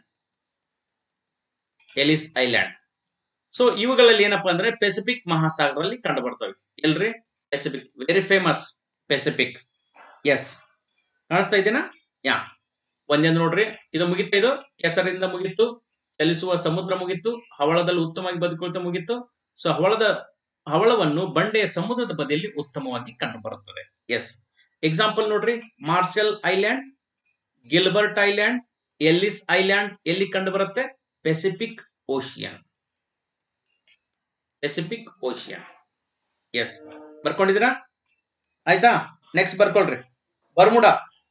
Ellis Island so ಇವುಗಳಲ್ಲಿ ಏನಪ್ಪಾ ಅಂದ್ರೆ ಪೆಸಿಫಿಕ್ ಮಹಾಸಾಗರಲ್ಲಿ ಕಂಡು ಬರ್ತವೆ ಎಲ್ರಿ Pacific very famous Pacific yes ಕಾಣಿಸ್ತಾ ಇದೀನಾ ಯಾ ಒಂದೇದು ನೋಡ್ರಿ ಇದು ಮುಗಿತಾ ಇದು ಕೆಸರಿಂದ ಮುಗಿತು ಚಲಿಸುವ ಸಮುದ್ರ ಮುಗಿತು ಹವಳದಲ್ಲಿ ಉತ್ತಮವಾಗಿ ಬದುಕುಳ್ತಾ ಮುಗಿತು ಸೊ ಹವಳದ ಹವಳವನ್ನು ಬಂಡೆಯ ಸಮುದ್ರದ ಬದಿಯಲ್ಲಿ ಉತ್ತಮವಾಗಿ ಕಂಡು ಬರುತ್ತದೆ ಎಸ್ ಎಕ್ಸಾಂಪಲ್ ನೋಡ್ರಿ Marshall Island Gilbert Island Ellis Island ಎಲ್ಲಿ ಕಂಡು ಬರುತ್ತೆ Pacific Ocean Pacific Ocean yes ಬರ್ಕೊಂಡಿದ್ದೀರಾ ಆಯ್ತಾ ನೆಕ್ಸ್ಟ್ ಬರ್ಕೊಳ್ರಿ ಬರ್ಮುಡಾ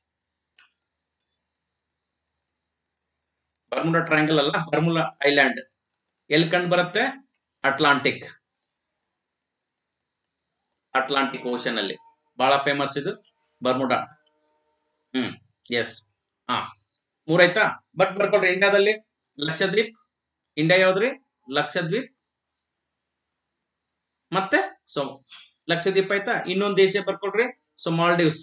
ಬರ್ಮುಡಾ ಟ್ರಯಾಂಗಲ್ ಅಲ್ಲ ಬರ್ಮುಡಾ ಐಲ್ಯಾಂಡ್ ಎಲ್ಲಿ ಕಂಡು ಬರುತ್ತೆ ಅಟ್ಲಾಂಟಿಕ್ ಅಟ್ಲಾಂಟಿಕ್ ಓಷನ್ ಅಲ್ಲಿ ಬಹಳ ಫೇಮಸ್ ಇದು ಬರ್ಮುಡಾ ಹ್ಮ್ ಎಸ್ ಹಾ ಮೂರಾಯ್ತಾ ಬಟ್ ಬರ್ಕೊಳ್ರಿ ಇಂಡಿಯಾದಲ್ಲಿ ಲಕ್ಷದ್ವೀಪ್ ಇಂಡಿಯಾ ಯಾವ್ದ್ರಿ ಲಕ್ಷದ್ವೀಪ್ ಮತ್ತೆ ಸೊ ಲಕ್ಷದ್ವೀಪ್ ಆಯ್ತಾ ಇನ್ನೊಂದು ದೇಶ ಬರ್ಕೊಳ್ರಿ ಸೊ ಮಾಲ್ಡೀವ್ಸ್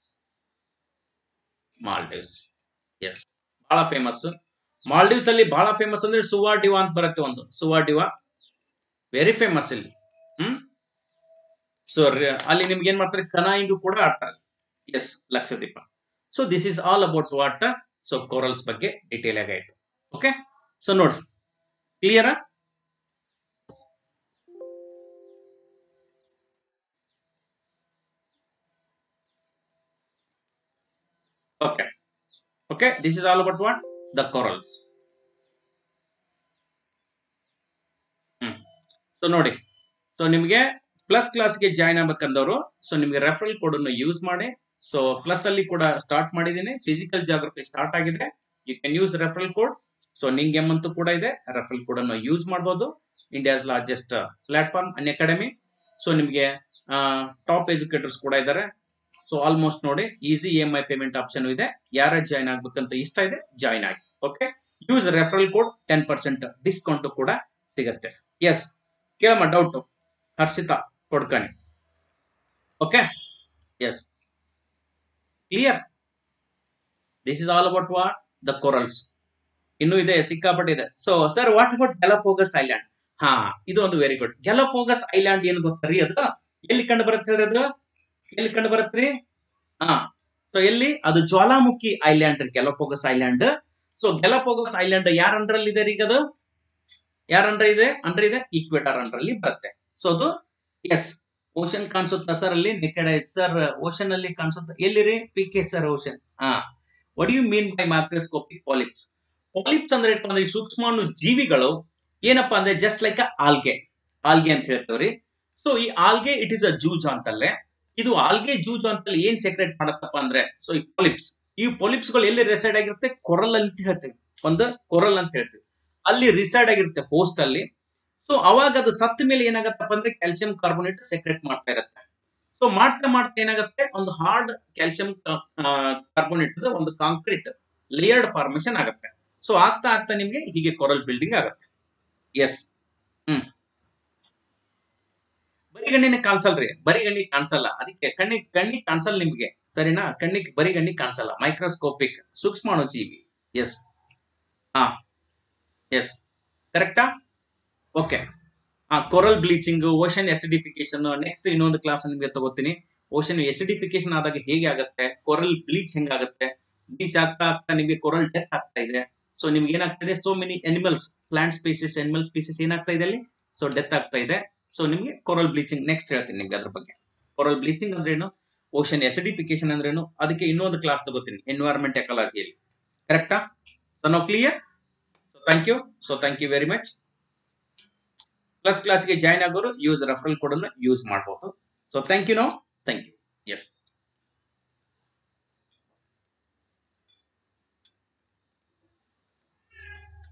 ಮಾಲ್ಡೀವ್ಸ್ ಎಸ್ ಬಹಳ ಫೇಮಸ್ ಮಾಲ್ಡೀವ್ಸ್ ಅಲ್ಲಿ ಬಹಳ ಫೇಮಸ್ ಅಂದ್ರೆ ಸುವಾ ಡಿವಾ ಅಂತ ಬರುತ್ತೆ ಒಂದು ಸುವಾ ಡಿವಾ ವೆರಿ ಫೇಮಸ್ ಇಲ್ಲಿ ಹ್ಮ್ ಸೊ ಅಲ್ಲಿ ನಿಮ್ಗೆ ಏನ್ ಮಾಡ್ತಾರೆ ಕನಾಯಿಂಗು ಕೂಡ ಆಡ್ತಾರೆ yes Lakshadweep so this is all about what so corals ಬಗ್ಗೆ ಡೀಟೇಲ್ ಆಗಿ ಆಯ್ತು ಓಕೆ ಸೊ ನೋಡಿ ಕ್ಲಿಯರಾ okay okay this is all about what the corals hmm so ನೋಡಿ ಸೊ ನಿಮಗೆ ಪ್ಲಸ್ ಕ್ಲಾಸ್ಗೆ ಜಾಯ್ನ್ ಆಗ್ಬೇಕಂದವರು ಸೊ ನಿಮಗೆ ರೆಫರಲ್ ಕೋಡ್ ಅನ್ನು ಯೂಸ್ ಮಾಡಿ ಸೊ ಪ್ಲಸ್ ಅಲ್ಲಿ ಕೂಡ ಸ್ಟಾರ್ಟ್ ಮಾಡಿದ್ದೀನಿ ಫಿಸಿಕಲ್ ಜಾಗ್ರಫಿ ಸ್ಟಾರ್ಟ್ ಆಗಿದೆ you can use referral code so ನಿಂಗ್ ಎಮ್ ಅಂತೂ ಕೂಡ ಇದೆ ರೆಫರಲ್ ಕೋಡ್ ಅನ್ನು ಯೂಸ್ ಮಾಡಬಹುದು India's largest platform Unacademy so ನಿಮಗೆ ಟಾಪ್ ಎಜುಕೇಟರ್ಸ್ ಕೂಡ ಇದ್ದಾರೆ ಸೊ ಆಲ್ಮೋಸ್ಟ್ ನೋಡಿ easy E M I payment option ಇದೆ ಯಾರ ಜಾಯ್ನ್ ಆಗ್ಬೇಕಂತ ಇಷ್ಟ ಇದೆ ಜಾಯ್ನ್ ಆಗಿ okay use referral code ten percent discount ಕೂಡ ಸಿಗತ್ತೆ ಎಸ್ ಕೇಳಮ್ಮ doubt Harshita Kodkani okay yes clear this is all about what the corals ಇನ್ನು ಇದೆ ಸಿಕ್ಕಾಪಟ್ಟೆ ಇದೆ so sir what about Galapagos island ಹಾ ಇದು ಒಂದು ವೆರಿ ಗುಡ್ ಗೆಲಪೋಗಸ್ ಐಲ್ಯಾಂಡ್ ಏನು ಗೊತ್ತರಿ ಅದು ಎಲ್ಲಿ ಕಂಡು ಬರುತ್ತೆ ಹೇಳ್ರಿ ಅದು ಎಲ್ಲಿ ಕಂಡು ಬರುತ್ತ್ರಿ ಹಾ ಸೊ ಎಲ್ಲಿ ಅದು ಜ್ವಾಲಾಮುಖಿ ಐಲ್ಯಾಂಡ್ ರೀ Galapagos island so Galapagos island ಯಾರ ಅಂಡರ್ ಅಲ್ಲಿ ಇದೆ ರೀ ಈಗ ಅದು ಯಾರ ಅಂಡರ್ ಇದೆ ಅಂಡರ್ ಇದೆ ಈಕ್ವೇಟರ್ ಅಂಡರ್ ಅಲ್ಲಿ ಬರುತ್ತೆ ಸೊ ಅದು ಎಸ್ ಓಷನ್ ಕಾಣಿಸುತ್ತಾ ಸರ್ ಅಲ್ಲಿ ಕಡೆ ಸರ್ ಓಷನ್ ಅಲ್ಲಿ ಕಾಣಿಸುತ್ತೆ ಎಲ್ಲಿರಿ ಪಿ ಕೆ ಸರ್ ಓಷನ್ ಹಾ what you mean by microscopic polyps polyps ಅಂದ್ರೆ ಏನಪ್ಪಾ ಅಂದ್ರೆ ಈ ಸೂಕ್ಷ್ಮಾಣು ಜೀವಿಗಳು ಏನಪ್ಪಾ ಅಂದ್ರೆ ಜಸ್ಟ್ ಲೈಕ್ ಆಲ್ಗೆ ಆಲ್ಗೆ ಅಂತ ಹೇಳ್ತೇವ್ರಿ ಸೊ ಈ ಆಲ್ಗೆ ಇಟ್ ಇಸ್ ಅ ಜೂಜ್ ಅಂತಲ್ಲೇ ಇದು ಆಲ್ಗೆ ಜೂಜ್ ಅಂತಲ್ಲಿ ಏನ್ ಸೆಕ್ರೆಟ್ ಮಾಡತ್ತಪ್ಪ ಅಂದ್ರೆ ಸೊ ಈ ಪೊಲಿಪ್ಸ್ ಈ ಪೊಲಿಪ್ಸ್ ಗಳು ಎಲ್ಲಿ ರಿಸೈಡ್ ಆಗಿರುತ್ತೆ ಕೊರಲ್ ಅಂತ ಹೇಳ್ತೀವಿ ಒಂದು ಕೊರಲ್ ಅಂತ ಹೇಳ್ತೀವಿ ಅಲ್ಲಿ ರಿಸೈಡ್ ಆಗಿರುತ್ತೆ ಹೋಸ್ಟ್ ಅಲ್ಲಿ ಸೊ ಅವಾಗ ಅದು ಸತ್ತ ಮೇಲೆ ಏನಾಗತ್ತಪ್ಪ ಅಂದ್ರೆ ಕ್ಯಾಲ್ಸಿಯಂ ಕಾರ್ಬೋನೇಟ್ ಸೆಕ್ರೆಟ್ ಮಾಡ್ತಾ ಇರುತ್ತೆ ಸೊ ಮಾಡ್ತಾ ಮಾಡ್ತಾ ಏನಾಗುತ್ತೆ ಒಂದು ಹಾರ್ಡ್ ಕ್ಯಾಲ್ಸಿಯಂ ಕಾರ್ಬೋನೇಟ್ ಒಂದು ಕಾಂಕ್ರೀಟ್ ಲೇಯರ್ಡ್ ಫಾರ್ಮೇಶನ್ ಆಗುತ್ತೆ ಸೊ ಆಗ್ತಾ ಆಗ್ತಾ ನಿಮ್ಗೆ ಹೀಗೆ ಕೊರಲ್ ಬಿಲ್ಡಿಂಗ್ ಆಗುತ್ತೆ ಎಸ್ ಹ್ಮ್ ಬರಿಗಣ್ಣಿನ ಕಾಣಿಸಲ್ರಿ ಬರಿಗಣ್ಣಿಗೆ ಕಾಣಿಸಲ್ಲ ಅದಕ್ಕೆ ಕಣ್ಣಿಗೆ ಕಣ್ಣಿಗೆ ಕಾಣಿಸಲ್ಲ ನಿಮ್ಗೆ ಸರಿನಾ ಕಣ್ಣಿಗೆ ಬರಿಗಣ್ಣಿಗೆ ಕಾಣಿಸಲ್ಲ ಮೈಕ್ರೋಸ್ಕೋಪಿಕ್ ಸೂಕ್ಷ್ಮಾಣು ಜೀವಿ ಎಸ್ ಹಾ ಎಸ್ ಕರೆಕ್ಟಾ ಓಕೆ ಹಾ coral bleaching ocean acidification next ಇನ್ನೊಂದು ಕ್ಲಾಸ್ ನಿಮ್ಗೆ ತಗೋತೀನಿ ಓಷನ್ ಎಸಿಡಿಫಿಕೇಶನ್ ಆದಾಗ ಹೇಗೆ ಆಗುತ್ತೆ ಕೊರಲ್ ಬ್ಲೀಚ್ ಹೆಂಗಾಗುತ್ತೆ ಬ್ಲೀಚ್ ಆಗ್ತಾ ಆಗ್ತಾ ನಿಮಗೆ ಕೊರಲ್ ಡೆತ್ ಆಗ್ತಾ ಇದೆ ಸೊ ನಿಮ್ಗೆ ಏನಾಗ್ತಾ ಇದೆ so many animals plant species animal species ಏನಾಗ್ತಾ ಇದೆ ಅಲ್ಲಿ ಸೊ ಡೆತ್ ಆಗ್ತಾ ಇದೆ ಸೊ ನಿಮ್ಗೆ ಕೊರಲ್ ಬ್ಲೀಚಿಂಗ್ ನೆಕ್ಸ್ಟ್ ಹೇಳ್ತೀನಿ ನಿಮ್ಗೆ ಅದ್ರ ಬಗ್ಗೆ ಕೊರಲ್ ಬ್ಲೀಚಿಂಗ್ ಅಂದ್ರೆ ಏನು ಓಷನ್ ಎಸಿಡಿಫಿಕೇಶನ್ ಅಂದ್ರೇನು ಅದಕ್ಕೆ ಇನ್ನೊಂದು ಕ್ಲಾಸ್ ತಗೋತೀನಿ ಎನ್ವೈರ್ಮೆಂಟ್ ಎಕಾಲಜಿಯಲ್ಲಿ ಕರೆಕ್ಟಾ ಸೊ ನಾವು clear so thank you so thank you very much plus ಕ್ಲಾಸ್ಗೆ ಜಾಯ್ನ್ ಆಗೋರು ಯೂಸ್ ರೆಫರಲ್ ಕೋಡ್ ಅನ್ನು ಯೂಸ್ ಮಾಡಬಹುದು so thank you no thank you S